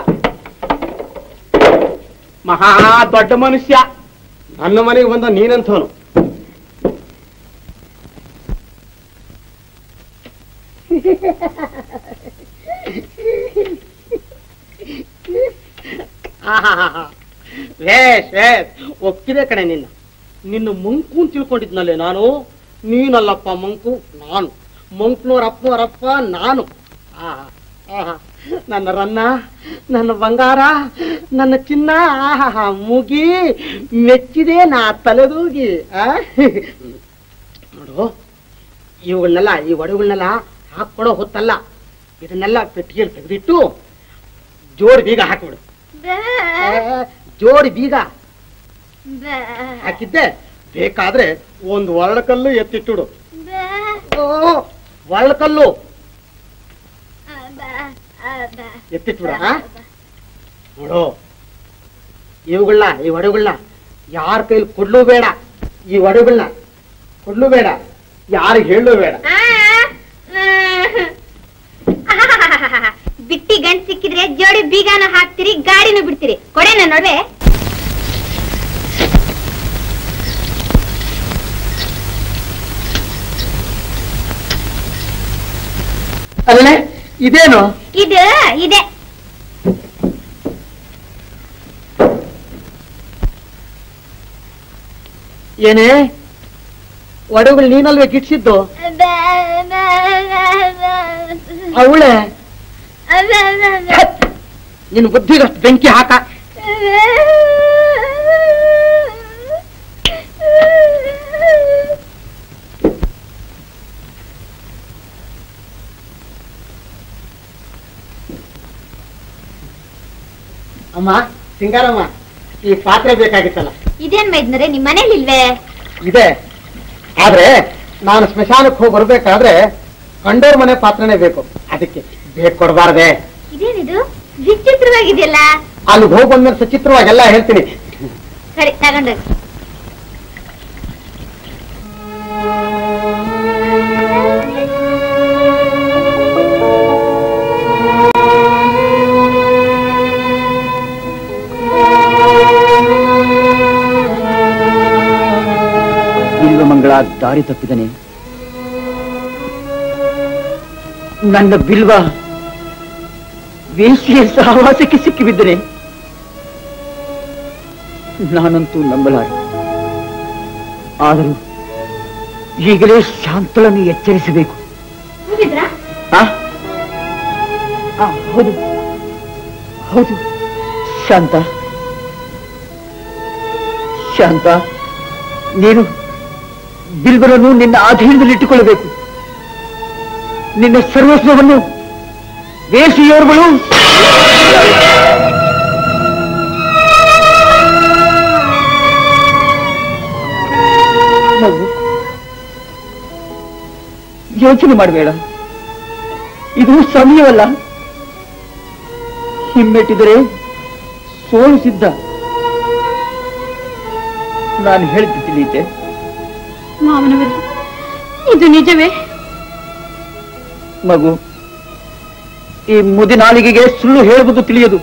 ಮಹಾ ದೊಡ್ಡ ಮನುಷ್ಯ ನನ್ನ ಮನೆಗೆ ಬಂದ ನೀನಂಥವನು ಆಹಾಹಾಹಾ. ವೇಷ್ ವೇಷ್ ಒಪ್ಪಿದೆ ಕಣೆ ನಿನ್ನ ನಿನ್ನ ಮಂಕು ಅಂತ ತಿಳ್ಕೊಂಡಿದ್ನಲ್ಲೇ ನಾನು ನೀನಲ್ಲಪ್ಪ ಮಂಕು ನಾನು ಮಂಕ್ನೋರ್ ಅಪ್ಪನವರಪ್ಪ ನಾನು ಆ ಆಹಾ, ನನ್ನ ರನ್ನ ನನ್ನ ಬಂಗಾರ ನನ್ನ ಚಿನ್ನ ಆಹಾ ಮುಗಿ ಮೆಚ್ಚಿದೆ ನಾ ತಲೆದೂಗಿ ಆ? ನೋಡು ಇವುಗಳನ್ನೆಲ್ಲ ಈ ಒಡವುಗಳನ್ನೆಲ್ಲ ಹಾಕೊಡೋ ಹೊತ್ತಲ್ಲ ಇದನ್ನೆಲ್ಲ ಪೆಟ್ಟಿಗೆಯಲ್ಲಿ ತೆಗೆದಿಟ್ಟು ಜೋಡಿ ಬೀಗ ಹಾಕ್ಬಿಡು ಆ, ಜೋಡಿ ಬೀಗ ಹಾಕಿದ್ದೆ ಬೇಕಾದ್ರೆ ಒಂದು ಒರಳಕಲ್ಲು ಎತ್ತಿಟ್ಟುಡು ಓ ಒರಳಕಲ್ಲು ಎತ್ತಿಟ್ಬಿಡ ನೋಡು ಇವುಗಳನ್ನ ಈ ಒಡವುಗಳನ್ನ ಯಾರ ಕೈಲಿ ಕೊಡ್ಲು ಬೇಡ ಈ ಒಡವುಗಳನ್ನ ಕೊಡ್ಲು ಬೇಡ ಯಾರಿಗೆ ಹೇಳಲು ಬೇಡ ಬಿಟ್ಟಿ ಗಂಟ್ ಸಿಕ್ಕಿದ್ರೆ ಜೋಡಿ ಬೀಗಾನ ಹಾಕ್ತಿರಿ ಗಾಡಿನೂ ಬಿಡ್ತೀರಿ ಕೊಡೆನ ನೋಡ್ವೆ ಅಲ್ಲೇ ಇದೇನು ಇದು ಇದೆ ಏನೇ ಒಡವುಗಳು ನೀನಲ್ವೇ ಗಿಟ್ಸಿದ್ದು ಅವಳೆ ನಿನ್ ಬುದ್ಧಿಗಷ್ಟು ಬೆಂಕಿ ಹಾಕ ಅಮ್ಮ ಸಿಂಗಾರಮ್ಮ ಈ ಪಾತ್ರೆ ಬೇಕಾಗಿತ್ತಲ್ಲ ಇದೇನ್ ಮೈದ್ನರೆ ನಿಮ್ ಮನೇಲಿ ಇಲ್ವೇ ಇದೆ ಆದ್ರೆ ನಾನು ಸ್ಮಶಾನಕ್ಕೆ ಹೋಗಿ ಬರ್ಬೇಕಾದ್ರೆ ಕಂಡೋರ್ ಮನೆ ಪಾತ್ರನೇ ಬೇಕು ಅದಕ್ಕೆ ಬೇಕು ಕೊಡಬಾರ್ದೆ ಇದೇನಿದು ವಿಚಿತ್ರವಾಗಿದೆಯಲ್ಲ ಅಲ್ಲಿ ಹೋಗಿ ಬಂದ್ಮೇಲೆ ಸಚಿತ್ರವಾಗಿ ಎಲ್ಲ ಹೇಳ್ತೀನಿ ಸರಿ ತಗೊಂಡೋಗಿ ಬಿಲ್ವಮಂಗಳ ದಾರಿ ತಪ್ಪಿದನೆ ನನ್ನ ಬಿಲ್ವ ವೇಶ್ಯೆಯ ಸಹವಾಸಕ್ಕೆ ಸಿಕ್ಕಿಬಿದ್ದನೆ ನಾನಂತೂ ನಂಬಲಾರೆ ಆದರೂ ಈಗಲೇ ಶಾಂತಳನ್ನು ಎಚ್ಚರಿಸಬೇಕು ಆ? ಆ, ಹೌದು ಹೌದು ಶಾಂತ ಶಾಂತ ನೀನು ಬಿಲ್ಬರನ್ನು ನಿನ್ನ ಅಧೀನದಲ್ಲಿಟ್ಟುಕೊಳ್ಳಬೇಕು ನಿನ್ನ ಸರ್ವಸ್ವವನ್ನು ವೇಷಿಯವರುಗಳು ಮಗು, ಯೋಚನೆ ಮಾಡಬೇಡ ಇದು ಸಮಯವಲ್ಲ ಹಿಮ್ಮೆಟ್ಟಿದರೆ ಸೋಲು ಸಿದ್ಧ ನಾನು ಹೇಳಿದ್ದು ತಿಳಿಯುತ್ತೆ ಮಾವನವರೇ ಇದು ನಿಜವೇ ಮಗು ಈ ಮುದಿನಾಲಿಗೆಗೆ ಸುಳ್ಳು ಹೇಳುವುದು ತಿಳಿಯದು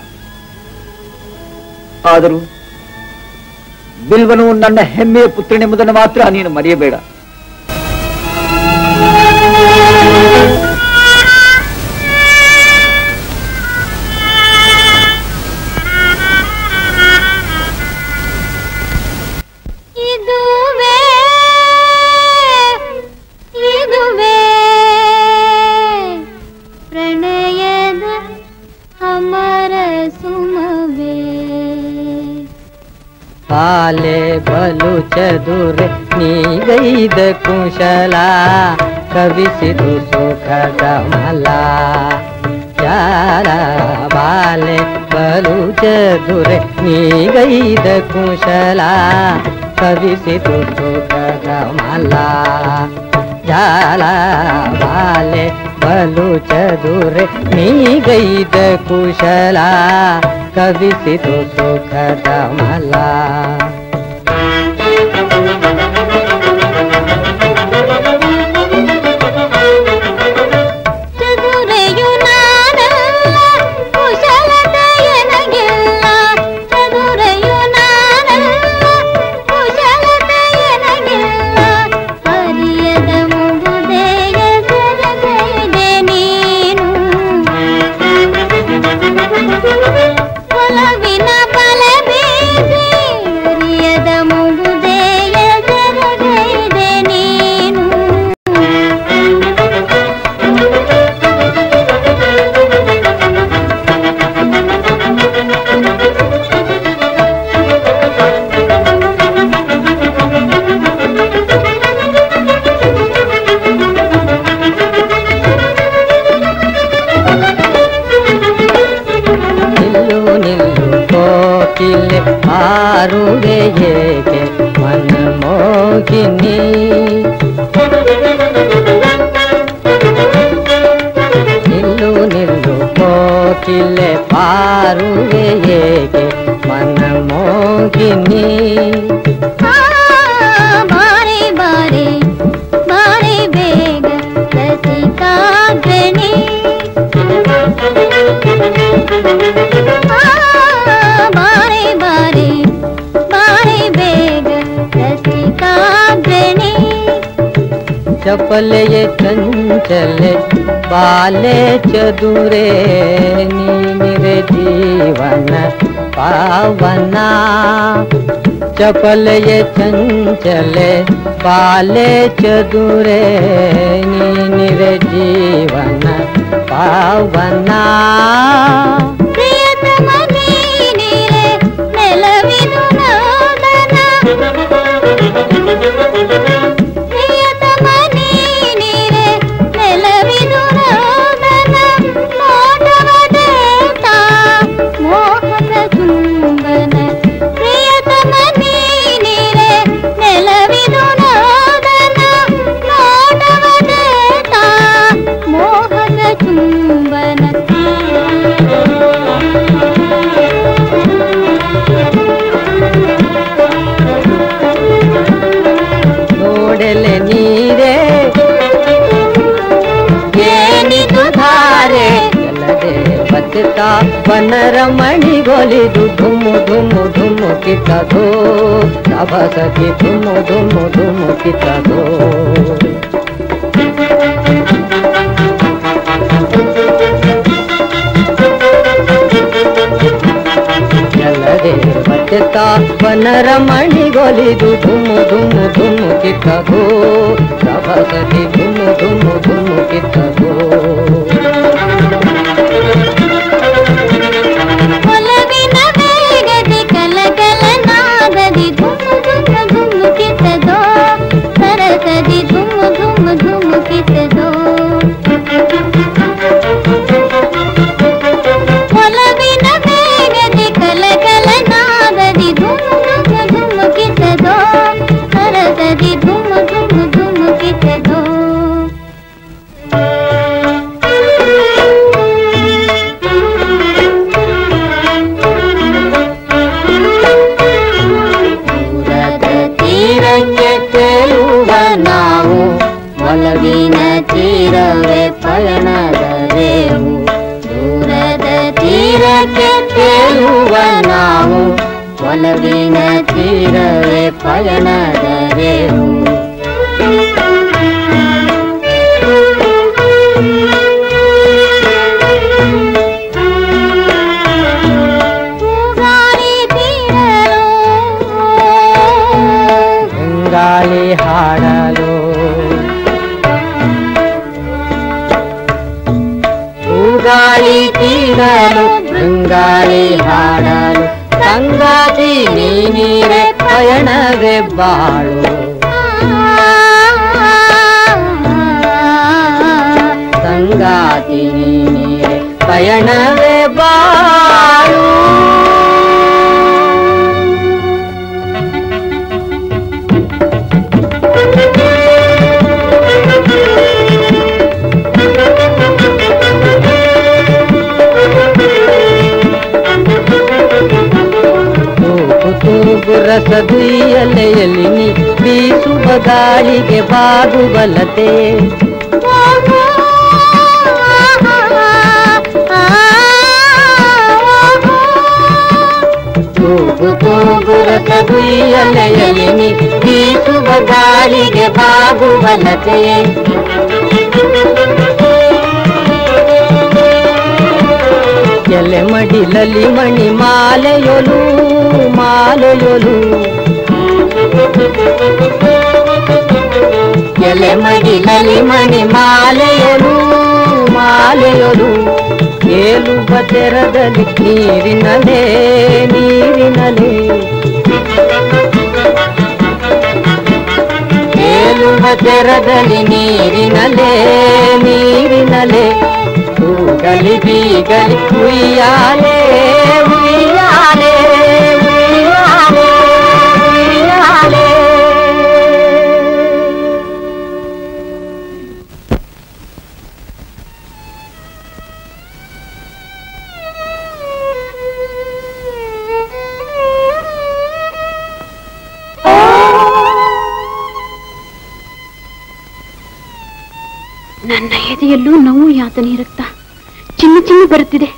ಆದರೂ ಬಿಲ್ವನು ನನ್ನ ಹೆಮ್ಮೆಯ ಪುತ್ರನೆಂಬುದನ್ನು ಮಾತ್ರ ನೀನು ಮರೆಯಬೇಡ ಇದುವೇ ಇದುವೇ ಪ್ರಣಯದ ಅಮರ ಸುಮವೇ ಪಾಲೆ ಬಲು ಚದುರೆ ನೀಗೈದ ಕುಶಲ ಕವಿಸಿದು ಸುಖದ ಮಲ ಜಾಲ ಬಾಲೆ ಬಲು ಚದುರೆ ನೀಗೈದ ಕುಶಲ ಕವಿಸಿದು ಸುಖದ ಮಲ ಜಾಲ ಬಾಲೆ ಬಲು ಚದುರೆ ನೀಗೈದ ಕುಶಲ ಕವಿಸಿದು ಸುಖದ ಮಲ ಚದುರೆಯು ನಾನಲ್ಲ ಕುಶಲತೆಯನಗಿಲ್ಲ ಚದುರೆಯು ನಾನಲ್ಲ ಕುಶಲತೆಯನಗಿಲ್ಲ ಹರಿಯದ ಮುಗುದೆಯ ಸರಗೈದೆ ನೀನು ಒಲವಿನ ಬಲ ಬೀಸಿ ಮೋಹಿನಿ ನಿಲ್ಲು ನಿಲ್ಲು ಕೋಕಿಲೆ ಪಾರುವೆ ಏಕೆ ಮನ ಮೋಹಿನಿ ಬಾರೆ ಬಾರೆ ಬಾರೆ ಬೇಗ ರಸಿಕಾಗ್ರಣಿ ಬಾರೆ ಬಾರೆ ಬಾರೆ ಬೇಗ ರಸಿಕಾಗ್ರಣಿ ಚಪಲೆಯೇ ಚಂಚಲೆ ಬಾಲೆ ಚದುರೆ ನೀನಿರೆ ಜೀವನ ಪಾವನ ಚಪಲೆಯೇ ಚಂಚಲೆ ಬಾಲೆ ಚದುರೆ ನೀನಿರೆ ಜೀವನ ಪಾವನ ಪ್ರಿಯತಮ ನೀನಿರೆ ನೆಲವಿದು ನಾದನ ಪ್ರಿಯತಮ ನೀನಿರೆ ನೆಲವಿದು ನಾದನ ಮೋಟವ ದೇವತಾ ಮೋಹದ ಚುಂಬನ ಪ್ರಿಯತಮ ನೀನಿರೆ ನೆಲವಿದು ನಾದನ ಮೋಟವ ದೇವತಾ ಮೋಹದ ಚುಂಬನ ನೋಡಲೆ ನೀರೇ ಏನಿದು ಧಾರೆ ಎಲ್ಲದೆ ಬಚ್ಚತಾ ವನರಮಣಿಗೊಲಿದು ಧುಮು ಧುಮು ಧುಮು ಕಿತ್ತದೋ ರಭಸತಿ ಧುಮು ಧುಮು ಧುಮು ಕಿತ್ತದೋ ಎಲ್ಲದೆ ಬಚ್ಚತಾ ವನರಮಣಿಗೊಲಿದು ಧುಮು ಧುಮು ಧುಮು ಕಿತ್ತದೋ ರಭಸತಿ ಧುಮು ಧುಮು ಧುಮು ಕಿತ್ತದೋ ಒಲವಿನ ವೇಗದಿ ಕಲಕಲ ನಾದದಿ ಧುಮು ಧುಮು ಧುಮುಕಿತದೋ ಸರಸದಿ ಧುಮು ಧುಮು ಧುಮುಕಿತದೋ ಒಲವಿನ ವೇಗದಿ ಕಲಕಲ ನಾದದಿ ಧುಮು ಧುಮು ಧುಮುಕಿತದೋ ಸರಸದಿ ಧುಮು ಧುಮು ಧುಮುಕಿತದೋ ದೂರದ ತೀರಕ್ಕೆ ತೇಲುವ ನಾವು ಒಲವಿನ ತೀರವೇ ಪಯಣದರೇವು ದೂರದ ತೀರಕ್ಕೆ ತೇಲುವ ನಾವು ಒಲವಿನ ತೀರವೇ ಪಯಣದರೇವು ಹೂಗಾಳಿ ತೀರಲು ಗಾಳಿ ಹಾಡಲು ಹೂಗಾಳಿ ತೀರಲು ಗಂಗಾಳಿ ಹಾಡಲು ಸಂಗಾತಿ ನೀನೀರೆ ಪಯಣವೇ ಬಾಳು ಸಂಗಾತಿ ನೀನೀರೆ ಪಯಣವೇ ಬಾಳು ತೂಗು ತೂಗು ರಸದುಯ್ಯಲೆಯಲ್ಲಿ ನೀ ಬೀಸುವ ಗಾಳಿಗೆ ಬಾಗುಬಲತೆ ತೂಗು ತೂಗು ರಸದುಯ್ಯಲೆಯಲ್ಲಿ ನೀ ಬೀಸುವ ಗಾಳಿಗೆ ಬಾಗುಬಲತೆ ಎಲೆ ಮಡಿಲಲ್ಲಿ ಮಣಿ ಮಾಲೆಯೊಲು ಮಾಲೆಯೊಲು ಎಲೆ ಮಡಿಲಲ್ಲಿ ಮಣಿ ಮಾಲೆಯೊಲು ಮಾಲೆಯೊಲು ಏಲುವ ತೆರದಲ್ಲಿ ನೀರಿನಲೇ ನೀರಿನಲೇ ಏಲುವ ತೆರದಲ್ಲಿ ನೀರಿನಲೇ ನೀರಿನಲೇ ತೂಗಲಿ ಬೀಗಲಿ ಉಯ್ಯಾಲೆ ಉಯ್ಯಾಲೆ ಉಯ್ಯಾಲೆ ಉಯ್ಯಾಲೆ ನನ್ನ ಎದೆಯಲ್ಲೂ ನೋವು ಯಾತನೆ ರಕ್ತ ಚಿನ್ನು ಚಿನ್ನು ಬರುತ್ತಿದೆ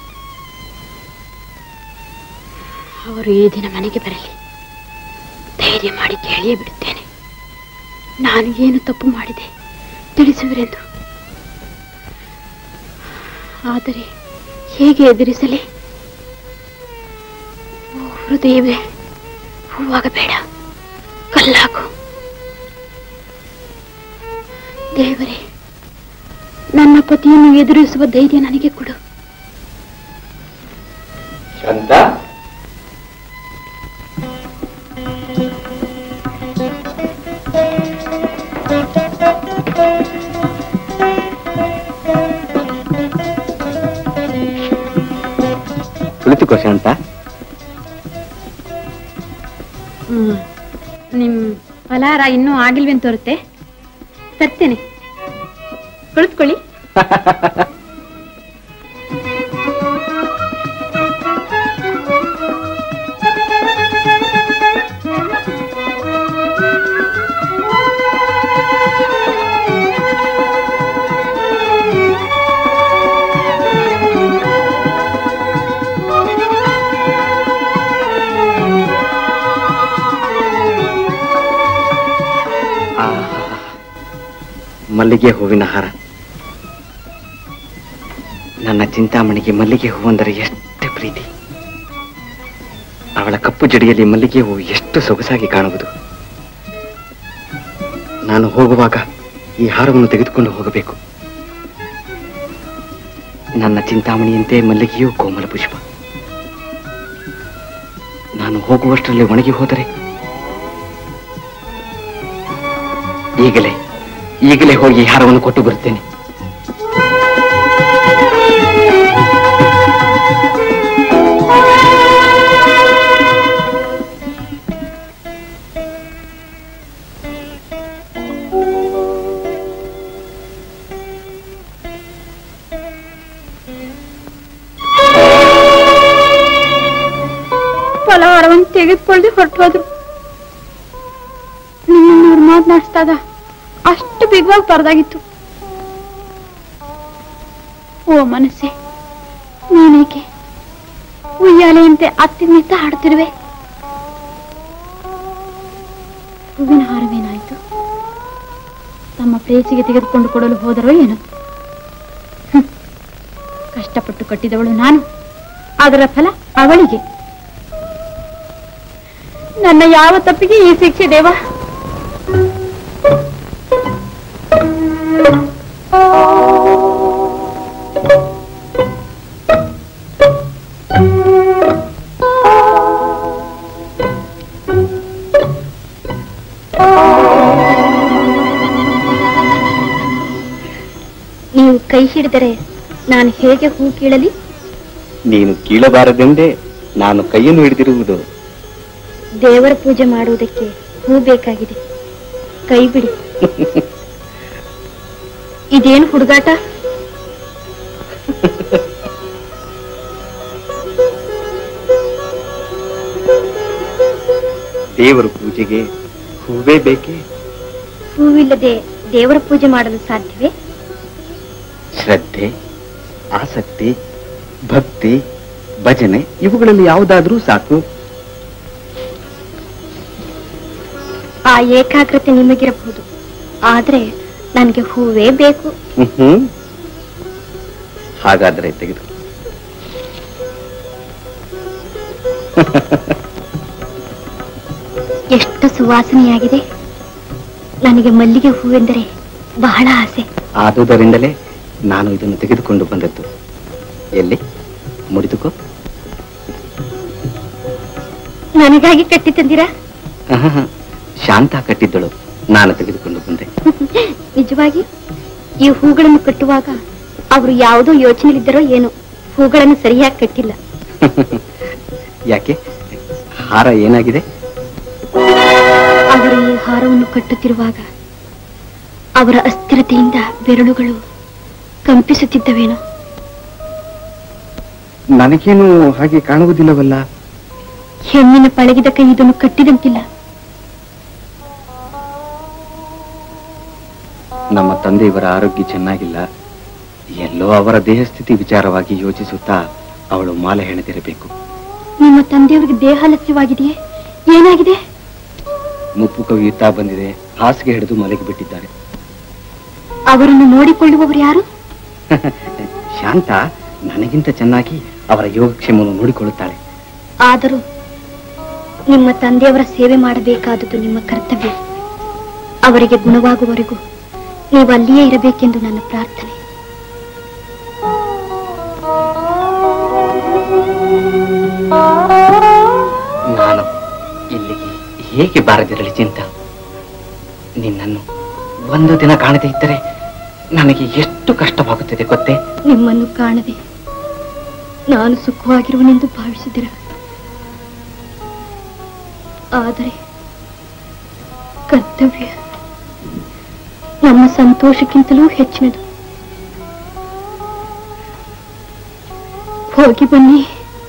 ಅವರು ಈ ದಿನ ಮನೆಗೆ ಬರಲಿ ಧೈರ್ಯ ಮಾಡಿ ಕೇಳಿಯೇ ಬಿಡುತ್ತೇನೆ ನಾನು ಏನು ತಪ್ಪು ಮಾಡಿದೆ ತಿಳಿಸುವಿರೆಂದು ಆದರೆ ಹೇಗೆ ಎದುರಿಸಲಿ ಓ ಹೃದಯವೇ ಹೂವಾಗಬೇಡ ಕಲ್ಲಾಗು ದೇವರೇ ನನ್ನ ಪತಿಯನ್ನು ಎದುರಿಸುವ ಧೈರ್ಯ ನನಗೆ ಕೊಡು ಶಾಂತ ಕುಳಿತುಕೋ ಶಾಂತ ಹ್ಮ್ ನಿಮ್ ಫಲಹಾರ ಇನ್ನೂ ಆಗಿಲ್ವೇನ್ ತೋರುತ್ತೆ ತರ್ತೇನೆ ಕುಳಿತುಕೊಳ್ಳಿ ಆಹಾ. ಮಲ್ಲಿಗೆ ಹೂವಿನ ಹಾರ ನನ್ನ ಚಿಂತಾಮಣಿಗೆ ಮಲ್ಲಿಗೆ ಹೂವೆಂದರೆ ಎಷ್ಟು ಪ್ರೀತಿ ಅವಳ ಕಪ್ಪು ಜಡಿಯಲ್ಲಿ ಮಲ್ಲಿಗೆ ಹೂವು ಎಷ್ಟು ಸೊಗಸಾಗಿ ಕಾಣುವುದು ನಾನು ಹೋಗುವಾಗ ಈ ಹಾರವನ್ನು ತೆಗೆದುಕೊಂಡು ಹೋಗಬೇಕು ನನ್ನ ಚಿಂತಾಮಣಿಯಂತೆ ಮಲ್ಲಿಗೆಯೂ ಕೋಮಲ ಪುಷ್ಪ ನಾನು ಹೋಗುವಷ್ಟರಲ್ಲಿ ಒಣಗಿ ಹೋದರೆ ಈಗಲೇ ಈಗಲೇ ಹೋಗಿ ಈ ಹಾರವನ್ನು ಕೊಟ್ಟು ಬರುತ್ತೇನೆ ಫಲಹಾರವನ್ನು ತೆಗೆದುಕೊಳ್ಳದೆ ಹೊರಟು ಹೋದ್ರು ನಿಮ್ಮನ್ನವ್ರು ಮಾತನಾಡಿಸಿದಾಗ ಅಷ್ಟು ಬಿಗುವಾಗಿ ಬರದಾಗಿತ್ತು ಓ ಮನಸ್ಸೆ ನೀನೇಕೆ ಉಯ್ಯಾಲೆಯಂತೆ ಅತ್ತಿನಿತ್ತ ಹಾಡುತ್ತಿರುವೆ ಹೂವಿನ ಹಾರವೇನಾಯ್ತು ತಮ್ಮ ಪ್ರೇಸಿಗೆ ತೆಗೆದುಕೊಂಡು ಕೊಡಲು ಹೋದರೋ ಏನೋ ಹ್ಮ್. ಕಷ್ಟಪಟ್ಟು ಕಟ್ಟಿದವಳು ನಾನು ಅದರ ಫಲ ಅವಳಿಗೆ ನನ್ನ ಯಾವ ತಪ್ಪಿಗೆ ಈ ಶಿಕ್ಷೆ ದೇವ ನೀವು ಕೈ ಹಿಡಿದರೆ ನಾನು ಹೇಗೆ ಹೂ ಕೀಳಲಿ ನೀನು ಕೀಳಬಾರದೆಂದೇ ನಾನು ಕೈಯನ್ನು ಹಿಡಿದಿರುವುದು ದೇವರ ಪೂಜೆ ಮಾಡುವುದಕ್ಕೆ ಹೂ ಬೇಕಾಗಿದೆ ಕೈ ಬಿಡಿ ಇದೇನು ಹುಡುಗಾಟ ದೇವರ ಪೂಜೆಗೆ ಹೂವೇ ಬೇಕೇ ಹೂವಿಲ್ಲದೆ ದೇವರ ಪೂಜೆ ಮಾಡಲು ಸಾಧ್ಯವೇ ಶ್ರದ್ಧೆ ಆಸಕ್ತಿ ಭಕ್ತಿ ಭಜನೆ ಇವುಗಳಲ್ಲಿ ಯಾವುದಾದ್ರೂ ಸಾಕು ಆ ಏಕಾಗ್ರತೆ ನಿಮಗಿರಬಹುದು ಆದ್ರೆ ನನಗೆ ಹೂವೇ ಬೇಕು ಹ್ಮ್ ಹಾಗಾದ್ರೆ ತೆಗೆದು ಎಷ್ಟು ಸುವಾಸನೆಯಾಗಿದೆ ನನಗೆ ಮಲ್ಲಿಗೆ ಹೂವೆಂದರೆ ಬಹಳ ಆಸೆ ಆದುದರಿಂದಲೇ ನಾನು ಇದನ್ನು ತೆಗೆದುಕೊಂಡು ಬಂದದ್ದು ಎಲ್ಲಿ ಮುಡಿದುಕೋ ನನಗಾಗಿ ಕಟ್ಟಿ ತಂದಿರಾ ಆಹಾ, ಶಾಂತ ಕಟ್ಟಿದ್ದಳು ನಾನು ತೆಗೆದುಕೊಂಡು ಬಂದೆ ನಿಜವಾಗಿ ಈ ಹೂಗಳನ್ನು ಕಟ್ಟುವಾಗ ಅವರು ಯಾವುದೋ ಯೋಚನೆಯಲ್ಲಿದ್ದರೋ ಏನೋ ಹೂಗಳನ್ನು ಸರಿಯಾಗಿ ಕಟ್ಟಿಲ್ಲ ಯಾಕೆ ಹಾರ ಏನಾಗಿದೆ ಅವರು ಈ ಹಾರವನ್ನು ಕಟ್ಟುತ್ತಿರುವಾಗ ಅವರ ಅಸ್ಥಿರತೆಯಿಂದ ಬೆರಳುಗಳು ಕಂಪಿಸುತ್ತಿದ್ದವೇನೋ ನನಗೇನು ಹಾಗೆ ಕಾಣುವುದಿಲ್ಲವಲ್ಲ ಹೆಣ್ಣಿನ ಪಳಗಿದ ಕೈ ಇದನ್ನು ಕಟ್ಟಿದಂತಿಲ್ಲ ನಮ್ಮ ತಂದೆಯವರ ಆರೋಗ್ಯ ಚೆನ್ನಾಗಿಲ್ಲ ಎಲ್ಲೋ ಅವರ ದೇಹಸ್ಥಿತಿ ವಿಚಾರವಾಗಿ ಯೋಚಿಸುತ್ತಾ ಅವಳು ಮಾಲೆ ಹೆಣೆದಿರಬೇಕು ನಿಮ್ಮ ತಂದೆಯವರಿಗೆ ದೇಹ ಲಭ್ಯವಾಗಿದೆಯೇ ಏನಾಗಿದೆ ಮುಪ್ಪು ಕವಿಯುತ್ತಾ ಬಂದಿದೆ ಹಾಸಿಗೆ ಹಿಡಿದು ಮಲಗಿ ಬಿಟ್ಟಿದ್ದಾರೆ ಅವರನ್ನು ನೋಡಿಕೊಳ್ಳುವವರು ಯಾರು ಶಾಂತ ನನಗಿಂತ ಚೆನ್ನಾಗಿ ಅವರ ಯೋಗಕ್ಷೇಮವನ್ನು ನೋಡಿಕೊಳ್ಳುತ್ತಾಳೆ ಆದರೂ ನಿಮ್ಮ ತಂದೆಯವರ ಸೇವೆ ಮಾಡಬೇಕಾದುದು ನಿಮ್ಮ ಕರ್ತವ್ಯ ಅವರಿಗೆ ಗುಣವಾಗುವವರೆಗೂ ನೀವು ಅಲ್ಲಿಯೇ ಇರಬೇಕೆಂದು ನನ್ನ ಪ್ರಾರ್ಥನೆ ನಾನು ಇಲ್ಲಿಗೆ ಹೇಗೆ ಬಾರದಿರಲಿ ಚಿಂತ ನಿನ್ನನ್ನು ಒಂದು ದಿನ ಕಾಣದೇ ಇದ್ದರೆ ನನಗೆ ಎಷ್ಟು ಕಷ್ಟವಾಗುತ್ತದೆ ಗೊತ್ತೇ ನಿಮ್ಮನ್ನು ಕಾಣದೆ ನಾನು ಸುಖವಾಗಿರುವನೆಂದು ಭಾವಿಸಿದಿರ ಆದರೆ ಕರ್ತವ್ಯ ನಮ್ಮ ಸಂತೋಷಕ್ಕಿಂತಲೂ ಹೆಚ್ಚಿನದು ಹೋಗಿ ಬನ್ನಿ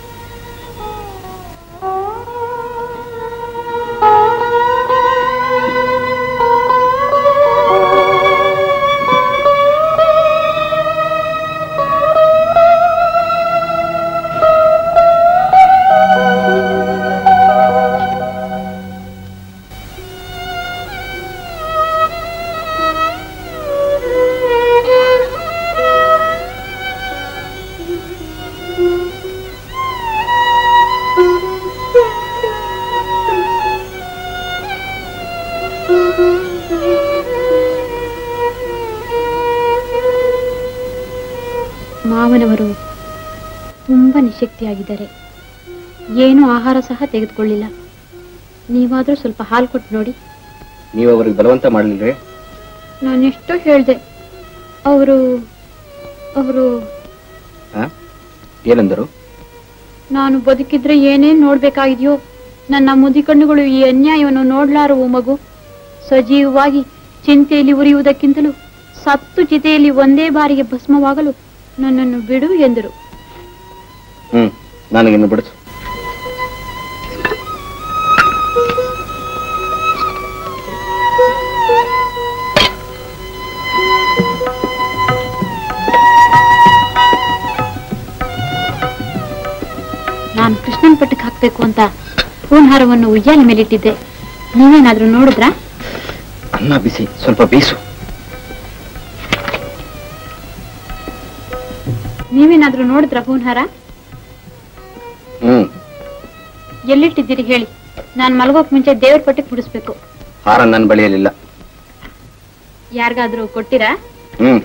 ಮಾವನವರು ತುಂಬಾ ನಿಶಕ್ತಿಯಾಗಿದ್ದಾರೆ ಏನು ಆಹಾರ ಸಹ ತೆಗೆದುಕೊಳ್ಳಿಲ್ಲ ನೀವಾದ್ರೂ ಸ್ವಲ್ಪ ಹಾಲು ಕೊಟ್ಟು ನೋಡಿ ನೀವು ಅವರಿಗೆ ಬಲವಂತ ಮಾಡಲಿಲ್ವೇ ನಾನು ಎಷ್ಟೋ ಹೇಳ್ದೆ ಅವರು ಅವರು ಏನಂದರು ನಾನು ಬದುಕಿದ್ರೆ ಏನೇನ್ ನೋಡ್ಬೇಕಾಗಿದೆಯೋ ನನ್ನ ಮುದಿ ಕಣ್ಣುಗಳು ಈ ಅನ್ಯಾಯವನ್ನು ನೋಡ್ಲಾರವು ಮಗು ಸಜೀವವಾಗಿ ಚಿಂತೆಯಲ್ಲಿ ಉರಿಯುವುದಕ್ಕಿಂತಲೂ ಸತ್ತು ಚಿತೆಯಲ್ಲಿ ಒಂದೇ ಬಾರಿಗೆ ಭಸ್ಮವಾಗಲು ನನ್ನನ್ನು ಬಿಡು ಎಂದರು ಹ್ಮ್ ನನಗಿನ್ನು ಬಿಡಿಸು ನಾನು ಕೃಷ್ಣನ್ ಪಟ್ಟಕ್ಕೆ ಹಾಕ್ಬೇಕು ಅಂತ ಹೂನ್ಹಾರವನ್ನು ಉಯ್ಯಾಲೆ ಮೇಲಿಟ್ಟಿದ್ದೆ ನೀವೇನಾದ್ರೂ ನೋಡಿದ್ರಾ ಅನ್ನ ಬಿಸಿ ಸ್ವಲ್ಪ ಬೇಯಿಸು ನೀವೇನಾದ್ರೂ ನೋಡಿದ್ರಾ ಹೂನ್ಹಾರ ಹ್ಮ್ ಎಲ್ಲಿಟ್ಟಿದ್ದೀರಿ ಹೇಳಿ ನಾನ್ ಮಲಗೋಕ್ ಮುಂಚೆ ದೇವ್ರ ಪಟ್ಟಕ್ಕೆ ಮುಡಿಸ್ಬೇಕು ಹಾರ ನನ್ನ ಬಳಿಯಲ್ಲಿಲ್ಲ ಯಾರಿಗಾದ್ರೂ ಕೊಟ್ಟಿರಾ ಹ್ಮ್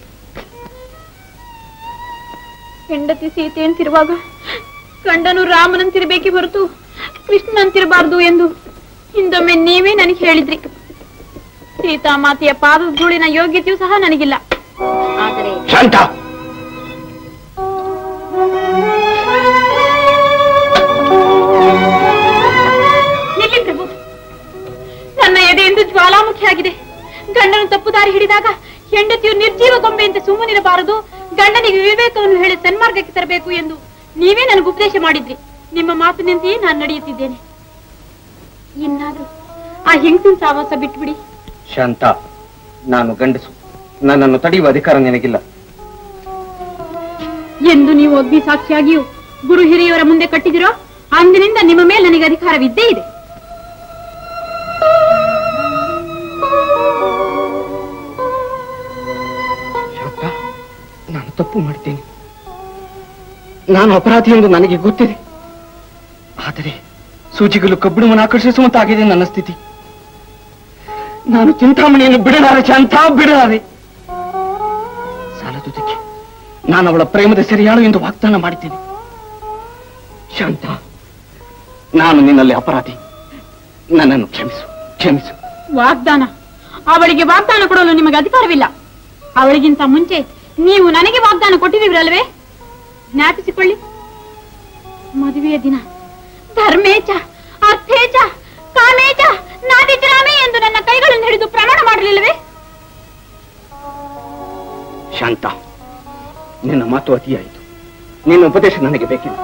ಹೆಂಡತಿ ಸೀತೆ ಅಂತಿರುವಾಗ ಗಂಡನು ರಾಮನಂತಿರ್ಬೇಕೇ ಹೊರತು ಕೃಷ್ಣನಂತಿರಬಾರ್ದು ಎಂದು ಹಿಂದೊಮ್ಮೆ ನೀವೇ ನನಗೆ ಹೇಳಿದ್ರಿ ಸೀತಾ ಮಾತೆಯ ಪಾದದ ಧೂಳಿನ ಯೋಗ್ಯತೆಯೂ ಸಹ ನನಗಿಲ್ಲ ಆದರೆ ಶಾಂತ ನಿಲ್ಲಿ ಪ್ರಭು ನನ್ನ ಎದೆಯಿಂದ ಜ್ವಾಲಾಮುಖಿಯಾಗಿದೆ ಗಂಡನು ತಪ್ಪು ದಾರಿ ಹಿಡಿದಾಗ ಹೆಂಡತಿಯು ನಿರ್ಜೀವ ಗೊಂಬೆಯಂತೆ ಸುಮ್ಮನಿರಬಾರದು ಗಂಡನಿಗೆ ವಿವೇಕವನ್ನು ಹೇಳಿ ಸನ್ಮಾರ್ಗಕ್ಕೆ ತರಬೇಕು ಎಂದು ನೀವೇ ನನಗೆ ಉಪದೇಶ ಮಾಡಿದ್ರಿ ನಿಮ್ಮ ಮಾತಿನಂತೆಯೇ ನಾನು ನಡೆಯುತ್ತಿದ್ದೇನೆ ಇನ್ನಾದ್ರೂ ಆ ಹೆಂಗಸಿನ ಸಾವಾಸ ಬಿಟ್ಬಿಡಿ ಶಾಂತ ನಾನು ಗಂಡಸು ನನ್ನನ್ನು ತಡೆಯುವ ಅಧಿಕಾರ ನಿನಗಿಲ್ಲ ಎಂದು ನೀವು ಅಗ್ನಿ ಸಾಕ್ಷಿಯಾಗಿಯೂ ಗುರು ಹಿರಿಯವರ ಮುಂದೆ ಕಟ್ಟಿದಿರೋ ಅಂದಿನಿಂದ ನಿಮ್ಮ ಮೇಲೆ ನನಗೆ ಅಧಿಕಾರವಿದ್ದೇ ಇದೆ ಶಾಂತ ನಾನು ತಪ್ಪು ಮಾಡ್ತೇನೆ ನಾನು ಅಪರಾಧಿ ಎಂದು ನನಗೆ ಗೊತ್ತಿದೆ ಆದರೆ ಸೂಜಿಗಲು ಕಬ್ಬಿಣವನ್ನು ಆಕರ್ಷಿಸುವಂತಾಗಿದೆ ನನ್ನ ಸ್ಥಿತಿ ನಾನು ಚಿಂತಾಮಣಿಯನ್ನು ಬಿಡಲಾರೆ ಶಾಂತ ಬಿಡಲಾರೆ ಸಾಲದುದಕ್ಕೆ ನಾನು ಅವಳ ಪ್ರೇಮದ ಸೆರೆಯಾಳು ಎಂದು ವಾಗ್ದಾನ ಮಾಡಿದ್ದೇನೆ ಶಾಂತ ನಾನು ನಿನ್ನಲ್ಲಿ ಅಪರಾಧಿ ನನ್ನನ್ನು ಕ್ಷಮಿಸು ಕ್ಷಮಿಸು ವಾಗ್ದಾನ ಅವಳಿಗೆ ವಾಗ್ದಾನ ಕೊಡಲು ನಿಮಗೆ ಅಧಿಕಾರವಿಲ್ಲ ಅವಳಿಗಿಂತ ಮುಂಚೆ ನೀವು ನನಗೆ ವಾಗ್ದಾನ ಕೊಟ್ಟಿದ್ದೀರಲ್ವೇ ಜ್ಞಾಪಿಸಿಕೊಳ್ಳಿ ಮದುವೆಯ ದಿನ ಧರ್ಮೇಚ ಅರ್ಥೇಚ ಕಾಮೇಚ ನಾದಿಜರಾಮೆ ಎಂದು ನನ್ನ ಕೈಗಳನ್ನು ಹಿಡಿದು ಪ್ರಮಾಣ ಮಾಡಲಿಲ್ಲವೇ ಶಾಂತ ನಿನ್ನ ಮಾತು ಅತಿಯಾಯಿತು ನಿನ್ನ ಉಪದೇಶ ನನಗೆ ಬೇಕಿಲ್ಲ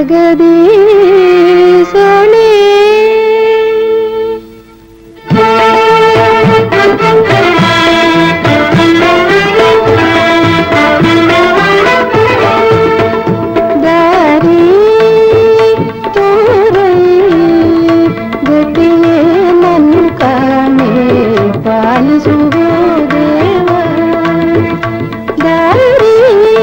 ಜಗದೀಶನೇ ದಾರಿ ತೋರೈ ಗತಿಯೇ ನನ್ನ ಕಾಣೆ ಪಾಲಿಸುವ ದೇವ ದಾರಿ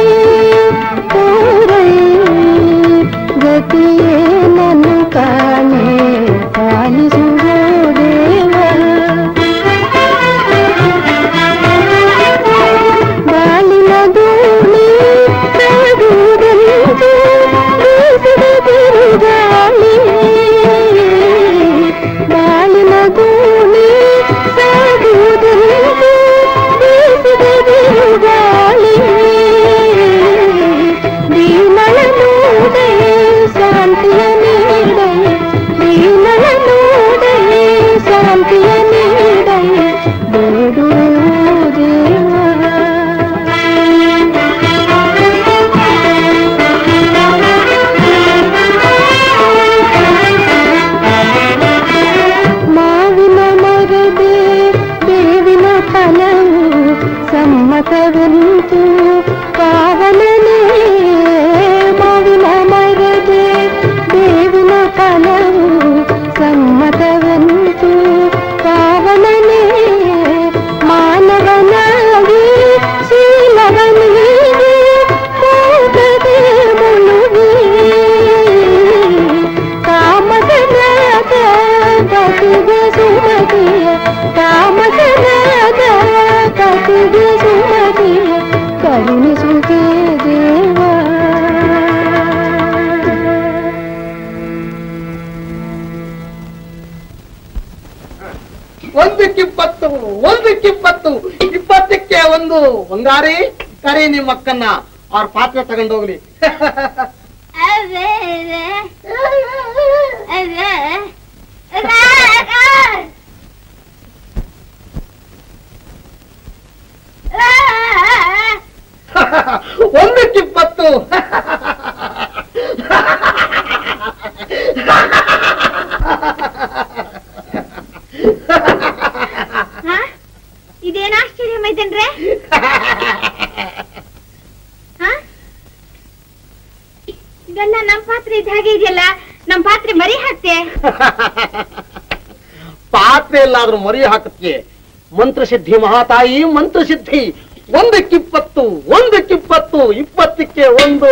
ತೋರೈ ಗತಿಯೇ ನನ್ನ ಕಾಣೆ ಪಾಲಿಸುವ ದೇವ ಬಾಳಿನ ದೋಣಿ ಸಾಗುವುದೆಂದು ಬೀಸಿದ ಬಿರುಗಾಳಿ ಬಾಳಿನ ದೋಣಿ ಸಾಗುವುದೆಂದು ಬೀಸಿದ ಬಿರುಗಾಳಿ ದೀನಳ ನೋಡೆ ಶಾಂತಿಯ ನೀಡೆ ದೀನಳ ನೋಡೆ ಶಾಂತಿಯ ನೀಡೆ ಬೇಡುವುದು ಮಾವಿನ ಮರದೆ ಬೇವಿನ ಫಲವು ಸಮ್ಮತವೆಂತು ಪಾವನನೇ ಮಾವಿನ ಮರದೆ ಬೇವಿನ ಫಲವು ಸಮ್ಮತವೆಂತು ಪಾವನನೇ ಮಾನವನಾಗಿ ಶೀಲವನಿಗೆ ಹೋಗದೆ ಮುಳುಗಿ ಕಾಮಕನಾದ ಕತಿಗೆ ಸುಮತಿಯ ಕಾಮಕನಾದ ಕತಿಗೆ ಸುಮತಿಯ ಕರುಣಿಸುತ್ತೆ ದೇವ ಒಂದಕ್ಕಿಪ್ಪತ್ತು ಒಂದಕ್ಕಿಪ್ಪತ್ತು ಇಪ್ಪತ್ತಕ್ಕೆ ಒಂದು ಬಂಗಾರಿ ಕರಿ ನಿಮ್ಮ ಅಕ್ಕನ್ನ ಅವ್ರ ಪಾತ್ರೆ ತಗೊಂಡೋಗ್ಲಿ ಒಂದಕ್ಕಿಪ್ಪತ್ತು ಇದೇನ್ ಆಶ್ಚರ್ಯ ಮೈದನ್ರೆ ಇದೆಲ್ಲ ನಮ್ ಪಾತ್ರೆ ಇದ್ದ ಹಾಗೆ ಇದೆಯಲ್ಲ ನಮ್ ಪಾತ್ರೆ ಮರಿ ಹಾಕ್ತೆ ಪಾತ್ರೆ ಎಲ್ಲಾದ್ರೂ ಮರಿ ಹಾಕಕ್ಕೆ ಮಂತ್ರಸಿದ್ಧಿ ಮಹಾತಾಯಿ ಮಂತ್ರಸಿದ್ಧಿ ಒಂದಕ್ಕಿಪ್ಪತ್ತು ಒಂದಕ್ಕಿಪ್ಪತ್ತು ಇಪ್ಪತ್ತಕ್ಕೆ ಒಂದು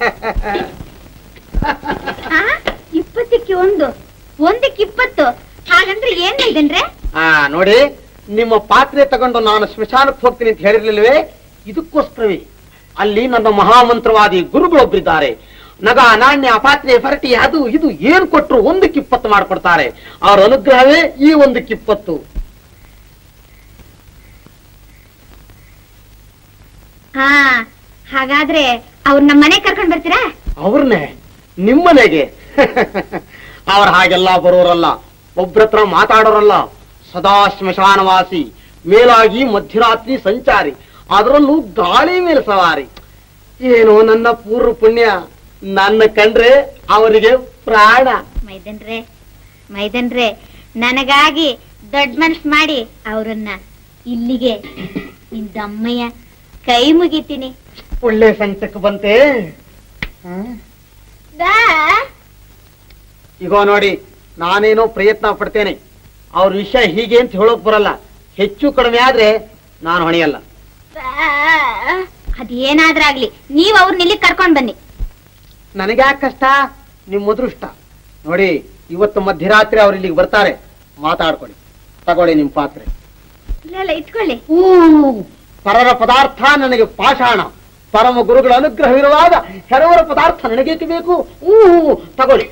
ಆ? ಇಪ್ಪತ್ತಕ್ಕೆ ಒಂದು ಒಂದಕ್ಕೆ ಇಪ್ಪತ್ತು ಹಾಗಂದ್ರೆ ಏನ್ ಮೈದನ್ರೆ ಆ ನೋಡಿ ನಿಮ್ಮ ಪಾತ್ರೆ ತಗೊಂಡು ನಾನು ಸ್ಮಶಾನಕ್ಕೆ ಹೋಗ್ತೀನಿ ಅಂತ ಹೇಳಿರ್ಲಿಲ್ವೇ ಇದಕ್ಕೋಸ್ಕರವೇ ಅಲ್ಲಿ ನನ್ನ ಮಹಾಮಂತ್ರವಾದಿ ಗುರುಗಳೊಬ್ಬರಿದ್ದಾರೆ ನಗ ನಾಣ್ಯ ಪಾತ್ರೆ ಫರಟಿ ಅದು ಇದು ಏನ್ ಕೊಟ್ರು ಒಂದಕ್ಕೆ ಇಪ್ಪತ್ತು ಮಾಡ್ಕೊಡ್ತಾರೆ ಅವರ ಅನುಗ್ರಹವೇ ಈ ಒಂದಕ್ಕೆ ಇಪ್ಪತ್ತು ಹಾ ಹಾಗಾದ್ರೆ ಅವ್ರ ನಮ್ ಮನೆ ಕರ್ಕೊಂಡ್ ಬರ್ತೀರಾ ಅವ್ರನ್ನೇ ನಿಮ್ಮನೆಗೆ ಅವ್ರ ಹಾಗೆಲ್ಲ ಬರೋರಲ್ಲ ಒಬ್ರತ್ರ ಮಾತಾಡೋರಲ್ಲ ಸದಾ ಸ್ಮಶಾನವಾಸಿ ಮೇಲಾಗಿ ಮಧ್ಯರಾತ್ರಿ ಸಂಚಾರಿ ಅದರಲ್ಲೂ ಗಾಳಿ ಮೇಲೆ ಸವಾರಿ ಏನೋ ನನ್ನ ಪೂರ್ವ ಪುಣ್ಯ ನನ್ನ ಕಂಡ್ರೆ ಅವರಿಗೆ ಪ್ರಾಣ ಮೈದನ್ರೆ ಮೈದನ್ರೆ ನನಗಾಗಿ ದೊಡ್ಡ ಮನ್ಸ್ ಮಾಡಿ ಅವ್ರನ್ನ ಇಲ್ಲಿಗೆ ನಿಂದಮ್ಮಯ್ಯ ಕೈ ಮುಗಿತೀನಿ ಒಳ್ಳೆ ಸಂಚಕ್ಕೆ ಬಂತೆ ಈಗ ನೋಡಿ ನಾನೇನೋ ಪ್ರಯತ್ನ ಪಡ್ತೇನೆ ಅವ್ರ ವಿಷಯ ಹೀಗೆ ಅಂತ ಹೇಳೋಕ್ ಬರಲ್ಲ ಹೆಚ್ಚು ಕಡಿಮೆ ಆದ್ರೆ ನಾನು ಹೊಣೆಯಲ್ಲ ಅದೇನಾದ್ರಾಗ್ಲಿ ನೀವ್ ಅವ್ರನ್ನ ಇಲ್ಲಿ ಕರ್ಕೊಂಡ್ ಬನ್ನಿ ನನಗೆ ಯಾಕೆ ಕಷ್ಟ ನಿಮ್ಮ ಅದೃಷ್ಟ ನೋಡಿ ಇವತ್ತು ಮಧ್ಯರಾತ್ರಿ ಅವ್ರು ಇಲ್ಲಿಗೆ ಬರ್ತಾರೆ ಮಾತಾಡ್ಕೊಳ್ಳಿ ತಗೊಳ್ಳಿ ನಿಮ್ ಪಾತ್ರೆ ಇಲ್ಲ ಇಲ್ಲ ಇಟ್ಕೊಳ್ಳಿ ಊ ಪರರ ಪದಾರ್ಥ ನನಗೆ ಪಾಷಾಣ ಪರಮ ಗುರುಗಳ ಅನುಗ್ರಹವಿರುವಾಗ ಹೆರವರ ಪದಾರ್ಥ ನನಗೇಕೆ ಬೇಕು ಊ ತಗೊಳ್ಳಿ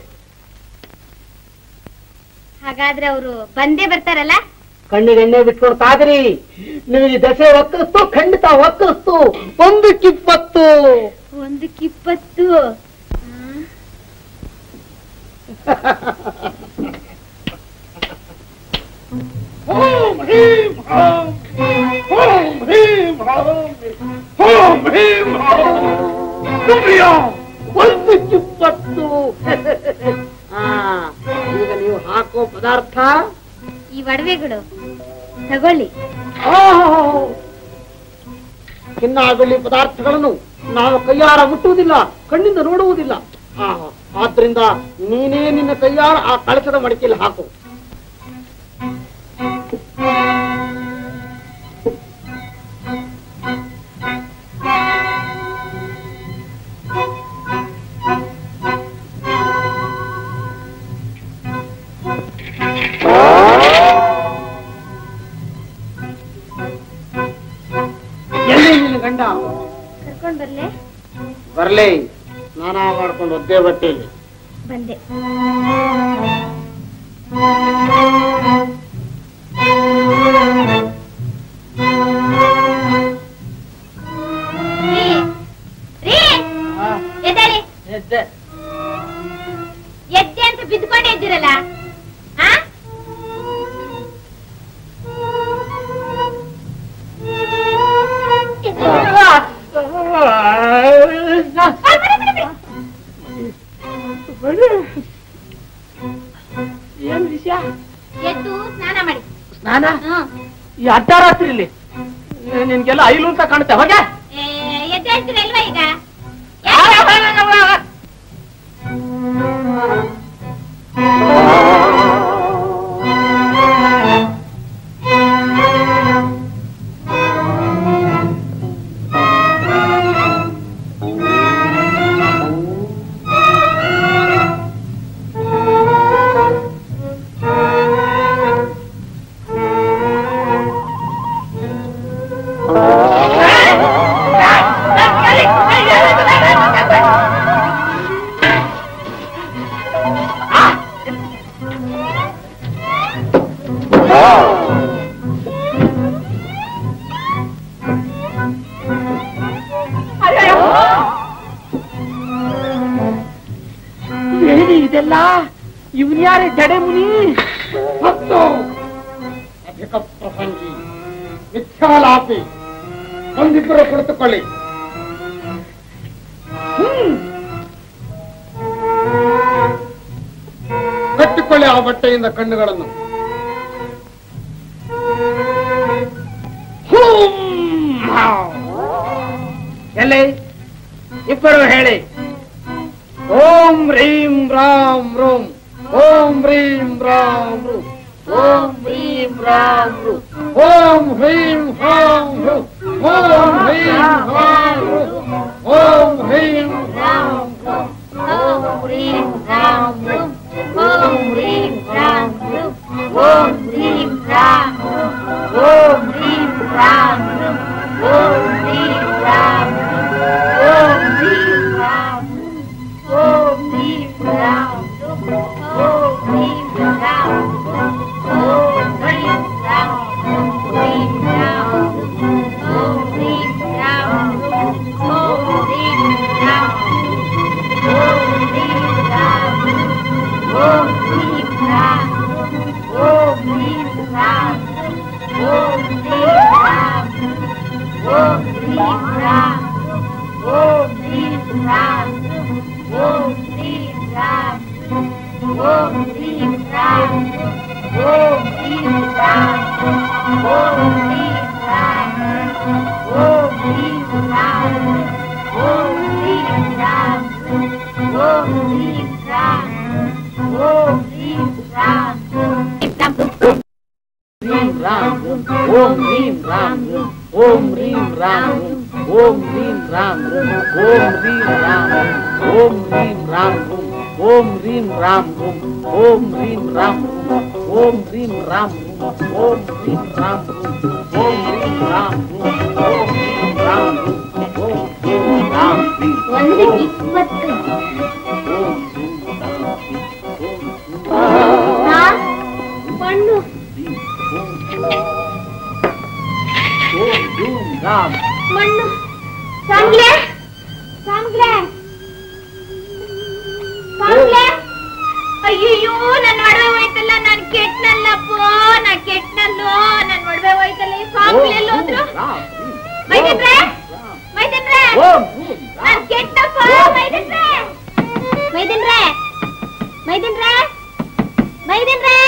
ಹಾಗಾದ್ರೆ ಅವರು ಬಂದೇ ಬರ್ತಾರಲ್ಲ ಕಣ್ಣಿಗೆ ಎಣ್ಣೆ ಬಿಟ್ಕೊಂಡು ಕಾದ್ರಿ ನಿಮಗೆ ದಸೆ ಒಕ್ಕಲಿಸ್ತು ಖಂಡಿತ ಒಕ್ಕಲಿಸ್ತು ಒಂದಕ್ಕಿಪ್ಪತ್ತು ಒಂದಕ್ಕಿಪ್ಪತ್ತು ಓಂ ಹೀಂ ಓಂ ಓಂ ಹೀಂ ಓಂ ಹೀಂ ಓಂ ಸುಪ್ರಿಯ ಒಂದಕ್ಕಿಪ್ಪತ್ತು ಆ, ಈಗ ನೀವು ಹಾಕೋ ಪದಾರ್ಥ ಈ ಒಡವೆಗಳು ತಗೊಳ್ಳಿ ಓಹೋ! ಚಿನ್ನ ಬೆಳ್ಳಿ ಪದಾರ್ಥಗಳನ್ನು ನಾವು ಕೈಯಾರ ಮುಟ್ಟುವುದಿಲ್ಲ ಕಣ್ಣಿಂದ ನೋಡುವುದಿಲ್ಲ ಆಹಾ, ಆದ್ರಿಂದ ನೀನೇ ನಿನ್ನ ಕೈಯಾರ ಆ ಕಳಸದ ಮಡಿಕೆಯಲ್ಲಿ ಹಾಕು ಎಲ್ಲಿ ನಿನ್ನ ಗಂಡ ಕರ್ಕೊಂಡ್ ಬರ್ಲೆ ಬರ್ಲಿ ಸ್ನಾನ ಮಾಡ್ಕೊಂಡು ಒದ್ದೆ ಬಟ್ಟೆಯಲ್ಲಿ ಬಂದೆ ಎದ್ದೇಳಿ ಎದ್ದೆ ಎದ್ದೆ ಅಂತ ಬಿದ್ಕೊಂಡೇ ಇದ್ದೀರಲ್ಲ ಆ? ಏನ್ ವಿಷಯ ಎದ್ದು ಸ್ನಾನ ಮಾಡಿ ಸ್ನಾನ ಹ್ಮ್ ಈ ಅರ್ಧರಾತ್ರಿಲಿ ನಿನ್ಗೆಲ್ಲ ಐಲು ಅಂತ ಕಾಣುತ್ತೆ ಹೋಗೆ ಏ, ಎದ್ದೇಳ್ತೀರಲ್ವಾ ಈಗ ಏನಿ ಇದೆಲ್ಲ ಇವನ್ ಯಾರೇ ಜಡೆ ಮುನಿ ಮತ್ತು ಅಧಿಕ ಪ್ರಸಂಗಿ ಮಿಥ್ಯಾಲಾಪಿ ಒಂದಿಬ್ಬರು ಕುಳಿತುಕೊಳ್ಳಿ ಹ್ಮ್. ಕಟ್ಟಿಕೊಳ್ಳಿ ಆ ಬಟ್ಟೆಯಿಂದ ಕಣ್ಣುಗಳನ್ನು ಎಲ್ಲಿ ಇಬ್ಬರು ಹೇಳಿ ಓಂ ರೀಂ ರಾಮ್ ರೂಂ ಓಂ ರೀಂ ರಾಮ್ ರೂ ಓಂ ರೀಂ ರಾಮ್ ರೂ ಓಂ ಹ್ರೀಂ ಹಾಂ ರೂ ಓಂ ಹ್ರೀಂ ಹಾಂ ರೂ ಓಂ ಹ್ರೀಂ ರಾಮ್ ರೂ ಓಂ ಹ್ರೀಂ ರಾಮ್ ರೂಂ ಓಂ ಹ್ರೀಂ ರಾಮ್ ರೂಂ ಓಂ ಹ್ರೀಂ ರಾಮ್ ರೂಂ ಓಂ ಹ್ರೀಂ ರಾಮ್ ರೂಂ ಓಂ ಹ್ರೀಂ ರಾಮ್ ರೂಂ ಓಂ ಹ್ರೀಂ ರಾಮ್ ರೂಂ ಓಂ ಹ್ರೀಂ ರಾಮ್ ರೂಂ ಓಂ ಹ್ರೀಂ ರಾಮ್ ರೂಂ ಓಂ ಹ್ರೀಂ ರಾಮ್ ರೂಂ ಹ್ರೀಂ ರಾಮ್ ರೂಂ ಓಂ ಹ್ರೀಂ ರಾಮ್ ರೂಂ ಓಂ ಹ್ರೀಂ ರಾಮ್ ರೂಂ ಓಂ ಹ್ರೀಂ ರಾಮ್ ಓಂ ಹ್ರೀಂ ರಾಮ್ ಓಂ ಹ್ರೀಂ ರಾಮ್ ಓಂ ಹ್ರೀಂ ರಾಮ್ ಓಂ ಹ್ರೀಂ ರಾಮ್ ಓಂ ಹ್ರೀಂ ರಾಮ್ ಓಂ ಹ್ರೀಂ ರಾಮ್ ಓಂ ಹ್ರೀಂ ರಾಮ್ ಓಂ ಹ್ರೀಂ ರಾಮ್ ಓಂ ಹ್ರೀಂ ರಾಮ್ ಓಂ ಹ್ರೀಂ ರಾಮ್ ಓಂ ಹ್ರೀಂ ರಾಮ್ ಓಂ ಹ್ರೀಂ ರಾಮ್ ರೀಂ ರಾಮ್ ರೂಂ ಓಂ ರೀಂ ರಾಮ್ ರೂಂ ಓಂ ರೀಂ ರಾಮ್ ರೂಂ ಓಂ ರೀಂ ರಾಮ್ ರೂಂ ಓಂ ರೀಂ ರಾಮ್ ರೂಂ ಓಂ ರೀಂ ರಾಮ್ ರೂಂ ಓಂ ರೀಂ ರಾಮ್ ರೂಂ ಓಂ ರೀಂ ರಾಮ್ ರೂಂ ಓಂ ರೀಂ ರಾಮ್ ರೂಂ ಓಂ ರೀಂ ರಾಮ್ ರೂಂ ಓಂ ರೀಂ ರಾಮ್ ರೂಂ ಓಂ ರೀಂ ರಾಮ್ ರೂಂ ಓಂ ರೀಂ ರಾಮ್ ರೂಂ ಒಂದು ಇಪ್ಪತ್ತು ಹಾ? ಮಣ್ಣು ಓಂ ರೂಂ ರಾಮ್ ಮಣ್ಣು ಸಾಂಗ್ಲೆ ಸಾಂಗ್ಲೆ ಸಾಂಗ್ಲೆ ಅಯ್ಯಯ್ಯೋ ನನ್ನ ಒಡವೆ ಹೋಯ್ತಲ್ಲ ನಾನ್ ಕೆಟ್ನಲ್ಲಪ್ಪೋ ನಾ ಕೆಟ್ನಲ್ಲೋ ನನ್ ಒಡವೆ ಹೋಯ್ತಲ್ಲ ಈ ಸ್ವಾಮಿ ಎಲ್ಲಿ ಹೋದ್ರು ಮೈದನ್ರೆ ಮೈದನ್ರೆ ಓಂ ನಾನ್ ಕೆಟ್ಟಪ್ಪ ಮೈದನ್ರೆ ಮೈದಿನ್ರೇ ಮೈದಿನ್ರೇ ಮೈದಿನ್ರೇ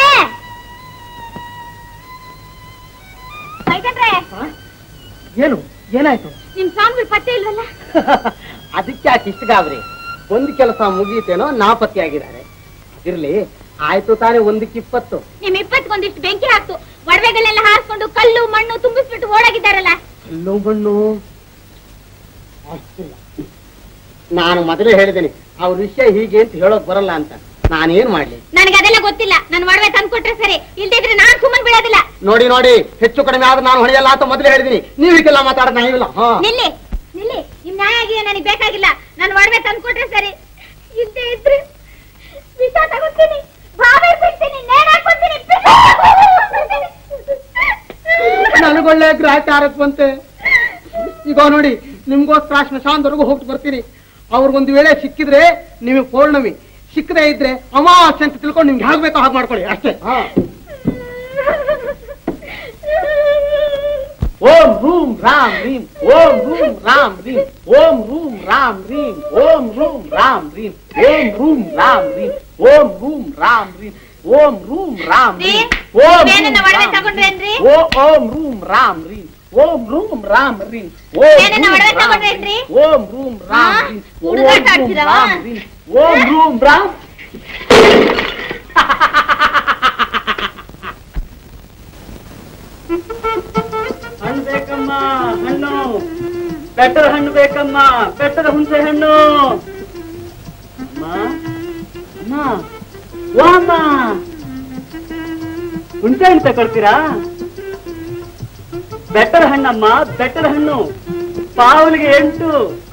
ಮೈದಿನ್ರೇ ಏನು ಏನಾಯ್ತು ನಿಮ್ ಸ್ವಾಮಿಗಳು ಪತ್ತೆ ಇಲ್ವಲ್ಲ ಅದಕ್ಕೆ ಯಾಕೆ ಇಷ್ಟ ಗಾಬ್ರಿ ಒಂದು ಕೆಲಸ ಮುಗೀತೇನೋ ನಾಪತ್ತೆ ಆಗಿದ್ದಾರೆ ಇರ್ಲಿ ಆಯ್ತು ತಾನೇ ಒಂದಕ್ಕೆ ಇಪ್ಪತ್ತು ನಿಮ್ ಇಪ್ಪತ್ಗೊಂದಿಷ್ಟು ಬೆಂಕಿ ಹಾಕ್ತು ಒಡವೆಗಳನ್ನೆಲ್ಲ ಹಾರಿಸ್ಕೊಂಡು ಕಲ್ಲು ಮಣ್ಣು ತುಂಬಿಸ್ಬಿಟ್ಟು ಓಡಾಗಿದ್ದಾರಲ್ಲ ಕಲ್ಲು ಮಣ್ಣು ಅಷ್ಟಿಲ್ಲ ನಾನು ಮೊದಲೇ ಹೇಳಿದ್ದೇನೆ ಅವ್ರ ವಿಷಯ ಹೀಗೆ ಅಂತ ಹೇಳೋಕ್ ಬರಲ್ಲ ಅಂತ ನಾನೇನ್ ಮಾಡ್ಲಿ ನನಗೆ ಅದೆಲ್ಲ ಗೊತ್ತಿಲ್ಲ ನನ್ ಒಡವೆ ತಂದ್ಕೊಟ್ರೆ ಸರಿ ಇಲ್ದಿದ್ರೆ ನಾನ್ ಸುಮ್ಮನ್ ಬಿಡೋದಿಲ್ಲ ನೋಡಿ ನೋಡಿ ಹೆಚ್ಚು ಕಡಿಮೆ ಆದ್ರೆ ನಾನು ಹೊಡೆಯಲ್ಲ ಅಂತ ಮೊದಲೇ ಹೇಳಿದೀನಿ ನೀವು ಹೀಗೆಲ್ಲ ಮಾತಾಡೋದು ನಾವಿಲ್ಲ ಹಾ ನಿಲ್ಲಿ ನಿಲ್ಲಿ ನಿಮ್ ನ್ಯಾಯ ಆಗಿಯೋ ನನಗೆ ಬೇಕಾಗಿಲ್ಲ ನನ್ ಒಡವೆ ತಂದ್ಕೊಟ್ರೆ ಸರಿ ಇಲ್ದೇ ಇದ್ರೆ ವಿಷ ತಗೋತೀನಿ ಬಾವೆ ಬಿಡ್ತೀನಿ ನೇಣ್ ಹಾಕ್ಕೊತೀನಿ, ಬಿಸಿ ಹಾಕ್ಕೊತೀನಿ. ನನಗೊಳ್ಳೆ ಗ್ರಾಚಾರಕ್ ಬಂತೆ ಈಗ ನೋಡಿ ನಿಮ್ಗೋಸ್ಕರ ಸ್ಮಶಾನದವರೆಗೂ ಹೋಗಿ ಬರ್ತೀನಿ ಅವ್ರಿಗೊಂದು ವೇಳೆ ಸಿಕ್ಕಿದ್ರೆ ನಿಮಗೆ ಪೌರ್ಣಮಿ ಸಿಕ್ಕದೇ ಇದ್ರೆ ಅಮಾವಾಸ್ಯೆ ಅಂತ ತಿಳ್ಕೊಂಡು ನಿಮ್ಗೆ ಹೇಗ್ ಬೇಕೋ ಹಾಗೆ ಮಾಡ್ಕೊಳ್ಳಿ ಅಷ್ಟೇ ಹಾ ಓಂ ರೂಂ ರಾಮ್ ರೀಂ ಓಂ ರೂಂ ರಾಮ್ ರೀಂ ಓಂ ರೂಂ ರಾಮ್ ರೀಂ ಓಂ ರೂಂ ರಾಮ್ ರೀಂ ಓಂ ರೂಂ ರಾಮ್ ರೀಂ ಓಂ ರೂಂ ರಾಮ್ ರೀಂ ಓಂ ರೂಂ ರಾಮ್ ರೀಂ ಓಂ ಇದೇನನ್ನ ಒಡವೆ ತಗೊಂಡ್ರೇನ್ರಿ? ಓ ಓಂ ರೂಂ ರಾಮ್ ರೀಂ ಓಂ ರೂಂ ರಾಮ್ ರೀಂ ಓಂ ಇದೇನನ್ನ ರೂಂ ಒಡವೆ ರಾಮ್ ತಗೊಂಡ್ರೇನ್ರಿ? ರೀಂ ಓಂ ರೂಂ ರಾಮ್ ರೀಂ ಓಂ ಹುಡುಗಾಟ ರೂಂ ಆಡ್ತೀರವ? ರಾಮ್ ರೀಂ ಓಂ ರೂಂ ರಾಮ್ ಹಣ್ಣು ಬೇಕಮ್ಮ ಹಣ್ಣು ಬೆಟ್ಟದ ಹಣ್ಣು ಬೇಕಮ್ಮ ಬೆಟ್ಟದ ಹುಣಸೆ ಹಣ್ಣು ಅಮ್ಮ ಅಮ್ಮ ಓ ಅಮ್ಮ ಹುಣಸೆ ಹಣ್ಣು ತಗೊಳ್ತೀರಾ ಬೆಟ್ಟದ ಹಣ್ಣಮ್ಮ ಬೆಟ್ಟದ ಹಣ್ಣು ಪಾವಲಿಗೆ ಎಂಟು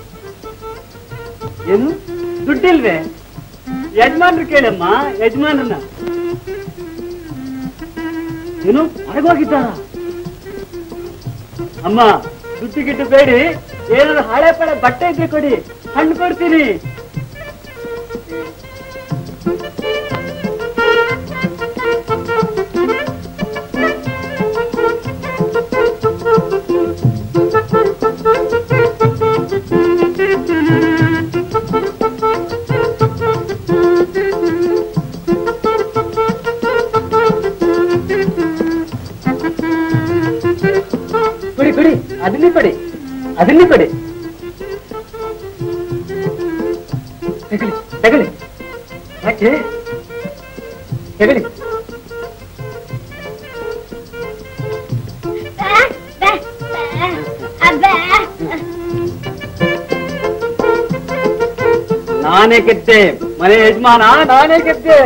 ಏನು ದುಡ್ಡಿಲ್ವೇ ಯಜಮಾನ್ರು ಕೇಳಮ್ಮ ಯಜಮಾನನ್ನ ಏನು ಹೊರಗೋಗಿದ್ದಾರಾ ಅಮ್ಮ ದುಡ್ಡು ಗಿಟ್ಟು ಬೇಡಿ ಏನಾದ್ರು ಹಳೆ ಪಳೆ ಬಟ್ಟೆ ಇದ್ರೆ ಕೊಡಿ ಹಣ್ಣು ಕೊಡ್ತೀನಿ ಕೊಡಿ ಕೊಡಿ ಅದನ್ನೇ ಕೊಡಿ ಅದನ್ನೇ ಕೊಡಿ ತಗಲಿ ತಗಲಿ ಯಾಕೆ ತಗಲಿ ನಾನೇ ಗೆದ್ದೆ ಮನೆ ಯಜಮಾನ ನಾನೇ ಗೆದ್ದೆ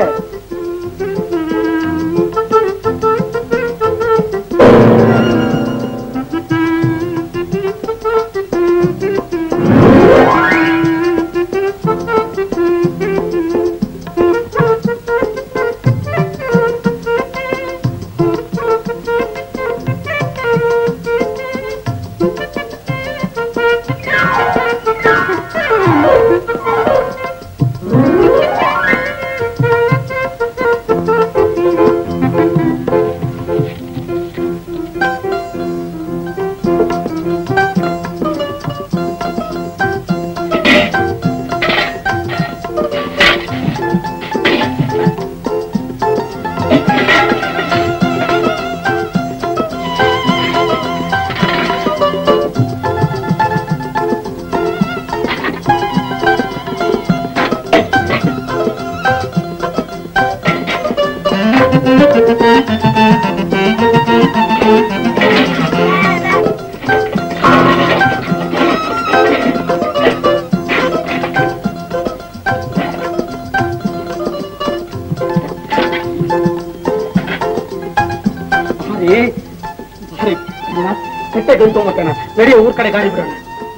ಭಾರಿ ಭಾರಿ ಕಟ್ಟೆ ಗಂಟು ಮಕ್ಕಣ ನಡಿ ಊರ್ ಕಡೆ ಗಾಡಿ ಬಿಡೋಣ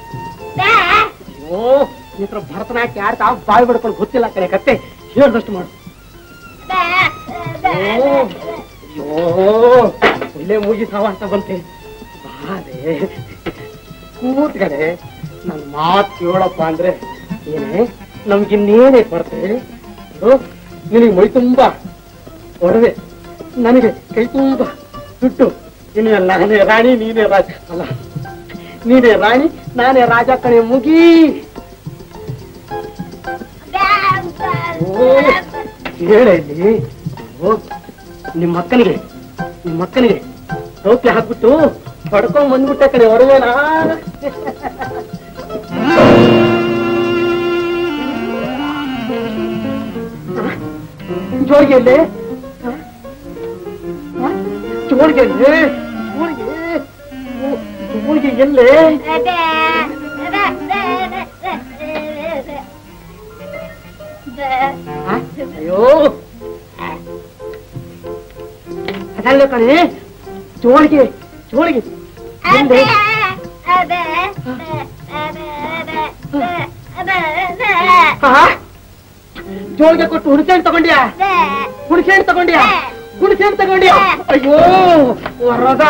ಅಯ್ಯೋ ಈ ಹತ್ರ ಭರತನಾಟ್ಯ ಯಾರು ತಾವು ಬಾಯಿ ಬಿಡ್ಕೊಂಡು ಗೊತ್ತಿಲ್ಲ ಕಡೆ ಕತ್ತೆ ಹೇಳ್ದಷ್ಟು ಮಾಡು ಅಯ್ಯೋ ಅಯ್ಯೋ ಒಳ್ಳೆ ಮುಗಿಸಾವ ಅಂತ ಬಂತೆ ಬಾರೆ ಕೂತ್ಕಡೆ ನನ್ ಮಾತ್ ಕೇಳಪ್ಪ ಅಂದ್ರೆ ಏನೇ ನಮ್ಗಿನ್ನೇನೇ ಕೊರತೆ ನೋಡು, ನಿನಗೆ ಮೈ ತುಂಬಾ ಒಡವೆ ನನಗೆ ಕೈ ತುಂಬ ದುಡ್ಡು ಇನ್ನು ನಾನೇ ರಾಣಿ ನೀನೇ ರಾಜ ಅಲ್ಲ ನೀನೇ ರಾಣಿ ನಾನೇ ರಾಜ ಕಣೆ ಮುಗಿ ಬ್ಯಾ, ಹೇಳಿ ನಿಮ್ಮ ಅಕ್ಕನಿಗೆ ನಿಮ್ಮ ಅಕ್ಕನಿಗೆ ಟೋಪಿ ಹಾಕ್ಬಿಟ್ಟು ಪಡ್ಕೊಂಡ್ ಬಂದ್ಬಿಟ್ಟೆ ಕಡೆ ಹೊರವೇನಾ ಜೋಳಿಗೆ ಎಲ್ಲಿ ಜೋಳಿಗೆ ಎಲ್ಲಿ ಜೋಳಿಗೆ ಜೋಳಿಗೆ ಎಲ್ಲಿ ಅಯ್ಯೋ ಅದಲ್ಲ ಕಣೆ ಜೋಳಿಗೆ ಜೋಳಿಗೆ ಎಲ್ಲಿ ಆ? ಜೋಳಿಗೆ ಕೊಟ್ಟು ಹುಣಸೆಹಣ್ಣು ತಗೊಂಡ್ಯಾ ಹುಣಸೆಹಣ್ಣು ತಗೊಂಡ್ಯಾ ಹುಣಸೆಹಣ್ಣು ತಗೊಂಡ್ಯಾ ಅಯ್ಯೋ ವರದ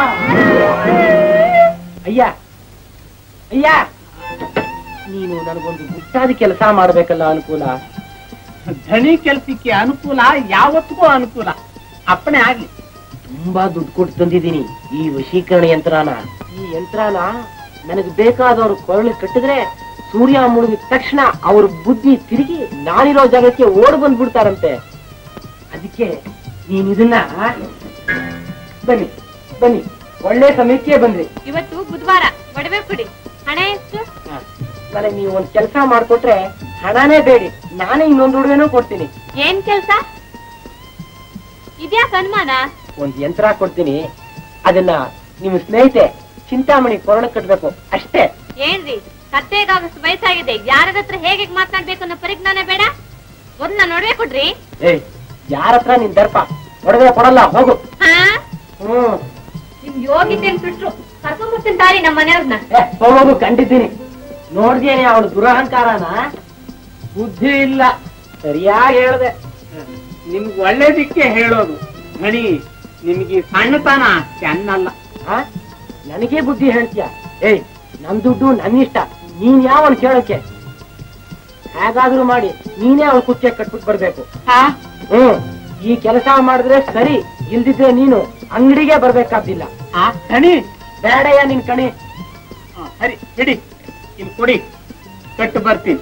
ಅಯ್ಯ ಅಯ್ಯ ನೀನು ನನಗೊಂದು ಮುಟ್ಟಾದ ಕೆಲಸ ಮಾಡ್ಬೇಕಲ್ಲ ಅನುಕೂಲ ಧಣಿ ಕೆಲ್ಸಕ್ಕೆ ಅನುಕೂಲ ಯಾವತ್ತಿಗೂ ಅನುಕೂಲ ಅಪ್ಪಣೆ ಆಗ್ಲಿ ತುಂಬಾ ದುಡ್ಡು ಕೊಟ್ಟು ತಂದಿದ್ದೀನಿ ಈ ವಶೀಕರಣ ಯಂತ್ರನ ಈ ಯಂತ್ರನ ನನಗೆ ಬೇಕಾದವ್ರು ಕೊರಳು ಕಟ್ಟಿದ್ರೆ ಸೂರ್ಯ ಮುಳುಗಿದ ತಕ್ಷಣ ಅವ್ರ ಬುದ್ಧಿ ತಿರುಗಿ ನಾನಿರೋ ಜಾಗಕ್ಕೆ ಓಡ್ ಬಂದ್ಬಿಡ್ತಾರಂತೆ ಅದಕ್ಕೆ ನೀನ್ ಇದನ್ನ ಬನ್ನಿ ಬನ್ನಿ ಒಳ್ಳೆ ಸಮಯಕ್ಕೆ ಬಂದ್ರಿ ಇವತ್ತು ಬುಧವಾರ ಒಡವೆ ಕೊಡಿ ಹಣ ಎಷ್ಟು ನನಗೆ ನೀವು ಒಂದ್ ಕೆಲಸ ಮಾಡ್ಕೊಟ್ರೆ ಹಣನೇ ಬೇಡಿ ನಾನೇ ಇನ್ನೊಂದು ಉಡುಗೆನೂ ಕೊಡ್ತೀನಿ ಏನ್ ಕೆಲ್ಸ ಇದ್ಯಾಕ ಅನುಮಾನ ಒಂದ್ ಯಂತ್ರ ಕೊಡ್ತೀನಿ ಅದನ್ನ ನಿಮ್ಮ ಸ್ನೇಹಿತೆ ಚಿಂತಾಮಣಿ ಕೊರಳ ಕಟ್ಬೇಕು ಅಷ್ಟೇ ಏನ್ರಿ ಕತ್ತೆಗಾಗಷ್ಟು ವಯಸ್ಸಾಗಿದೆ ಯಾರ ಹತ್ರ ಹೇಗೆ ಮಾತನಾಡ್ಬೇಕು ಅನ್ನೋ ಪರಿಜ್ಞಾನ ಬೇಡ ಮೊದ್ಲು ನಾನು ಒಡವೆ ಕೊಡ್ರಿ ಏಯ್ ಯಾರ ಹತ್ರ ನಿನ್ ದರ್ಪ ಒಡವೆ ಕೊಡಲ್ಲ ಹೋಗು ಹಾ ಹ್ಮ್ ನಿಮ್ ಯೋಗಿತೆ ಬಿಟ್ರು ಕರ್ಕೊಂಡ್ ಬರ್ತೀನಿ ತಾರಿ ನಮ್ಮ ಮನೆಯವ್ರನ್ನ ಏ, ಹೋಗೋದು ಕಂಡಿದ್ದೀನಿ ನೋಡ್ದೇನೆ ಅವಳು ದುರಹಂಕಾರನ ಬುದ್ಧಿ ಇಲ್ಲ ಸರಿಯಾಗಿ ಹೇಳ್ದೆ ನಿಮ್ಗೆ ಒಳ್ಳೇದಿಕ್ಕೆ ಹೇಳೋದು ಧಣಿ ನಿಮ್ಗೆ ಈ ಸಣ್ಣತನ ಚೆನ್ನಲ್ಲ ಆ? ನನಗೆ ಬುದ್ಧಿ ಹೇಳ್ತೀಯ ಏಯ್ ನನ್ ದುಡ್ಡು ನನ್ನಿಷ್ಟ ನೀನ್ ಯಾವನ್ ಕೇಳಕ್ಕೆ ಹೇಗಾದ್ರೂ ಮಾಡಿ ನೀನೇ ಅವಳ ಕುಚ್ಚೆ ಕಟ್ಬಿಟ್ಟು ಬರ್ಬೇಕು ಹ್ಮ್ ಈ ಕೆಲಸ ಮಾಡಿದ್ರೆ ಸರಿ ಇಲ್ದಿದ್ರೆ ನೀನು ಅಂಗಡಿಗೆ ಬರ್ಬೇಕಾದ್ದಿಲ್ಲ ಆ ಧಣಿ ಬೇಡಯ್ಯ ನಿನ್ ಕಣಿ ಆ, ಸರಿ ಹಿಡಿ ಇಲ್ಲಿ ಕೊಡಿ ಕಟ್ಟು ಬರ್ತೀನಿ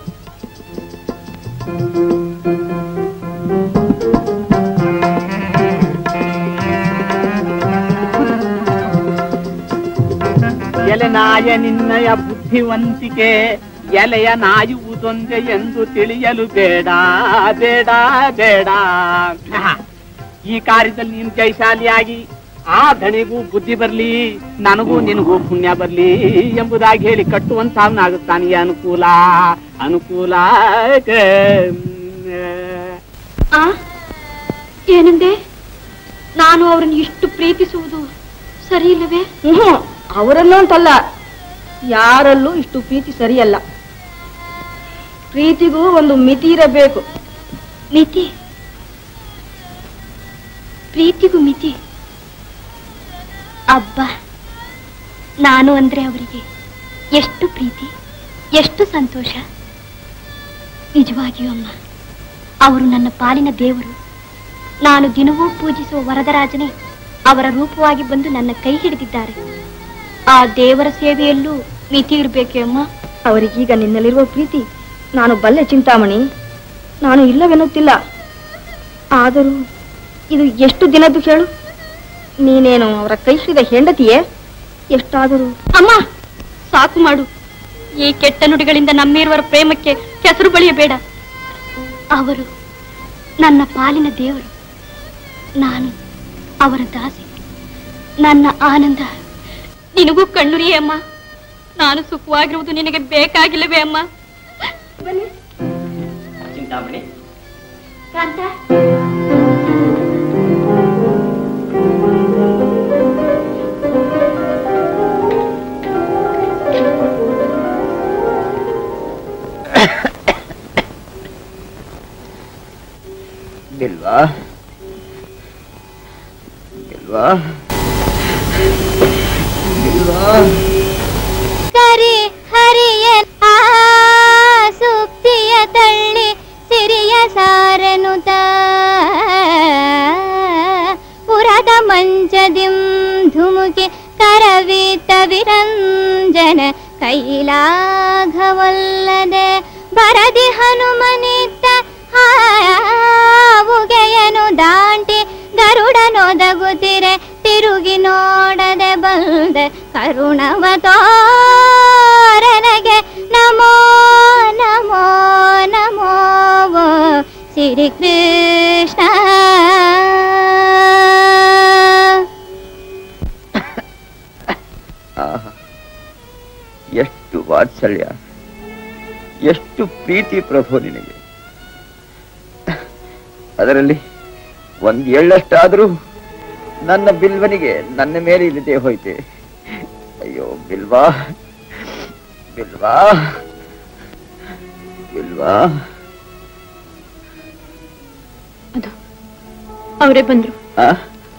ಎಲೆ ನಾಯ ನಿನ್ನಯ ಬುದ್ಧಿವಂತಿಕೆ ಎಲೆಯ ನಾಯುವುದೊಂದೆ ಎಂದು ತಿಳಿಯಲು ಬೇಡ ಬೇಡ ಬೇಡ ಆಹಾ. ಈ ಕಾರ್ಯದಲ್ಲಿ ನೀನು ಜಯಶಾಲಿಯಾಗಿ ಆ ಧಣಿಗೂ ಬುದ್ಧಿ ಬರ್ಲಿ ನನಗೂ ನಿನಗೂ ಪುಣ್ಯ ಬರ್ಲಿ ಎಂಬುದಾಗಿ ಹೇಳಿ ಕಟ್ಟುವಂತಾಗ್ತಾನೆ ಅನುಕೂಲ ಅನುಕೂಲ ಆ ಏನಂದೆ ನಾನು ಅವರನ್ನು ಇಷ್ಟು ಪ್ರೀತಿಸುವುದು ಸರಿ ಇಲ್ಲವೇ ಹ್ಮ್ ಅವರನ್ನು ಅಂತಲ್ಲ ಯಾರಲ್ಲೂ ಇಷ್ಟು ಪ್ರೀತಿ ಸರಿಯಲ್ಲ ಪ್ರೀತಿಗೂ ಒಂದು ಮಿತಿ ಇರಬೇಕು ಮಿತಿ ಪ್ರೀತಿಗೂ ಮಿತಿ ಅಬ್ಬ ನಾನು ಅಂದ್ರೆ ಅವರಿಗೆ ಎಷ್ಟು ಪ್ರೀತಿ ಎಷ್ಟು ಸಂತೋಷ ನಿಜವಾಗಿಯೂ ಅಮ್ಮ ಅವರು ನನ್ನ ಪಾಲಿನ ದೇವರು ನಾನು ದಿನವೂ ಪೂಜಿಸುವ ವರದರಾಜನೇ ಅವರ ರೂಪವಾಗಿ ಬಂದು ನನ್ನ ಕೈ ಹಿಡಿದಿದ್ದಾರೆ ಆ ದೇವರ ಸೇವೆಯಲ್ಲೂ ಮಿತಿ ಇರಬೇಕೆ ಅಮ್ಮ ಅವರಿಗೀಗ ನಿನ್ನಲ್ಲಿರುವ ಪ್ರೀತಿ ನಾನು ಬಲ್ಲೆ ಚಿಂತಾಮಣಿ ನಾನು ಇಲ್ಲವೆನ್ನುತ್ತಿಲ್ಲ ಆದರೂ ಇದು ಎಷ್ಟು ದಿನದ್ದು ಕೇಳು ನೀನೇನು ಅವರ ಕೈ ಹಿಡಿದ ಹೆಂಡತಿಯೇ ಎಷ್ಟಾದರೂ ಅಮ್ಮ ಸಾಕು ಮಾಡು ಈ ಕೆಟ್ಟ ನುಡಿಗಳಿಂದ ನಮ್ಮಿರುವರ ಪ್ರೇಮಕ್ಕೆ ಕೆಸರು ಬಳಿಯಬೇಡ ಅವರು ನನ್ನ ಪಾಲಿನ ದೇವರು ನಾನು ಅವರ ದಾಸಿ ನನ್ನ ಆನಂದ ನಿನಗೂ ಕಣ್ಣುರಿಯೇ ಅಮ್ಮ ನಾನು ಸುಖವಾಗಿರುವುದು ನಿನಗೆ ಬೇಕಾಗಿಲ್ಲವೇ ಅಮ್ಮ ಚಿಂತಾಮಣಿ ಕಾಂತ ಬಿಲ್ವಾ ಬಿಲ್ವಾ ಬಿಲ್ವಾ ಕರಿ ಹರಿಯ ಆ ಸುಪ್ತಿಯ ತಳ್ಳಿ ಸಿರಿಯ ಸಾರನುತ ಪುರದ ಮಂಚದಿಂ ಧುಮುಕೆ ಕರವಿತ ವಿರಂಜನ ಕೈಲಾಘವಲ್ಲದೆ ಬರದಿ ಹನುಮನಿತ್ತ ಕೃಷ್ಣ ಆಹಾ. ಎಷ್ಟು ವಾತ್ಸಲ್ಯ ಎಷ್ಟು ಪ್ರೀತಿ ಪ್ರಭು ನಿನಗೆ ಅದರಲ್ಲಿ ಒಂದ್ ಎಳ್ಳಷ್ಟಾದ್ರೂ ನನ್ನ ಬಿಲ್ವನಿಗೆ ನನ್ನ ಮೇಲೆ ಇಲ್ಲದೆ ಹೋಯ್ತೆ ಅಯ್ಯೋ ಬಿಲ್ವಾ ಬಿಲ್ವಾ ಬಿಲ್ವಾ ಅವರೇ ಬಂದ್ರು ಆ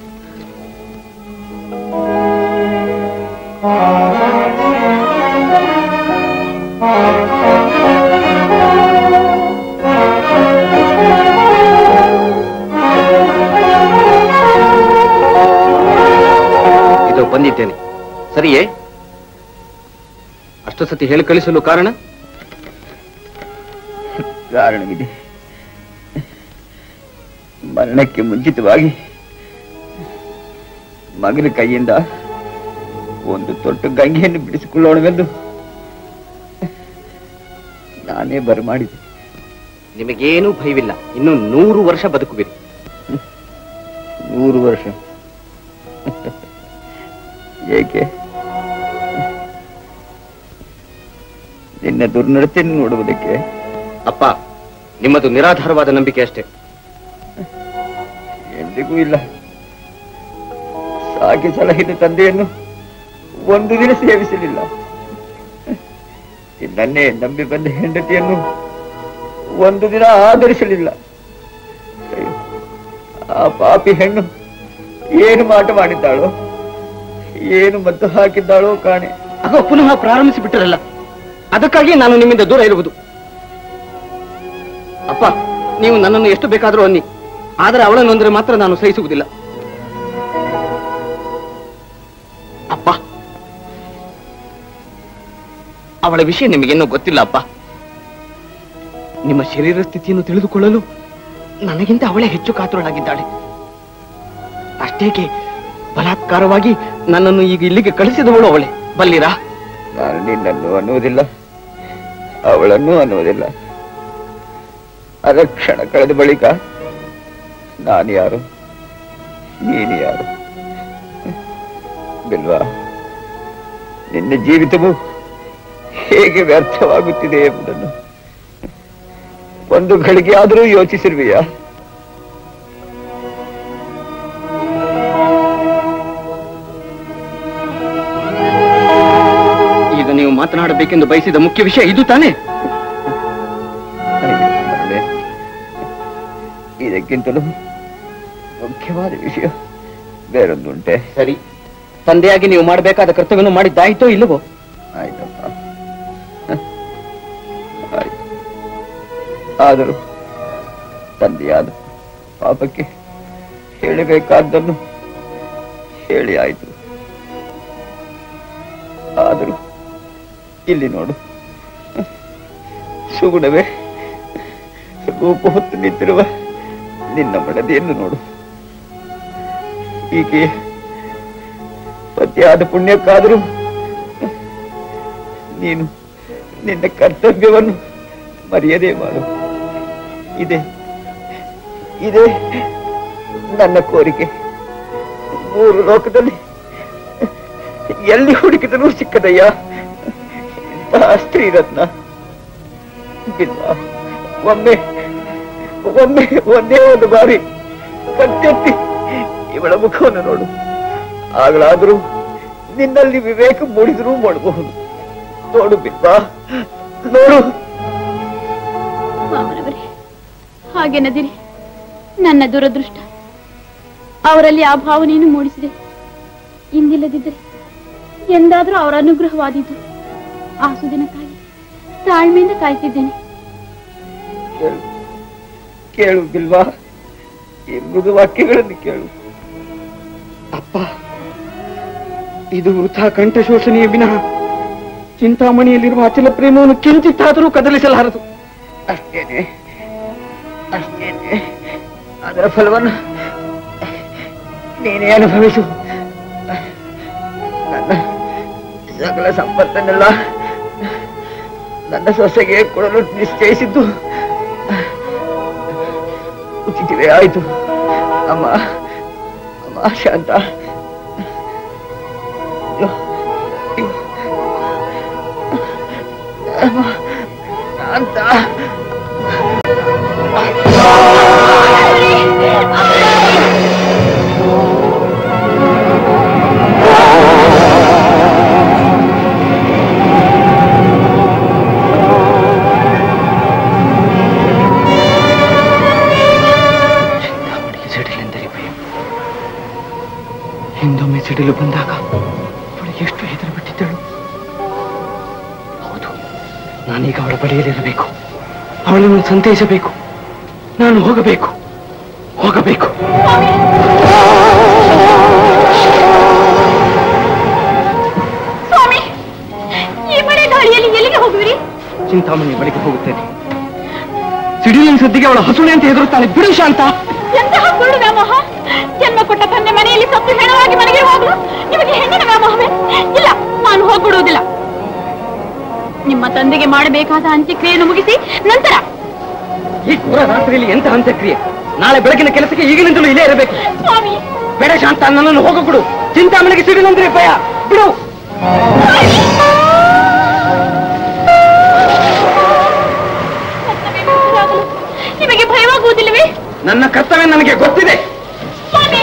ಇದು ಬಂದಿದ್ದೇನೆ ಸರಿಯೇ ಅಷ್ಟು ಸತಿ ಹೇಳಿ ಕಳಿಸಲು ಕಾರಣ ಕಾರಣವಿದೆ ಮರಣಕ್ಕೆ ಮುಂಚಿತವಾಗಿ ಮಗನ ಕೈಯಿಂದ ಒಂದು ತೊಟ್ಟು ಗಂಗೆಯನ್ನು ಬಿಡಿಸಿಕೊಳ್ಳೋಣವೆಂದು ನಾನೇ ಬರಮಾಡಿದೆ ನಿಮಗೇನೂ ಭಯವಿಲ್ಲ ಇನ್ನು ನೂರು ವರ್ಷ ಬದುಕುವಿರಿ ನೂರು ವರ್ಷ ಏಕೆ ನಿನ್ನ ದುರ್ನಡತೆಯನ್ನು ನೋಡುವುದಕ್ಕೆ ಅಪ್ಪ ನಿಮ್ಮದು ನಿರಾಧಾರವಾದ ನಂಬಿಕೆ ಅಷ್ಟೇ ಎಂದಿಗೂ ಇಲ್ಲ ಸಾಕಿ ಸಲಹಿದ ತಂದೆಯನ್ನು ಒಂದು ದಿನ ಸೇವಿಸಲಿಲ್ಲ ನನ್ನೇ ನಂಬಿ ಬಂದ ಹೆಂಡತಿಯನ್ನು ಒಂದು ದಿನ ಆಧರಿಸಲಿಲ್ಲ ಅಯ್ಯೋ, ಆ ಪಾಪಿ ಹೆಣ್ಣು ಏನು ಮಾಟ ಮಾಡಿದ್ದಾಳೋ ಏನು ಮದ್ದು ಹಾಕಿದ್ದಾಳೋ ಕಾಣೆ ಆಗ ಪುನಃ ಪ್ರಾರಂಭಿಸಿ ಬಿಟ್ಟರಲ್ಲ ಅದಕ್ಕಾಗಿ ನಾನು ನಿಮ್ಮಿಂದ ದೂರ ಇರುವುದು ಅಪ್ಪ ನೀವು ನನ್ನನ್ನು ಎಷ್ಟು ಬೇಕಾದರೂ ಅನ್ನಿ ಆದರೆ ಅವಳನ್ನು ಅಂದ್ರೆ ಮಾತ್ರ ನಾನು ಸಹಿಸುವುದಿಲ್ಲ ಅಪ್ಪ ಅವಳ ವಿಷಯ ನಿಮಗೇನೋ ಗೊತ್ತಿಲ್ಲ ಅಪ್ಪ ನಿಮ್ಮ ಶರೀರ ಸ್ಥಿತಿಯನ್ನು ತಿಳಿದುಕೊಳ್ಳಲು ನನಗಿಂತ ಅವಳೇ ಹೆಚ್ಚು ಕಾತುರಳಾಗಿದ್ದಾಳೆ ಅಷ್ಟೇಕೆ ಬಲಾತ್ಕಾರವಾಗಿ ನನ್ನನ್ನು ಈಗ ಇಲ್ಲಿಗೆ ಕಳಿಸಿದವಳು ಅವಳೇ ಬಲ್ಲಿರಾ ನಾನು ನಿನ್ನನ್ನು ಅನ್ನುವುದಿಲ್ಲ ಅವಳನ್ನು ಅನ್ನುವುದಿಲ್ಲ ಅರಕ್ಷಣ ಕಳೆದ ಬಳಿಕ ನಾನು ಯಾರು ನೀನು ಯಾರು ಬಿಲ್ವಾ ನಿನ್ನ ಜೀವಿತವು ಹೇಗೆ ವ್ಯರ್ಥವಾಗುತ್ತಿದೆ ಎಂಬುದನ್ನು ಒಂದು ಗಳಿಗೆ ಆದರೂ ಯೋಚಿಸಿರುವೆಯಾ ಈಗ ನೀವು ಮಾತನಾಡಬೇಕೆಂದು ಬಯಸಿದ ಮುಖ್ಯ ವಿಷಯ ಇದು ತಾನೇ ಮರಳೆ, ಇದಕ್ಕಿಂತಲೂ ಮುಖ್ಯವಾದ ವಿಷಯ ಬೇರೊಂದುಂಟೆ ಸರಿ ತಂದೆಯಾಗಿ ನೀವು ಮಾಡಬೇಕಾದ ಕರ್ತವ್ಯವನ್ನು ಮಾಡಿದ್ದಾಯ್ತೋ ಇಲ್ಲವೋ ಆಯ್ತಪ್ಪ ಆಯ್ತು ಆದರೂ ತಂದೆಯಾದ ಪಾಪಕ್ಕೆ ಹೇಳಬೇಕಾದ್ದನ್ನು ಹೇಳಿ ಆಯ್ತು ಆದರೂ ಇಲ್ಲಿ ನೋಡು ಸುಗುಣವೇ ರೂಪ ಹೊತ್ತು ನಿಂತಿರುವ ನಿನ್ನ ಮಡದಿಯನ್ನು ನೋಡು ಹೀಗೆ ಪತಿಯಾದ ಪುಣ್ಯಕ್ಕಾದರೂ ನೀನು ನಿನ್ನ ಕರ್ತವ್ಯವನ್ನು ಮರೆಯದೇ ಮಾಡು ಇದೆ ಇದೆ ನನ್ನ ಕೋರಿಕೆ ಮೂರು ಲೋಕದಲ್ಲಿ ಎಲ್ಲಿ ಹುಡುಕಿದರೂ ಸಿಕ್ಕದಯ್ಯ ಇಂತಹ ಸ್ತ್ರೀರತ್ನ ಬಿಲ್ಲ ಒಮ್ಮೆ ಒಮ್ಮೆ ಒಂದೇ ಒಂದು ಬಾರಿ ಕತ್ತೆತ್ತಿ ಇವಳ ಮುಖವನ್ನು ನೋಡು ಆಗಲಾದರೂ ನಿನ್ನಲ್ಲಿ ವಿವೇಕ ಮೂಡಿದರೂ ಮಾಡಬಹುದು ನೋಡು ಬಿಲ್ಲ ನೋಡು ಮಾವನವರೇ ಹಾಗೆನ್ನದಿರಿ ನನ್ನ ದುರದೃಷ್ಟ ಅವರಲ್ಲಿ ಆ ಭಾವನೆಯನ್ನು ಮೂಡಿಸಿದೆ ಇಂದಿಲ್ಲದಿದ್ದರೆ ಎಂದಾದ್ರೂ ಅವರ ಅನುಗ್ರಹವಾದೀತು ಆ ಸುದಿನಕ್ಕಾಗಿ ತಾಳ್ಮೆಯಿಂದ ಕಾಯ್ತಿದ್ದೇನೆ ಕೇಳು ಕೇಳು ಬಿಲ್ವಾ ಈ ಮೃದು ವಾಕ್ಯಗಳನ್ನು ಕೇಳು ಅಪ್ಪ ಇದು ವೃಥಾ ಕಂಠಶೋಷಣೆಯ ವಿನಃ ಚಿಂತಾಮಣಿಯಲ್ಲಿರುವ ಅಚಲ ಪ್ರೇಮವನ್ನು ಕಿಂಚಿತ್ತಾದರೂ ಕದಲಿಸಲಾರದು ಅಷ್ಟೇನೆ ಅಷ್ಟೇನೆ ಅದರ ಫಲವನ್ನು ನೀನೇ ಅನುಭವಿಸು ನನ್ನ ಸಕಲ ಸಂಪತ್ತನ್ನೆಲ್ಲ ನನ್ನ ಸೊಸೆಗೆ ಕೊಡಲು ನಿಶ್ಚಯಿಸಿದ್ದು ಅಂತ್ಯವೇ ಆಯ್ತು ಅಮ್ಮ ಅಮ್ಮ ಶಾಂತ ಅಯ್ಯೋ, ಅಯ್ಯೋ. ಅಮ್ಮ ಶಾಂತ ಚಿಂತಾಮಣಿಗೆ ಸಿಡಿಲೆಂದರೆ ಭಯ ಹಿಂದೊಮ್ಮೆ ಸಿಡಿಲು ಬಂದಾಗ ಅವಳು ಎಷ್ಟು ಹೆದರು ಬಿಟ್ಟಿದ್ದಳು ಹೌದು ನಾನೀಗ ಅವಳ ಬಳಿಯಲ್ಲಿರಬೇಕು ಅವಳನ್ನು ಸಂತೈಸಬೇಕು ನಾನು ಹೋಗಬೇಕು ಹೋಗಬೇಕು ಸ್ವಾಮಿ ಈ ಮಳೆ ಗಾಳಿಯಲ್ಲಿ ಎಲ್ಲಿಗೆ ಹೋಗುವಿರಿ ಚಿಂತಾಮಣಿ ಬಳಿಗೆ ಹೋಗುತ್ತೇನೆ ಸಿಡಿಲಿನ ಸದ್ದಿಗೆ ಅವಳ ಹಸುಳೆ ಅಂತ ಹೆದರುತ್ತಾಳೆ ಬಿಡು ಶಾಂತ ಎಂತಹ ಕುರುಡು ವ್ಯಾಮೋಹ ಜನ್ಮ ಕೊಟ್ಟ ತಂದೆ ಮನೆಯಲ್ಲಿ ಸತ್ತು ಹೆಣವಾಗಿ ಮನೆಗೆ ಹೋಗಲು ನಿಮಗೆ ಹೆಣ್ಣಿನ ವ್ಯಾಮೋಹವೇ ಇಲ್ಲ ನಾನು ಹೋಗ್ಬಿಡುವುದಿಲ್ಲ ನಿಮ್ಮ ತಂದೆಗೆ ಮಾಡಬೇಕಾದ ಅಂತ್ಯಕ್ರಿಯೆಯನ್ನು ಮುಗಿಸಿ ನಂತರ ಈ ಪೂರ ರಾತ್ರಿಯಲ್ಲಿ ಎಂತ ಅಂತ್ಯಕ್ರಿಯೆ ನಾಳೆ ಬೆಳಗಿನ ಕೆಲಸಕ್ಕೆ ಈಗಿನಿಂದಲೂ ಇಲ್ಲೇ ಇರಬೇಕು ಸ್ವಾಮಿ ಬೇಡ ಶಾಂತ ನನ್ನನ್ನು ಹೋಗಕೊಡು ಚಿಂತಾಮಣಿಗೆ ಸಿಡಿಲಂದ್ರೆ ಭಯ ಬಿಡು ಕರ್ತವ್ಯನಿರತರಾಗಲು ನಿಮಗೆ ಭಯವಾಗುವುದಿಲ್ಲವೇ ನನ್ನ ಕರ್ತವ್ಯ ನನಗೆ ಗೊತ್ತಿದೆ ಸ್ವಾಮಿ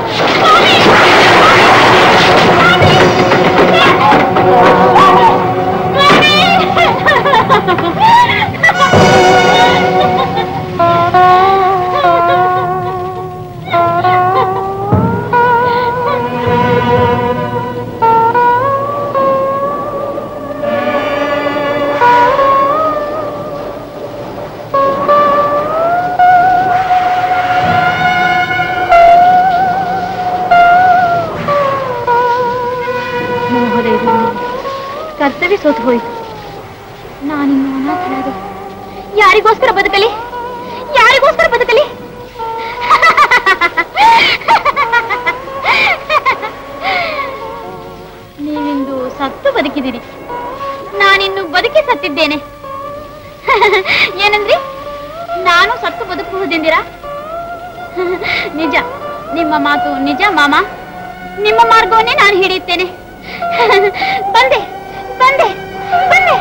ಮೋಹದ ಎದುರಿನಲ್ಲಿ ಕರ್ತವ್ಯ ಸೋತು ಹೋಯಿತು ನಾನಿನ್ನು ಅನಾಥಳಾದೆ ಯಾರಿಗೋಸ್ಕರ ಬದುಕಲಿ ಯಾರಿಗೋಸ್ಕರ ಬದುಕಲಿ ನೀವಿಂದು ಸತ್ತು ಬದುಕಿದಿರಿ ನಾನಿನ್ನು ಬದುಕಿ ಸತ್ತಿದ್ದೇನೆ ಏನಂದ್ರಿ ನಾನು ಸತ್ತು ಬದುಕುವುದೆಂದಿರಾ ನಿಜ ನಿಮ್ಮ ಮಾತು ನಿಜ ಮಾಮ ನಿಮ್ಮ ಮಾರ್ಗವನ್ನೇ ನಾನು ಹಿಡಿಯುತ್ತೇನೆ ಬಂದೆ ಬಂದೆ ಬಂದೆ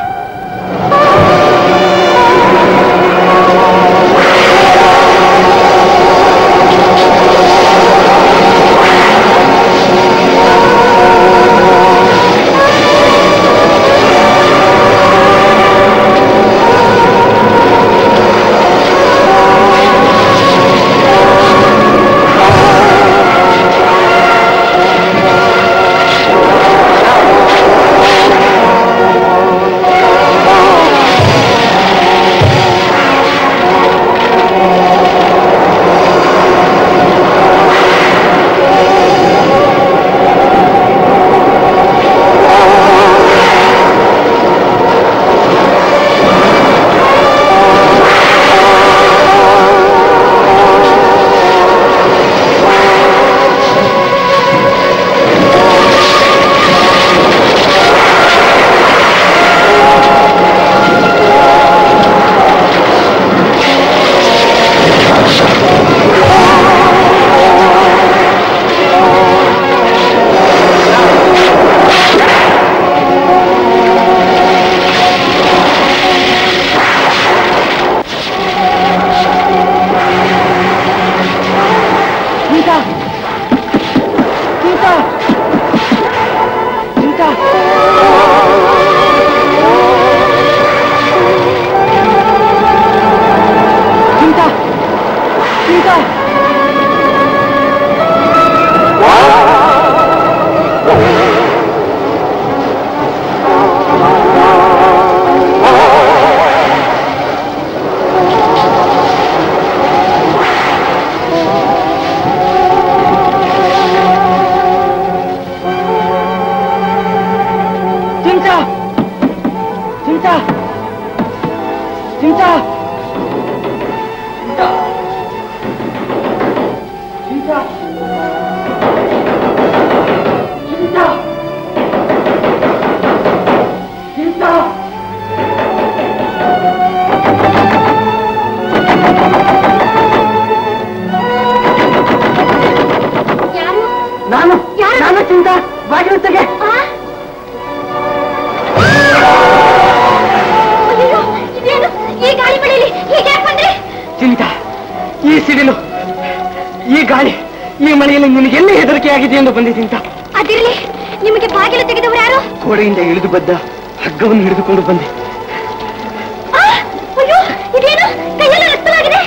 ಸೀತಾ ಸೀತಾ ಸೀತಾ ಸೀತಾ ಸೀತಾ ಚಿಂತಾ ಚಿಂತಾ ಚಿಂತಾ ಚಿಂತಾ ಚಿಂತಾ ಚಿಂತಾ ಚಿಂತಾ ಗಾಳಿ ಈ ಮಳೆಯಲ್ಲಿ ನಿನಗೆಲ್ಲಿ ಹೆದರಿಕೆ ಆಗಿದೆ ಎಂದು ಬಂದಿದ್ದಿಂತ ಅದಿರ್ಲಿ ನಿಮಗೆ ಬಾಗಿಲು ತೆಗೆದವರು ಯಾರು ಗೋಡೆಯಿಂದ ಇಳಿದು ಬದ್ದ ಹಗ್ಗವನ್ನು ಹಿಡಿದುಕೊಂಡು ಬಂದೆ ಆ, ಅಯ್ಯೋ ಇದೇನು ಕೈಯೆಲ್ಲ ರಕ್ತವಾಗಿದೆ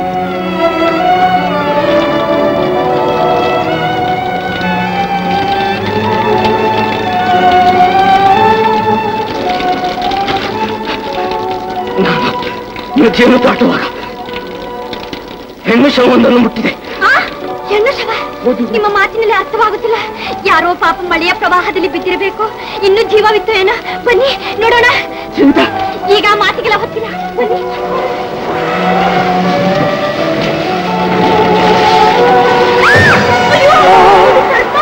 ನದಿಯನ್ನು ದಾಟುವಾಗ ಹೆಣ್ಣು ಶವವೊಂದನ್ನು ಮುಟ್ಟಿದೆ ಆ, ಹೆಣ್ಣು ಶವ ನಿಮ್ಮ ಮಾತಿನಲ್ಲಿ ಅರ್ಥವಾಗುತ್ತಿಲ್ಲ ಯಾರೋ ಪಾಪ ಮಳೆಯ ಪ್ರವಾಹದಲ್ಲಿ ಬಿದ್ದಿರಬೇಕು ಇನ್ನು ಜೀವವಿತ್ತು ಏನೋ ಬನ್ನಿ ನೋಡೋಣ ಚಿಂತ ಈಗ ಆ ಮಾತಿಗೆಲ್ಲ ಹೊತ್ತಿಲ್ಲ ಬನ್ನಿ ಅಯ್ಯೋ, ಇದು ಸರ್ಪ.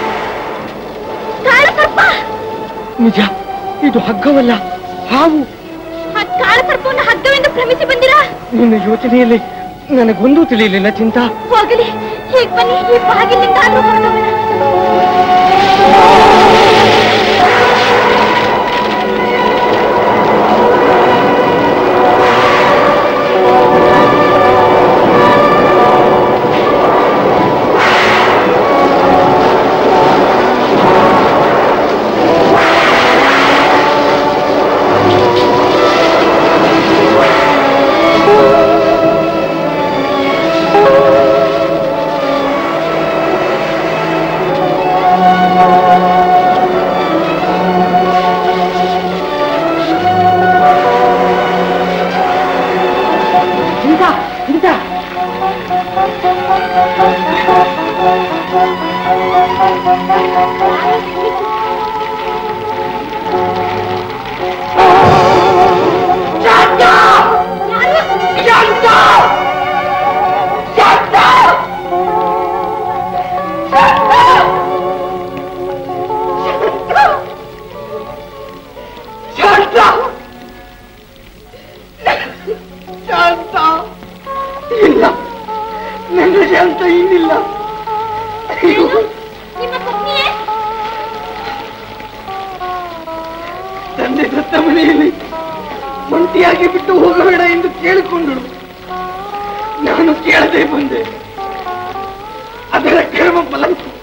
ಕಾಳಸರ್ಪ ನಿಜ ಇದು ಹಗ್ಗವಲ್ಲ ಹಾವು ಆ ಕಾಳಸರ್ಪವನ್ನು ಹಗ್ಗವೆಂದು ಭ್ರಮಿಸಿ ಬಂದಿರಾ ನಿನ್ನ ಯೋಚನೆಯಲ್ಲಿ ನನಗೊಂದೂ ತಿಳಿಯಲಿಲ್ಲ ಚಿಂತ ಹೋಗಲಿ ಹೀಗ್ ಬನ್ನಿ ಈ ಬಾಗಿಲಿಂದ ಆದ್ರೂ ಹೊರಟೋಗೋಣ. ಚಿಂತ ಚಿಂತ ಶಾಂತ ಶಾಂತ ಇಲ್ಲ ನನ್ನ ಶಾಂತ ಇನ್ನಿಲ್ಲ ನಿಮ್ಮ ಪತ್ನಿಯೇ ತಂದೆ ಸತ್ತ ಮನೆಯಲ್ಲಿ ಒಂಟಿಯಾಗಿ ಬಿಟ್ಟು ಹೋಗಬೇಡ ಎಂದು ಕೇಳಿಕೊಂಡಳು ನಾನು ಕೇಳದೆ ಬಂದೆ ಅದರ ಕರ್ಮ ಫಲ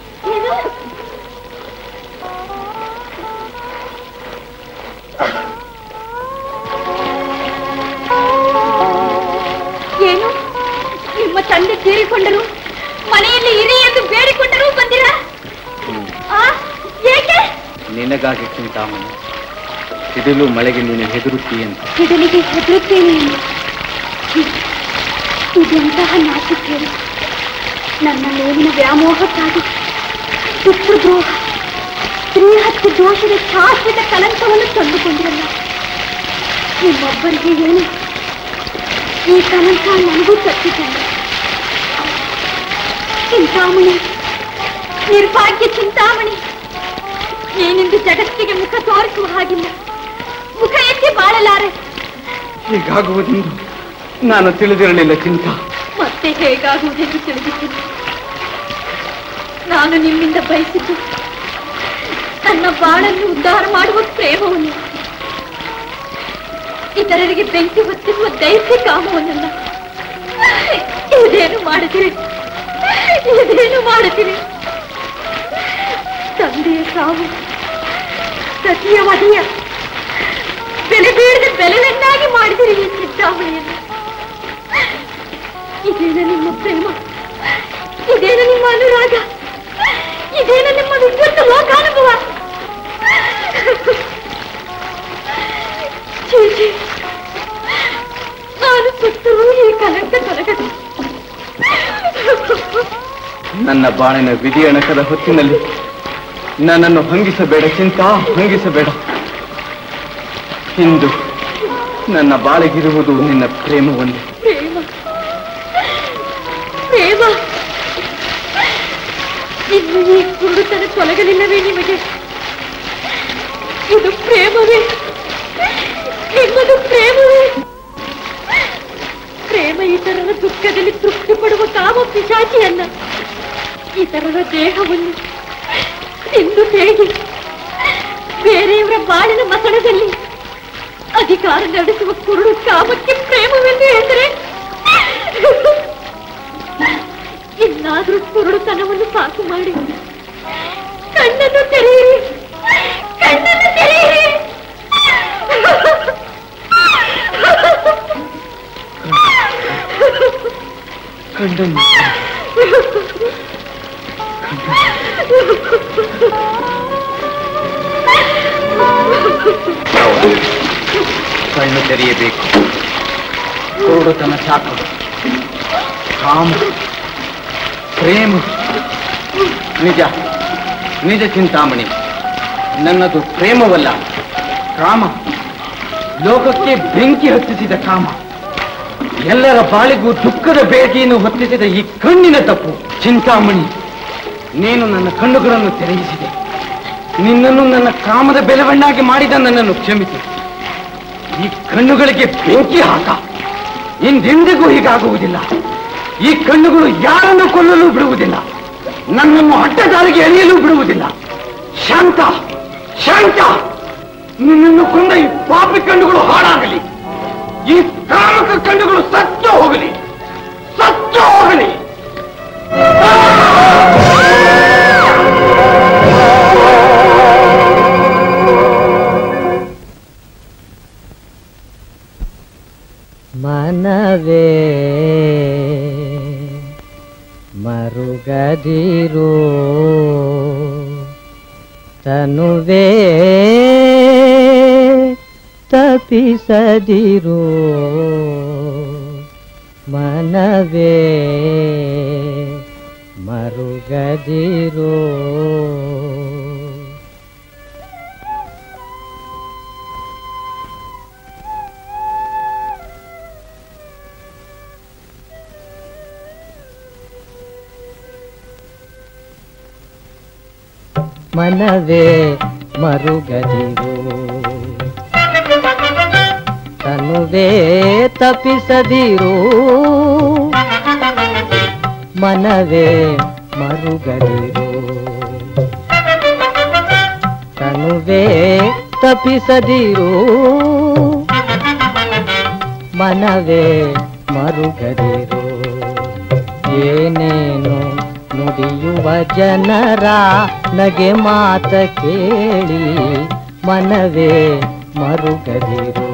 ಏನು ನಿಮ್ಮ ತಂದೆ ತೀರಿಕೊಂಡರು ಮನೆಯಲ್ಲಿ ಇರಿ ಎಂದು ಬೇಡಿಕೊಂಡರೂ ಬಂದಿರಾ ಆ, ಏಕೆ ನಿನಗಾಗಿ ಚಿಂತಾಮಣಿ ಸಿಡಿಲು ಮಳೆಗೆ ನೀನು ಹೆದರುತ್ತೀಯಂತ ಸಿಡಲಿಗೆ ಹೆದರುತ್ತೇನೆ ಎಂದು. ಇದೆಂತಹ ನಾಚಿಕೆರು ನನ್ನ ಮೇಲಿನ ವ್ಯಾಮೋಹಕ್ಕಾಗಿ ಪಿತೃದ್ರೋಹ ಸ್ತ್ರೀ ಹತ್ಯೆ ದೋಷದ ಶಾಶ್ವತ ಕಲಂಕವನ್ನು ತಂದುಕೊಂಡಿರಲ್ಲ ನಿಮ್ಮೊಬ್ಬರಿಗೆ ಏನು ಈ ಕಲಂಕ ನನಗೂ ತಪ್ಪಿಸಲ್ಲ ಚಿಂತಾಮಣಿ ನಿರ್ಭಾಗ್ಯ ಚಿಂತಾಮಣಿ ನೀನಿಂದು ಜಗತ್ತಿಗೆ ಮುಖ ತೋರಿಸುವ ಹಾಗಿಲ್ಲ ಮುಖ ಎತ್ತಿ ಬಾಳಲಾರೆ ಹೀಗಾಗುವುದೆಂದು ನಾನು ತಿಳಿದಿರಲಿಲ್ಲ ಚಿಂತ ಮತ್ತೆ ಹೇಗಾಗುವುದೆಂದು ತಿಳಿದಿದ್ದೀನಿ ನಾನು ನಿಮ್ಮಿಂದ ಬಯಸಿದ್ದು ನನ್ನ ಬಾಳನ್ನು ಉದ್ಧಾರ ಮಾಡುವ ಪ್ರೇಮವನ್ನು ಇತರರಿಗೆ ಬೆಂಕಿ ಹೊತ್ತಿಸುವ ದೈತ್ಯ ಕಾಮವನ್ನಲ್ಲ ಇದೇನು ಮಾಡುತ್ತೀರಿ ಇದೇನು ಮಾಡುತ್ತೀರಿ ತಂದೆಯ ಸಾವು ಸತಿಯ ವಧೆಯ ಬೆಲೆ ಬೀಳದ ಬೆಲೆಯನ್ನಾಗಿ ಮಾಡಿದಿರಿ ಈ ಚಿಂತಾಮಣಿಯನ್ನು ಇದೇನ ನಿಮ್ಮ ಪ್ರೇಮ ಇದೇನ ನಿಮ್ಮ ಅನುರಾಗ ಇದೇನ ನಿಮ್ಮ ವಿದ್ಯುತ್ ಲೋಕಾನುಭವ ಛೀ, ಛೀ. ನಾನು ಸುತ್ತಲೂ ಈ ಕಲಂಕ ತೊಲಗದು ನನ್ನ ಬಾಳಿನ ವಿಧಿಯಣಕದ ಹೊತ್ತಿನಲ್ಲಿ ನನ್ನನ್ನು ಹಂಗಿಸಬೇಡ ಚಿಂತಾ ಹಂಗಿಸಬೇಡ ಇಂದು ನನ್ನ ಬಾಳಿಗಿರುವುದು ನಿನ್ನ ಪ್ರೇಮ ಒಂದೇ ಪ್ರೇಮ ಪ್ರೇಮ ಇನ್ನು ಈ ಕುರುಡುತನ ತೊಲಗಲಿಲ್ಲವೇ ನಿಮಗೆ ಇದು ಪ್ರೇಮವೇ ನಿಮ್ಮದು ಪ್ರೇಮವೇ ಪ್ರೇಮ ಇತರರ ದುಃಖದಲ್ಲಿ ತೃಪ್ತಿ ಪಡುವ ಕಾಮ ಪಿಶಾಚಿಯನ್ನ ಇತರರ ದೇಹವನ್ನು ತಿಂದು ಹೇಗೆ ಬೇರೆಯವರ ಬಾಳಿನ ಮಸಣದಲ್ಲಿ ಅಧಿಕಾರ ನಡೆಸುವ ಕುರುಡು ಕಾಮಕ್ಕೆ ಪ್ರೇಮವೆಂದು ಹೇಳಿದರೆ ಇನ್ನಾದ್ರೂ ಕುರುಡುತನವನ್ನು ಸಾಕು ಮಾಡಿ ಕಣ್ಣನ್ನು ತೆರೆಯಿರಿ ಕಣ್ಣನ್ನು ತೆರೆಯಿರಿ ಕಂಡನು ಕಣ್ಣು ತೆರೆಯಬೇಕು ಕುರುಡುತನ ಸಾಕು ಕಾಮ ಪ್ರೇಮ ನಿಜ ನಿಜ ಚಿಂತಾಮಣಿ ನನ್ನದು ಪ್ರೇಮವಲ್ಲ ಕಾಮ ಲೋಕಕ್ಕೆ ಬೆಂಕಿ ಹತ್ತಿಸಿದ ಕಾಮ ಎಲ್ಲರ ಬಾಳಿಗೂ ದುಃಖದ ಬೇಗೆಯನ್ನು ಹೊತ್ತಿಸಿದ ಈ ಕಣ್ಣಿನ ತಪ್ಪು ಚಿಂತಾಮಣಿ ನೀನು ನನ್ನ ಕಣ್ಣುಗಳನ್ನು ತೆರೆಯಿಸಿದೆ ನಿನ್ನನ್ನು ನನ್ನ ಕಾಮದ ಬೆಳವಣ್ಣಾಗಿ ಮಾಡಿದ ನನ್ನನ್ನು ಕ್ಷಮಿಸಿ ಈ ಕಣ್ಣುಗಳಿಗೆ ಬೆಂಕಿ ಹಾಕ ಇಂದೆಂದಿಗೂ ಹೀಗಾಗುವುದಿಲ್ಲ ಈ ಕಣ್ಣುಗಳು ಯಾರನ್ನು ಕೊಲ್ಲಲು ಬಿಡುವುದಿಲ್ಲ ನನ್ನನ್ನು ಅಡ್ಡದಾರಿಗೆ ಎಳೆಯಲು ಬಿಡುವುದಿಲ್ಲ ಶಾಂತ ಶಾಂತ ನಿನ್ನನ್ನು ಕೊಂದ ಈ ಪಾಪಿ ಕಣ್ಣುಗಳು ಹಾಳಾಗಲಿ ಈ ಕಾಮಕ ಕಣ್ಣುಗಳು ಸತ್ತು ಹೋಗಲಿ ಸತ್ತು ಹೋಗಲಿ ಮನವೇ ಮರುಗದಿರೋ ತನುವೇ ತಪಿಸದಿರೋ ಮನವೇ ಮರುಗದಿರೋ ಮನವೇ ಮರುಗದಿರು ತನುವೇ ತಪ್ಪಿಸದಿರು ಮನವೇ ಮರುಗದಿರು ತನುವೇ ತಪ್ಪಿಸದಿರು ಮನವೇ ಮರುಗದಿರು ಏನೇನು ನುಡಿಯುವ ಜನರ ನಗೆ ಮಾತ ಕೇಳಿ ಮನವೇ ಮರುಗದಿರು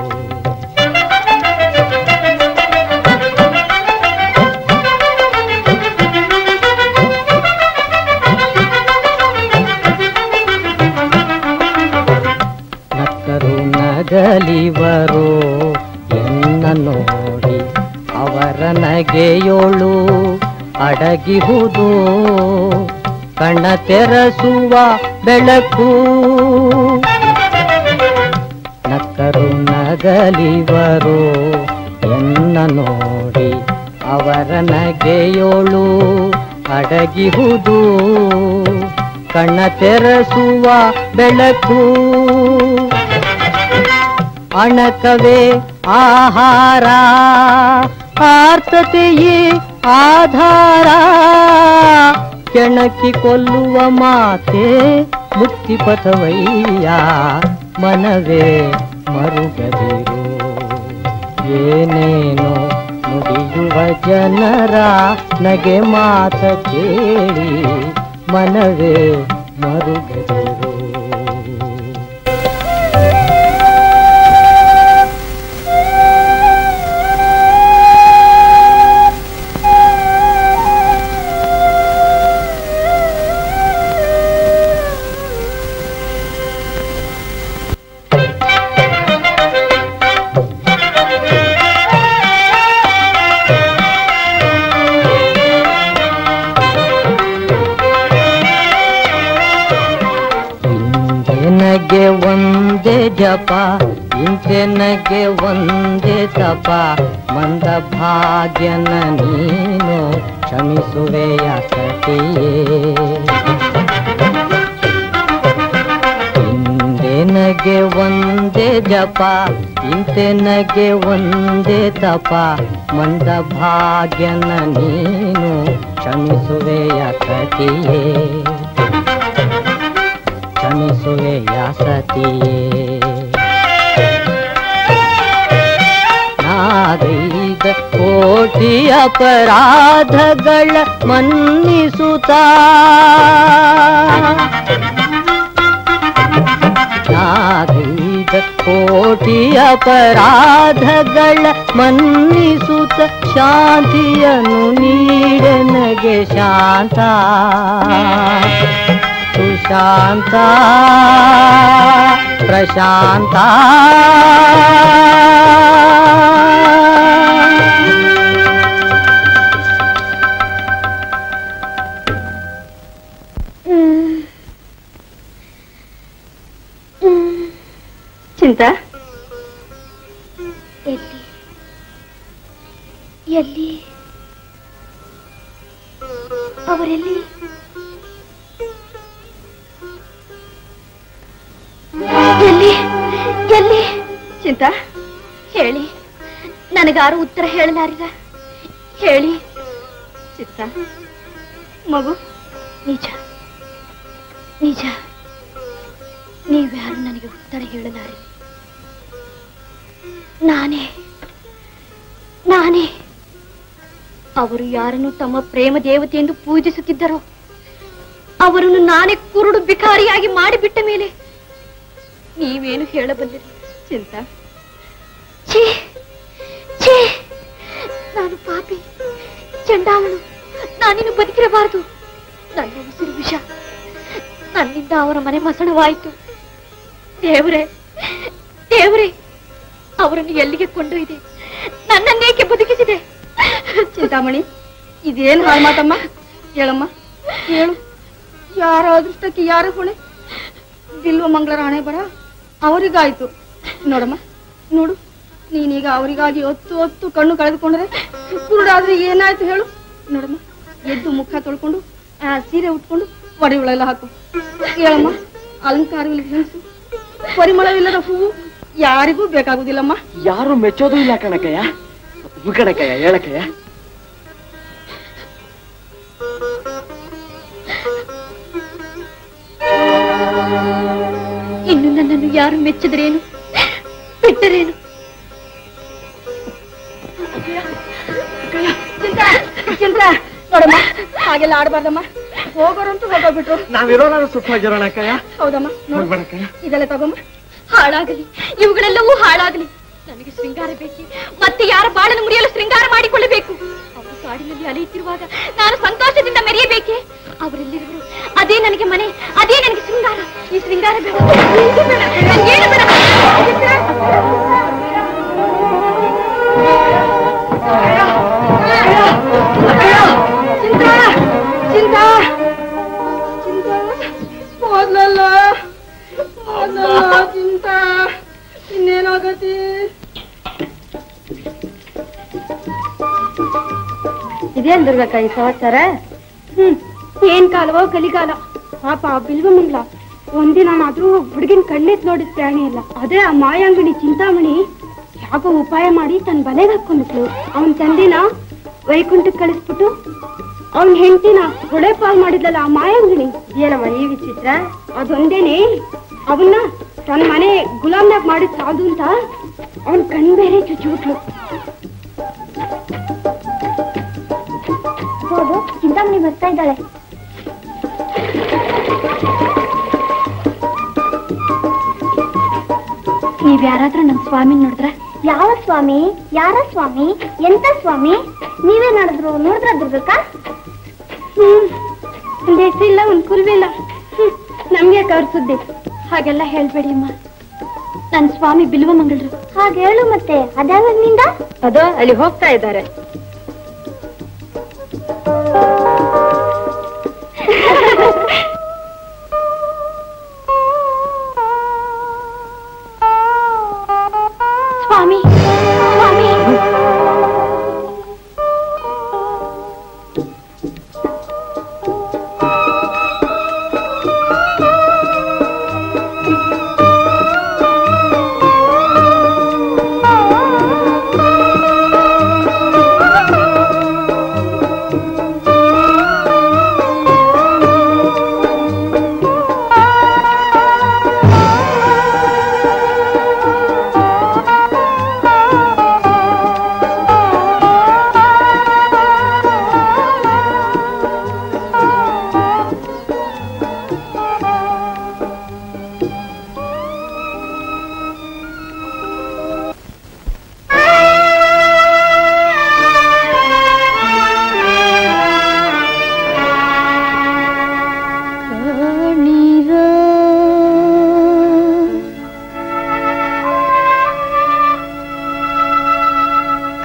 ನಕ್ಕರು ನಗಲಿವರು ಎನ್ನ ನೋಡಿ ಅವರ ನಗೆಯೋಳು ಅಡಗಿಹುದು ಕಣ್ಣ ತೆರಸುವ ಬೆಳಕು ನಕ್ಕರು ನಗಲಿವರು ಎನ್ನ ನೋಡಿ ಅವರ ನಗೆಯೋಳು ಅಡಗಿಹುದು ಕಣ್ಣ ತೆರಸುವ ಬೆಳಕು ಅಣಕವೇ ಆಹಾರ ಆರ್ತತೆಯೇ ಆಧಾರ ಕೆಣಕಿ ಕೊಲ್ಲುವ ಮಾತೆ ಮುಕ್ತಿ ಪಥವಯ್ಯ ಮನವೇ ಮರುಗದಿರು ಏನೇನೋ ನುಡಿಯುವ ಜನರ ನಗೆ ಮಾತ ಕೇಳಿ ಮನವೇ ಮರುಗದಿರು ಇಂತೆನಗೆ ಒಂದೇ ಜಪ ಇಂತೆನಗೆ ಒಂದೇ ತಪ ಮಂದ ಭಾಗ್ಯನ ನೀನು ಕ್ಷಮಿಸುವೆಯ ಸತಿಯೇ ಇಂದೆನಗೆ ಒಂದೇ ಜಪ ಇಂತೆನಗೆ ಒಂದೇ ತಪ ಮಂದ ಭಾಗ್ಯನ ನೀನು ಕ್ಷಮಿಸುವೆಯ ಸತಿಯೇ ಕ್ಷಮಿಸುವೆಯ ಸತಿಯೇ ನಾಗೈದ ಕೋಟಿ ಕೋಟಿ ಅಪರಾಧಗಳ ಮನ್ನಿಸುತ್ತ ನಾಗೈದ ಕೋಟಿ ಅಪರಾಧಗಳ ಮನ್ನಿಸುತ್ತ ಶಾಂತಿಯನ್ನು ನೀಡನಗೆ ಶಾಂತ ಸುಶಾಂತ ಪ್ರಶಾಂತ ಚಿಂತಾ ಎಲ್ಲಿ ಎಲ್ಲಿ ಅವರೆಲ್ಲಿ ಎಲ್ಲಿ ಎಲ್ಲಿ ಚಿಂತಾ ಹೇಳಿ ನನಗಾರು ಉತ್ತರ ಹೇಳಲಾರಿದ ಹೇಳಿ ಚಿತ್ತ ಮಗು ನಿಜ ನಿಜ ನೀವ್ಯಾರು ನನಗೆ ಉತ್ತರ ಹೇಳಲಾರಿ ನಾನೇ ನಾನೇ ಅವರು ಯಾರನ್ನು ತಮ್ಮ ಪ್ರೇಮ ದೇವತೆ ಎಂದು ಪೂಜಿಸುತ್ತಿದ್ದರೋ ಅವರನ್ನು ನಾನೇ ಕುರುಡು ಬಿಕಾರಿಯಾಗಿ ಮಾಡಿಬಿಟ್ಟ ಮೇಲೆ ನೀವೇನು ಹೇಳಬಲ್ಲಿರಿ ಚಿಂತ ಛೀ ಛೀ ನಾನು ಪಾಪಿ ಚಂಡಾವಳು ನಾನಿನ್ನು ಬದುಕಿರಬಾರದು ನನ್ನ ಉಸಿರು ವಿಷ ನನ್ನಿಂದ ಅವರ ಮನೆ ಮಸಣವಾಯಿತು ದೇವರೇ ದೇವರೇ ಅವರನ್ನು ಎಲ್ಲಿಗೆ ಕೊಂಡೊಯ್ದೆ ನನ್ನನ್ನೇಕೆ ಬದುಕಿಸಿದೆ ಚಿಂತಾಮಣಿ ಇದೇನ್ ಹಾಳು ಮಾತಮ್ಮ ಹೇಳಮ್ಮ ಹೇಳು ಯಾರ ಅದೃಷ್ಟಕ್ಕೆ ಯಾರ ಹೊಣೆ ಬಿಲ್ವ ಮಂಗಳರ ಹಣೆ ಬರ ಅವರಿಗಾಯ್ತು ನೋಡಮ್ಮ ನೋಡು ನೀನೀಗ ಅವರಿಗಾಗಿ ಹೊತ್ತು ಹೊತ್ತು ಕಣ್ಣು ಕಳೆದುಕೊಂಡ್ರೆ ಕುರುಡಾದ್ರೆ ಏನಾಯ್ತು ಹೇಳು ನೋಡಮ್ಮ ಎದ್ದು ಮುಖ ತೊಳ್ಕೊಂಡು ಆ ಸೀರೆ ಉಟ್ಕೊಂಡು ಒಡೆಯುಳೆಲ್ಲ ಹಾಕು ಹೇಳಮ್ಮ ಅಲಂಕಾರವಿಲ್ಲದ ಹೆಂಗಸು ಪರಿಮಳವಿಲ್ಲದ ಹೂವು ಯಾರಿಗೂ ಬೇಕಾಗುದಿಲ್ಲಮ್ಮ ಯಾರು ಮೆಚ್ಚೋದು ಇಲ್ಲ ಕಣಕಯ್ಯ ಹೂ ಕಣಕಯ್ಯ ಹೇಳಕಯ್ಯ ಇನ್ನು ನನ್ನನ್ನು ಯಾರು ಮೆಚ್ಚಿದ್ರೇನು ಬಿಟ್ಟರೇನು ಚಿಂತ್ರ ನೋಡಮ್ಮ ಹಾಗೆಲ್ಲ ಆಡ್ಬಾರ್ದಮ್ಮ ಹೋಗೋರಂತೂ ಹೋಗೋಗ್ಬಿಟ್ರು ನಾವಿರೋಣ ಸುಖವಾಗಿರೋಣ ಅಕ್ಕಯ್ಯ ಹೌದಮ್ಮ ನೋಡು ಹೋಗ್ಬೇಡಕ್ಕಯ್ಯ ಇದೆಲ್ಲ ತಗೊಮ್ಮ ಹಾಳಾಗಲಿ ಇವುಗಳೆಲ್ಲವೂ ಹಾಳಾಗಲಿ ನನಗೆ ಶೃಂಗಾರ ಬೇಕಿ ಮತ್ತೆ ಯಾರ ಬಾಳನ್ನು ಮುರಿಯಲು ಶೃಂಗಾರ ಮಾಡಿಕೊಳ್ಳಬೇಕು ಅವರು ಕಾಡಿನಲ್ಲಿ ಅಲೆಯುತ್ತಿರುವಾಗ ನಾನು ಸಂತೋಷದಿಂದ ಮೆರೆಯಬೇಕೆ ಅವರೆಲ್ಲಿರುವರು ಅದೇ ನನಗೆ ಮನೆ ಅದೇ ನನಗೆ ಶೃಂಗಾರ ಈ ಶೃಂಗಾರ ಬೇಡ ಇದು ಬೇಡ, ನನ್ಗೇನು ಬೇಡ. ಚಿಂತಾ ಚಿಂತಾ ಚಿಂತಾ ಹೋದ್ಲಲ್ಲ ಹೋದ್ಲಲ್ಲ ಚಿಂತಾ ಇನ್ನೇನಾಗತಿ ಇದೇನ್ ದುರ್ಗಕ್ಕ ಈ ಸಮಾಚಾರ ಹ್ಮ್ ಏನ್ ಕಾಲವೋ ಕಲಿಗಾಲ ಪಾಪ ಬಿಲ್ವಮಂಗ್ಲ ಒಂದಿನಾದ್ರೂ ಹುಡುಗಿನ ಕಣ್ಣೆತ್ ನೋಡಿದ ಪ್ರಾಣಿ ಇಲ್ಲ ಅದೇ ಆ ಮಾಯಾಂಗಣಿ ಚಿಂತಾಮಣಿ ಯಾಕೋ ಉಪಾಯ ಮಾಡಿ ತನ್ನ ಬಲೆಗೆ ಹಾಕೊಂಡ್ಬಿಟ್ಲು ಅವನ್ ತಂದಿನ ವೈಕುಂಠಕ್ಕೆ ಕಳಿಸ್ಬಿಟ್ಟು ಅವನ್ ಹೆಂಡತಿನ ಹೊಡೆ ಪಾಲ್ ಮಾಡಿದ್ಲಲ್ಲ ಆ ಮಾಯಾಂಗಣಿ ಏನಮ್ಮ ಈ ವಿಚಿತ್ರ ಅದೊಂದೇನೆ ಅವನ್ನ ತನ್ನ ಮನೆ ಗುಲಾಮ್ನಾಗ್ ಮಾಡಿದ್ ಸಾಧು ಅಂತ ಅವನ್ ಕಣ್ ಬೇರೆ ಚುಚ್ಚಿಬಿಟ್ಲು ಹೌದು ಚಿಂತಾಮಣಿ ಬರ್ತಾ ಇದ್ದಾಳೆ ನೀವ್ ಯಾರಾದ್ರೂ ನಮ್ ಸ್ವಾಮಿ ನೋಡಿದ್ರ ಯಾವ ಸ್ವಾಮಿ ಯಾರ ಸ್ವಾಮಿ ಎಂತ ಸ್ವಾಮಿ ನೀವೇ ನೋಡಿದ್ರು ನೋಡಿದ್ರ ದುರ್ಗಕ್ಕ ಹ್ಮ್ ಒಂದ್ ಹೆಸರಿಲ್ಲ ಒಂದ್ ಕುರುವಿಲ್ಲ ಹ್ಮ್ ನಮ್ಗೆ ಕರ್ ಸುದ್ದಿ ಹಾಗೆಲ್ಲ ಹೇಳ್ಬೇಡಿ ಅಮ್ಮ ನನ್ ಸ್ವಾಮಿ ಬಿಲ್ವ ಮಂಗಳರು ಹಾಗೆ ಹೇಳು ಮತ್ತೆ ಅದ್ಯಾವಾಗಿನಿಂದ ಅದು ಅಲ್ಲಿ ಹೋಗ್ತಾ ಇದ್ದಾರೆ ಸ್ವಾಮಿ ಸ್ವಾಮಿ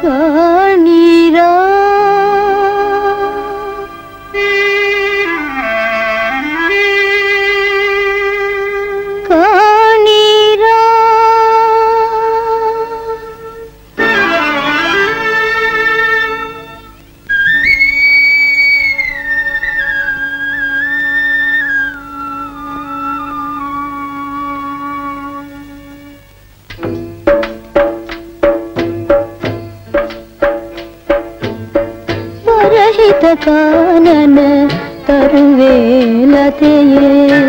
ಕಾಣೀರ ಕಾಣೀರ ಪರಹಿತ ಕಾನನ ತರುವೆ ಲತೆಯೇ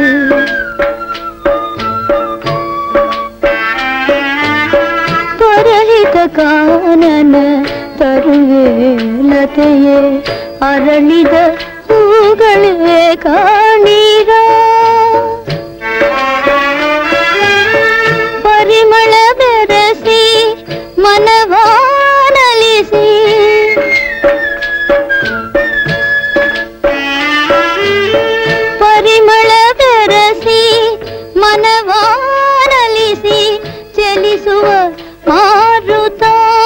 ಪರಹಿತ ಕಾನನ ತರುವೆ ಲತೆಯೇ ಅರಳಿದ ಹೂಗಳೇ ಕಾಣೀರ ಪರಿಮಳ ಬೆರೆಸಿ ಮನವಾನಲಿಸಿ ಪರಿಮಳ ಬೆರೆಸಿ ಮನವಾನಲಿಸಿ ಚಲಿಸುವ ಮಾರುತ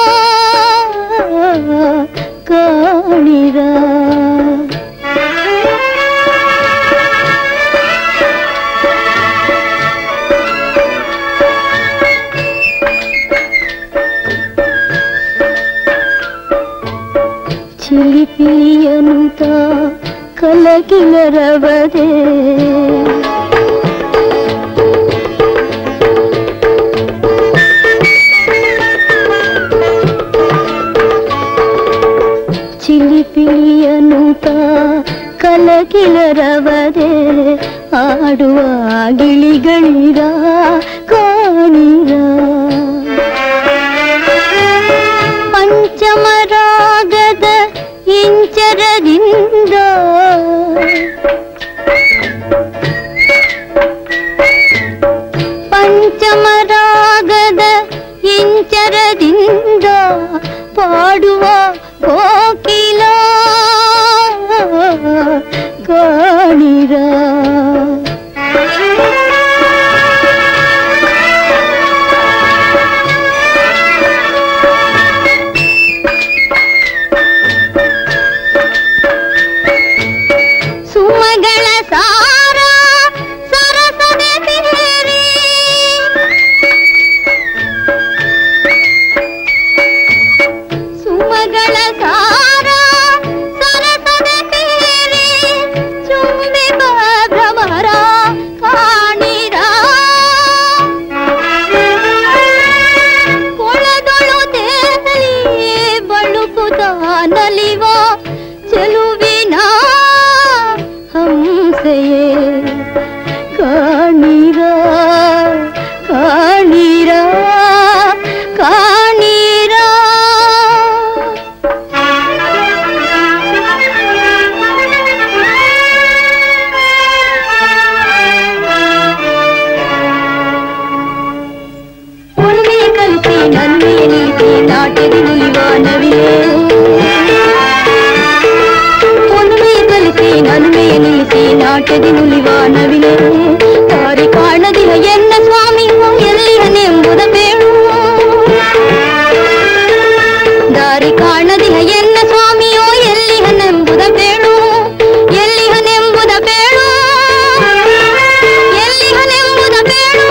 ಕಾಣಿರ ಚಿಲಿಪಿಲಿಯನುತ ಕಲಕಿಲರವದೆ ಚಿಲಿಪಿಲಿಯನುತ ಕಲಕಿಲರವದೆ ಆಡುವ ಗಿಳಿಗಳಿರ ಕಾಣಿರ ಪಂಚಮರಾಗದ ಇಂಚರದಿಂದ ಪಂಚಮರಾಗದ ಇಂಚರದಿಂದ ಪಾಡುವ ಕೋಕಿಲ ಕಾಣಿರ ಸುಮಗಳ ಸಾರ ಸರಸದ ಬೇರೆ ಸುಮಗಳ ಸಾರ ಸರಸದ ಬೇರೆ ಚುಂಬಿ ಭ್ರಮರ ಕಾಣಿರ ಕೊಳದೊಳು ತೇಲಿ ಬಳುಕುದ ನಲಿವ ಚೆಲುವಿನ ಹಂಸೆಯೇ ಕಾಣಿರ ಕಾಣಿರ ಕಾಣಿರ ಉಳ್ಮೆ ಕಲಿಸಿ ನನ್ನೆ ನೀತಿ ನಾಟ್ಯದಿ ನುಲಿವ ನವಿಲೆ ಉಳ್ಮೆ ಕಲಿಸಿ ನನ್ನೆ ನಿಲ್ಲಿಸಿ ನಾಟ್ಯದಿ ನುಲಿವ ನವಿಲೆ ದಾರಿ ಕಾಣದಿಹ ಎನ್ನ ಸ್ವಾಮಿ ಎಲ್ಲಿಹನೆಂಬುದ ಬೇಳು ದಾರಿ ಕಾಣದಿಹ ಎನ್ನ ಸ್ವಾಮಿಯೋ ಎಲ್ಲಿಹನೆಂಬುದ ಬೇಳು ಎಲ್ಲಿಹನೆಂಬುದ ಬೇಳು ಎಲ್ಲಿಹನೆಂಬುದ ಬೇಳು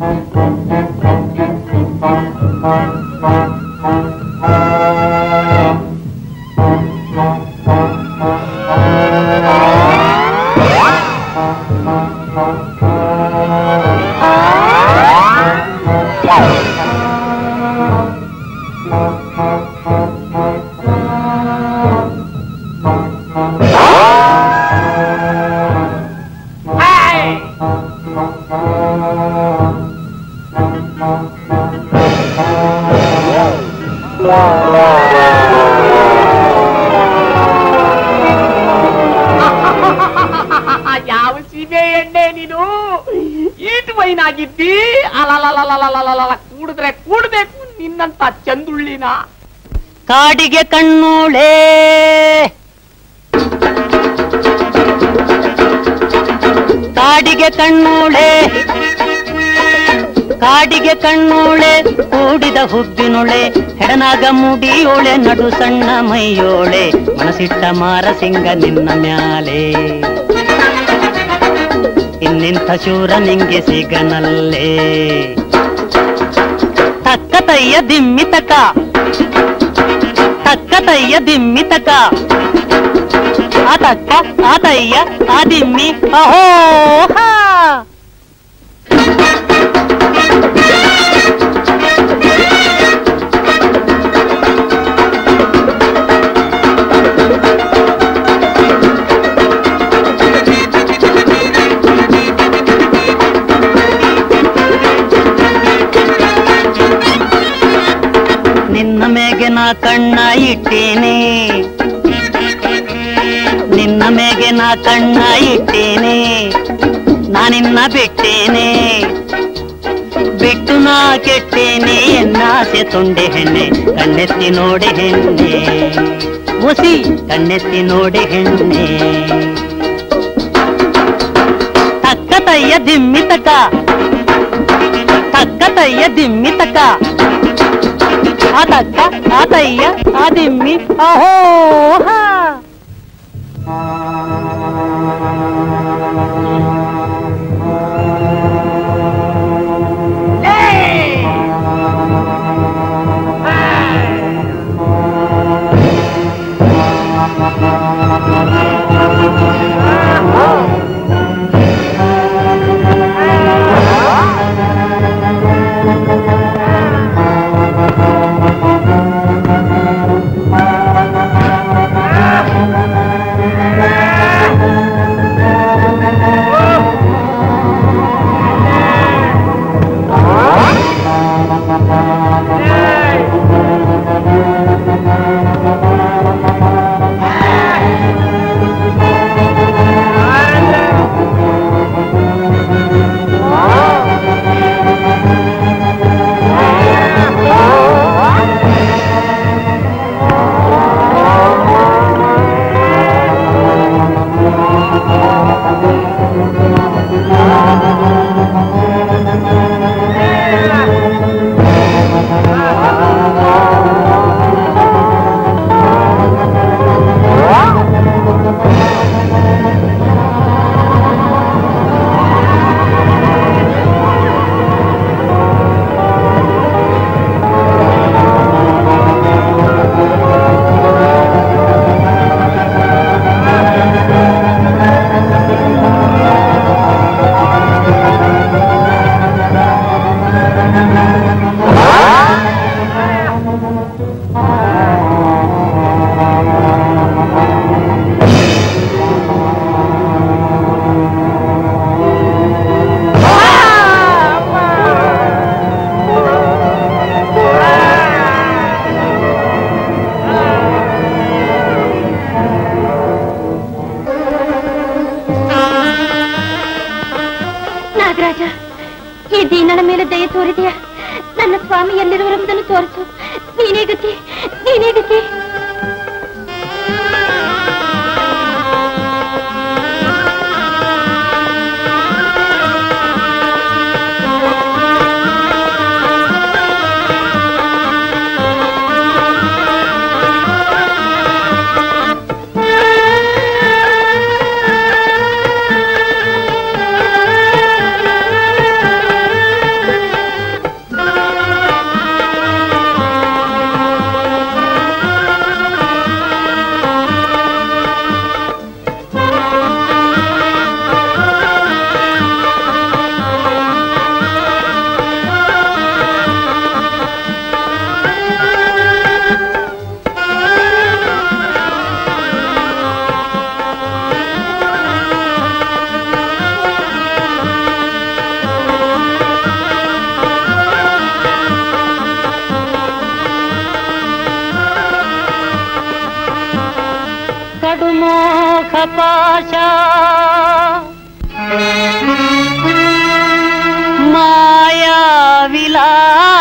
ಯಾವ ಸೀಮೆ ಎಣ್ಣೆ ನೀನು ಈಟು ವೈನಾಗಿದ್ದಿ ಅಲಲಲಲಲಲಲ ಕೂಡಿದ್ರೆ ಕೂಡ್ಬೇಕು ನಿನ್ನಂತ ಚಂದುಳ್ಳಿನ ಕಾಡಿಗೆ ಕಣ್ಣೋಳೆ ಕಾಡಿಗೆ ಕಣ್ಣೋಳೆ ಕಾಡಿಗೆ ಕಣ್ಣೋಳೆ ಕೂಡಿದ ಹುಬ್ಬಿನೊಳೆ ಹೆಡನಾಗ ಮುಡಿಯೋಳೆ ನಡು ಸಣ್ಣ ಮೈಯೋಳೆ ಮನಸಿಟ್ಟ ಮಾರಸಿಂಗ ನಿನ್ನ ಮ್ಯಾಲೆ ಇನ್ನಿಂಥ ಶೂರ ನಿಂಗೆ ಸಿಗನಲ್ಲೇ ತಕ್ಕ ತಯ್ಯ ದಿಮ್ಮಿ ತಕ ತಕ್ಕ ತಯ್ಯ ದಿಮ್ಮಿ ತಕ ಆ ತಕ್ಕ ಆ ತಯ್ಯ ಆ ದಿಮ್ಮಿ ಅಹೋ ಹಾ ನಿನ್ನ ಮೇಗೆ ನಾ ಕಣ್ಣ ಇಟ್ಟೇನೆ ನಿನ್ನ ಮೇಗೆ ನಾ ಕಣ್ಣ ಇಟ್ಟೇನೆ ನಾನಿನ್ನ ಬಿಟ್ಟೇನೆ ಬಿಟ್ಟು ನಾ ಕೆಟ್ಟೇನೆ ಎನ್ನಾಸೆ ತುಂಡೆ ಹೆಣ್ಣೆ ಕಣ್ಣೆತ್ತಿ ನೋಡಿ ಹೆಣ್ಣೆ ಮುಸಿ ಕಣ್ಣೆತ್ತಿ ನೋಡಿ ಹೆಣ್ಣೆ ತಕ್ಕ ತಯ್ಯ ದಿಮ್ಮಿ ತಕ ತಕ್ಕ ತಯ್ಯ ದಿಮ್ಮಿ ತಕ ಆ ತಕ್ಕ ಆ ತಯ್ಯ ಆ ದಿಮ್ಮಿ ಅಹೋ ಹಾ ನಾಗರಾಜ ಈ ದೀನಳ ಮೇಲೆ ದಯ ತೋರಿದೆಯಾ ನನ್ನ ಸ್ವಾಮಿ ಎಲ್ಲಿರುವರೆಂಬುದನ್ನು ತೋರಿಸು ನೀನೇ ಗತಿ ನೀನೇ ಗತಿ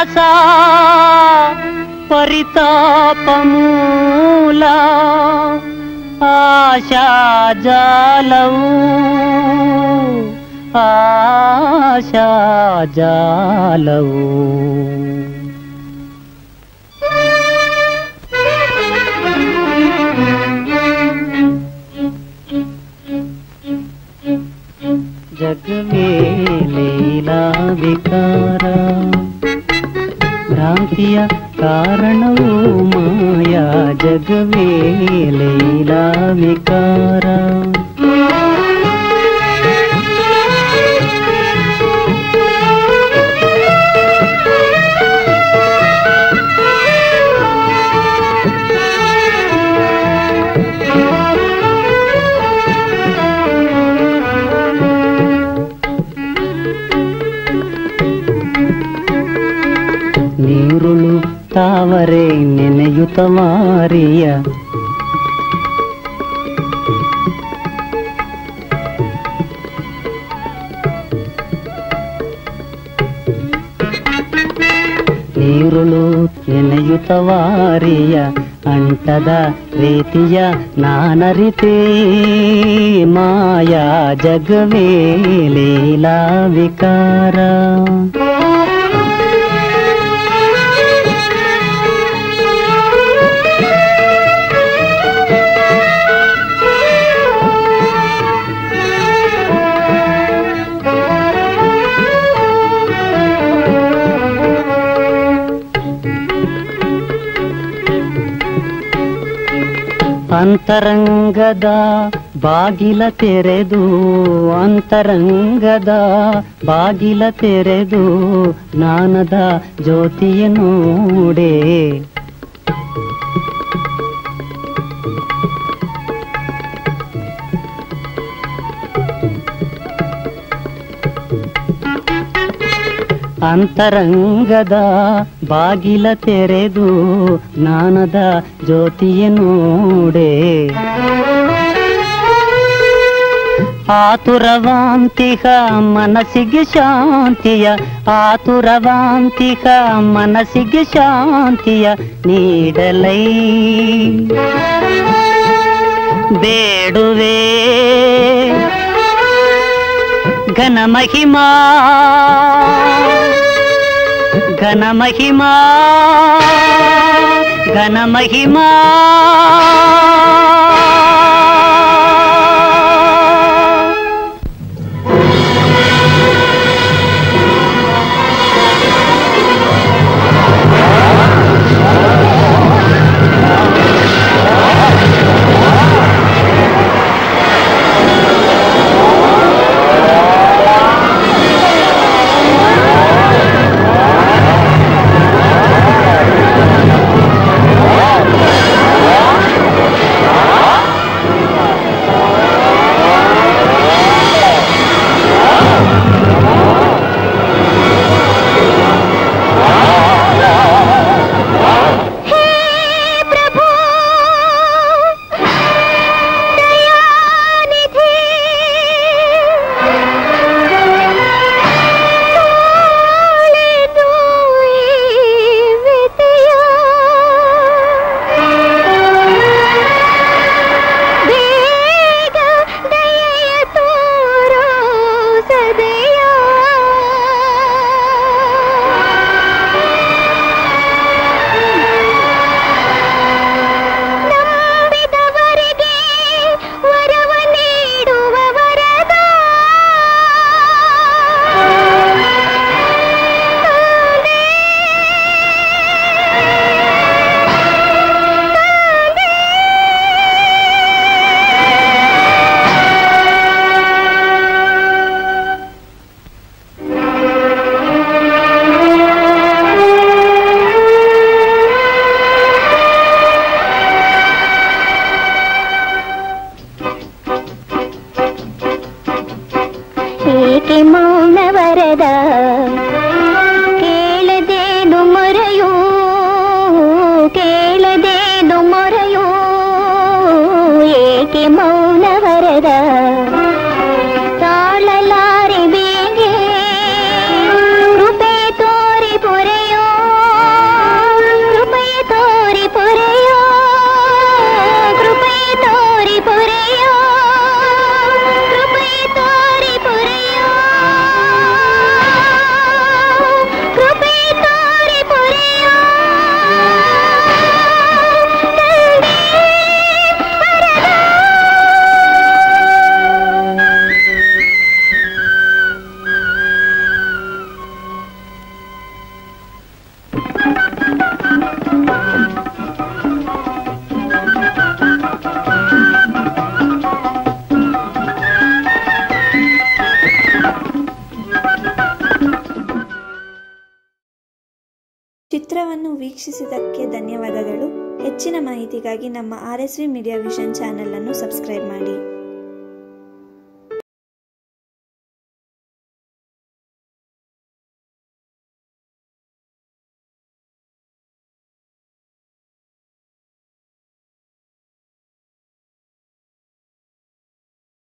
శ్వాస పరితాపమూల ఆశాజాలవు ఆశాజాలవు ಜಗವೇ ಲೀಲಾ ವಿಕಾರ ಭ್ರಾಂತಿಯ ಕಾರಣವೂ ಮಾಯಾ ಜಗವೇ ಲೀಲಾ ವಿಕಾರ ನೀರುಳು ತಾವರೆ ನೆನೆಯುತ್ತ ಮಾರಿಯ ನೀರುಳು ನೆನೆಯುತ್ತ ವಾರಿಯ ಅಂಟದ ರೀತಿಯ ನಾನರಿತೇ ಮಾಯಾ ಜಗವೇ ಲೀಲಾ ವಿಕಾರ ಅಂತರಂಗದ ಬಾಗಿಲ ತೆರೆದು ಅಂತರಂಗದ ಬಾಗಿಲ ತೆರೆದು ಜ್ಞಾನದ ಜ್ಯೋತಿಯ ನೋಡೆ ಅಂತರಂಗದ ಬಾಗಿಲ ತೆರೆದು ಜ್ಞಾನದ ಜ್ಯೋತಿಯ ನೋಡೆ ಆತುರವಾಂತಿಹ ಮನಸ್ಸಿಗೆ ಶಾಂತಿಯ ಆತುರವಾಂತಿಹ ಮನಸ್ಸಿಗೆ ಶಾಂತಿಯ ನೀಡಲೈ ಬೇಡುವೆ ಘನ ಮಹಿಮಾ ಘನ ಮಹಿಮಾ ಘನ ಮಹಿಮಾ ಆ ಚಿತ್ರವನ್ನು ವೀಕ್ಷಿಸಿದ್ದಕ್ಕೆ ಧನ್ಯವಾದಗಳು ಹೆಚ್ಚಿನ ಮಾಹಿತಿಗಾಗಿ ನಮ್ಮ R S V media vision channel ಅನ್ನು ಸಬ್ಸ್ಕ್ರೈಬ್ ಮಾಡಿ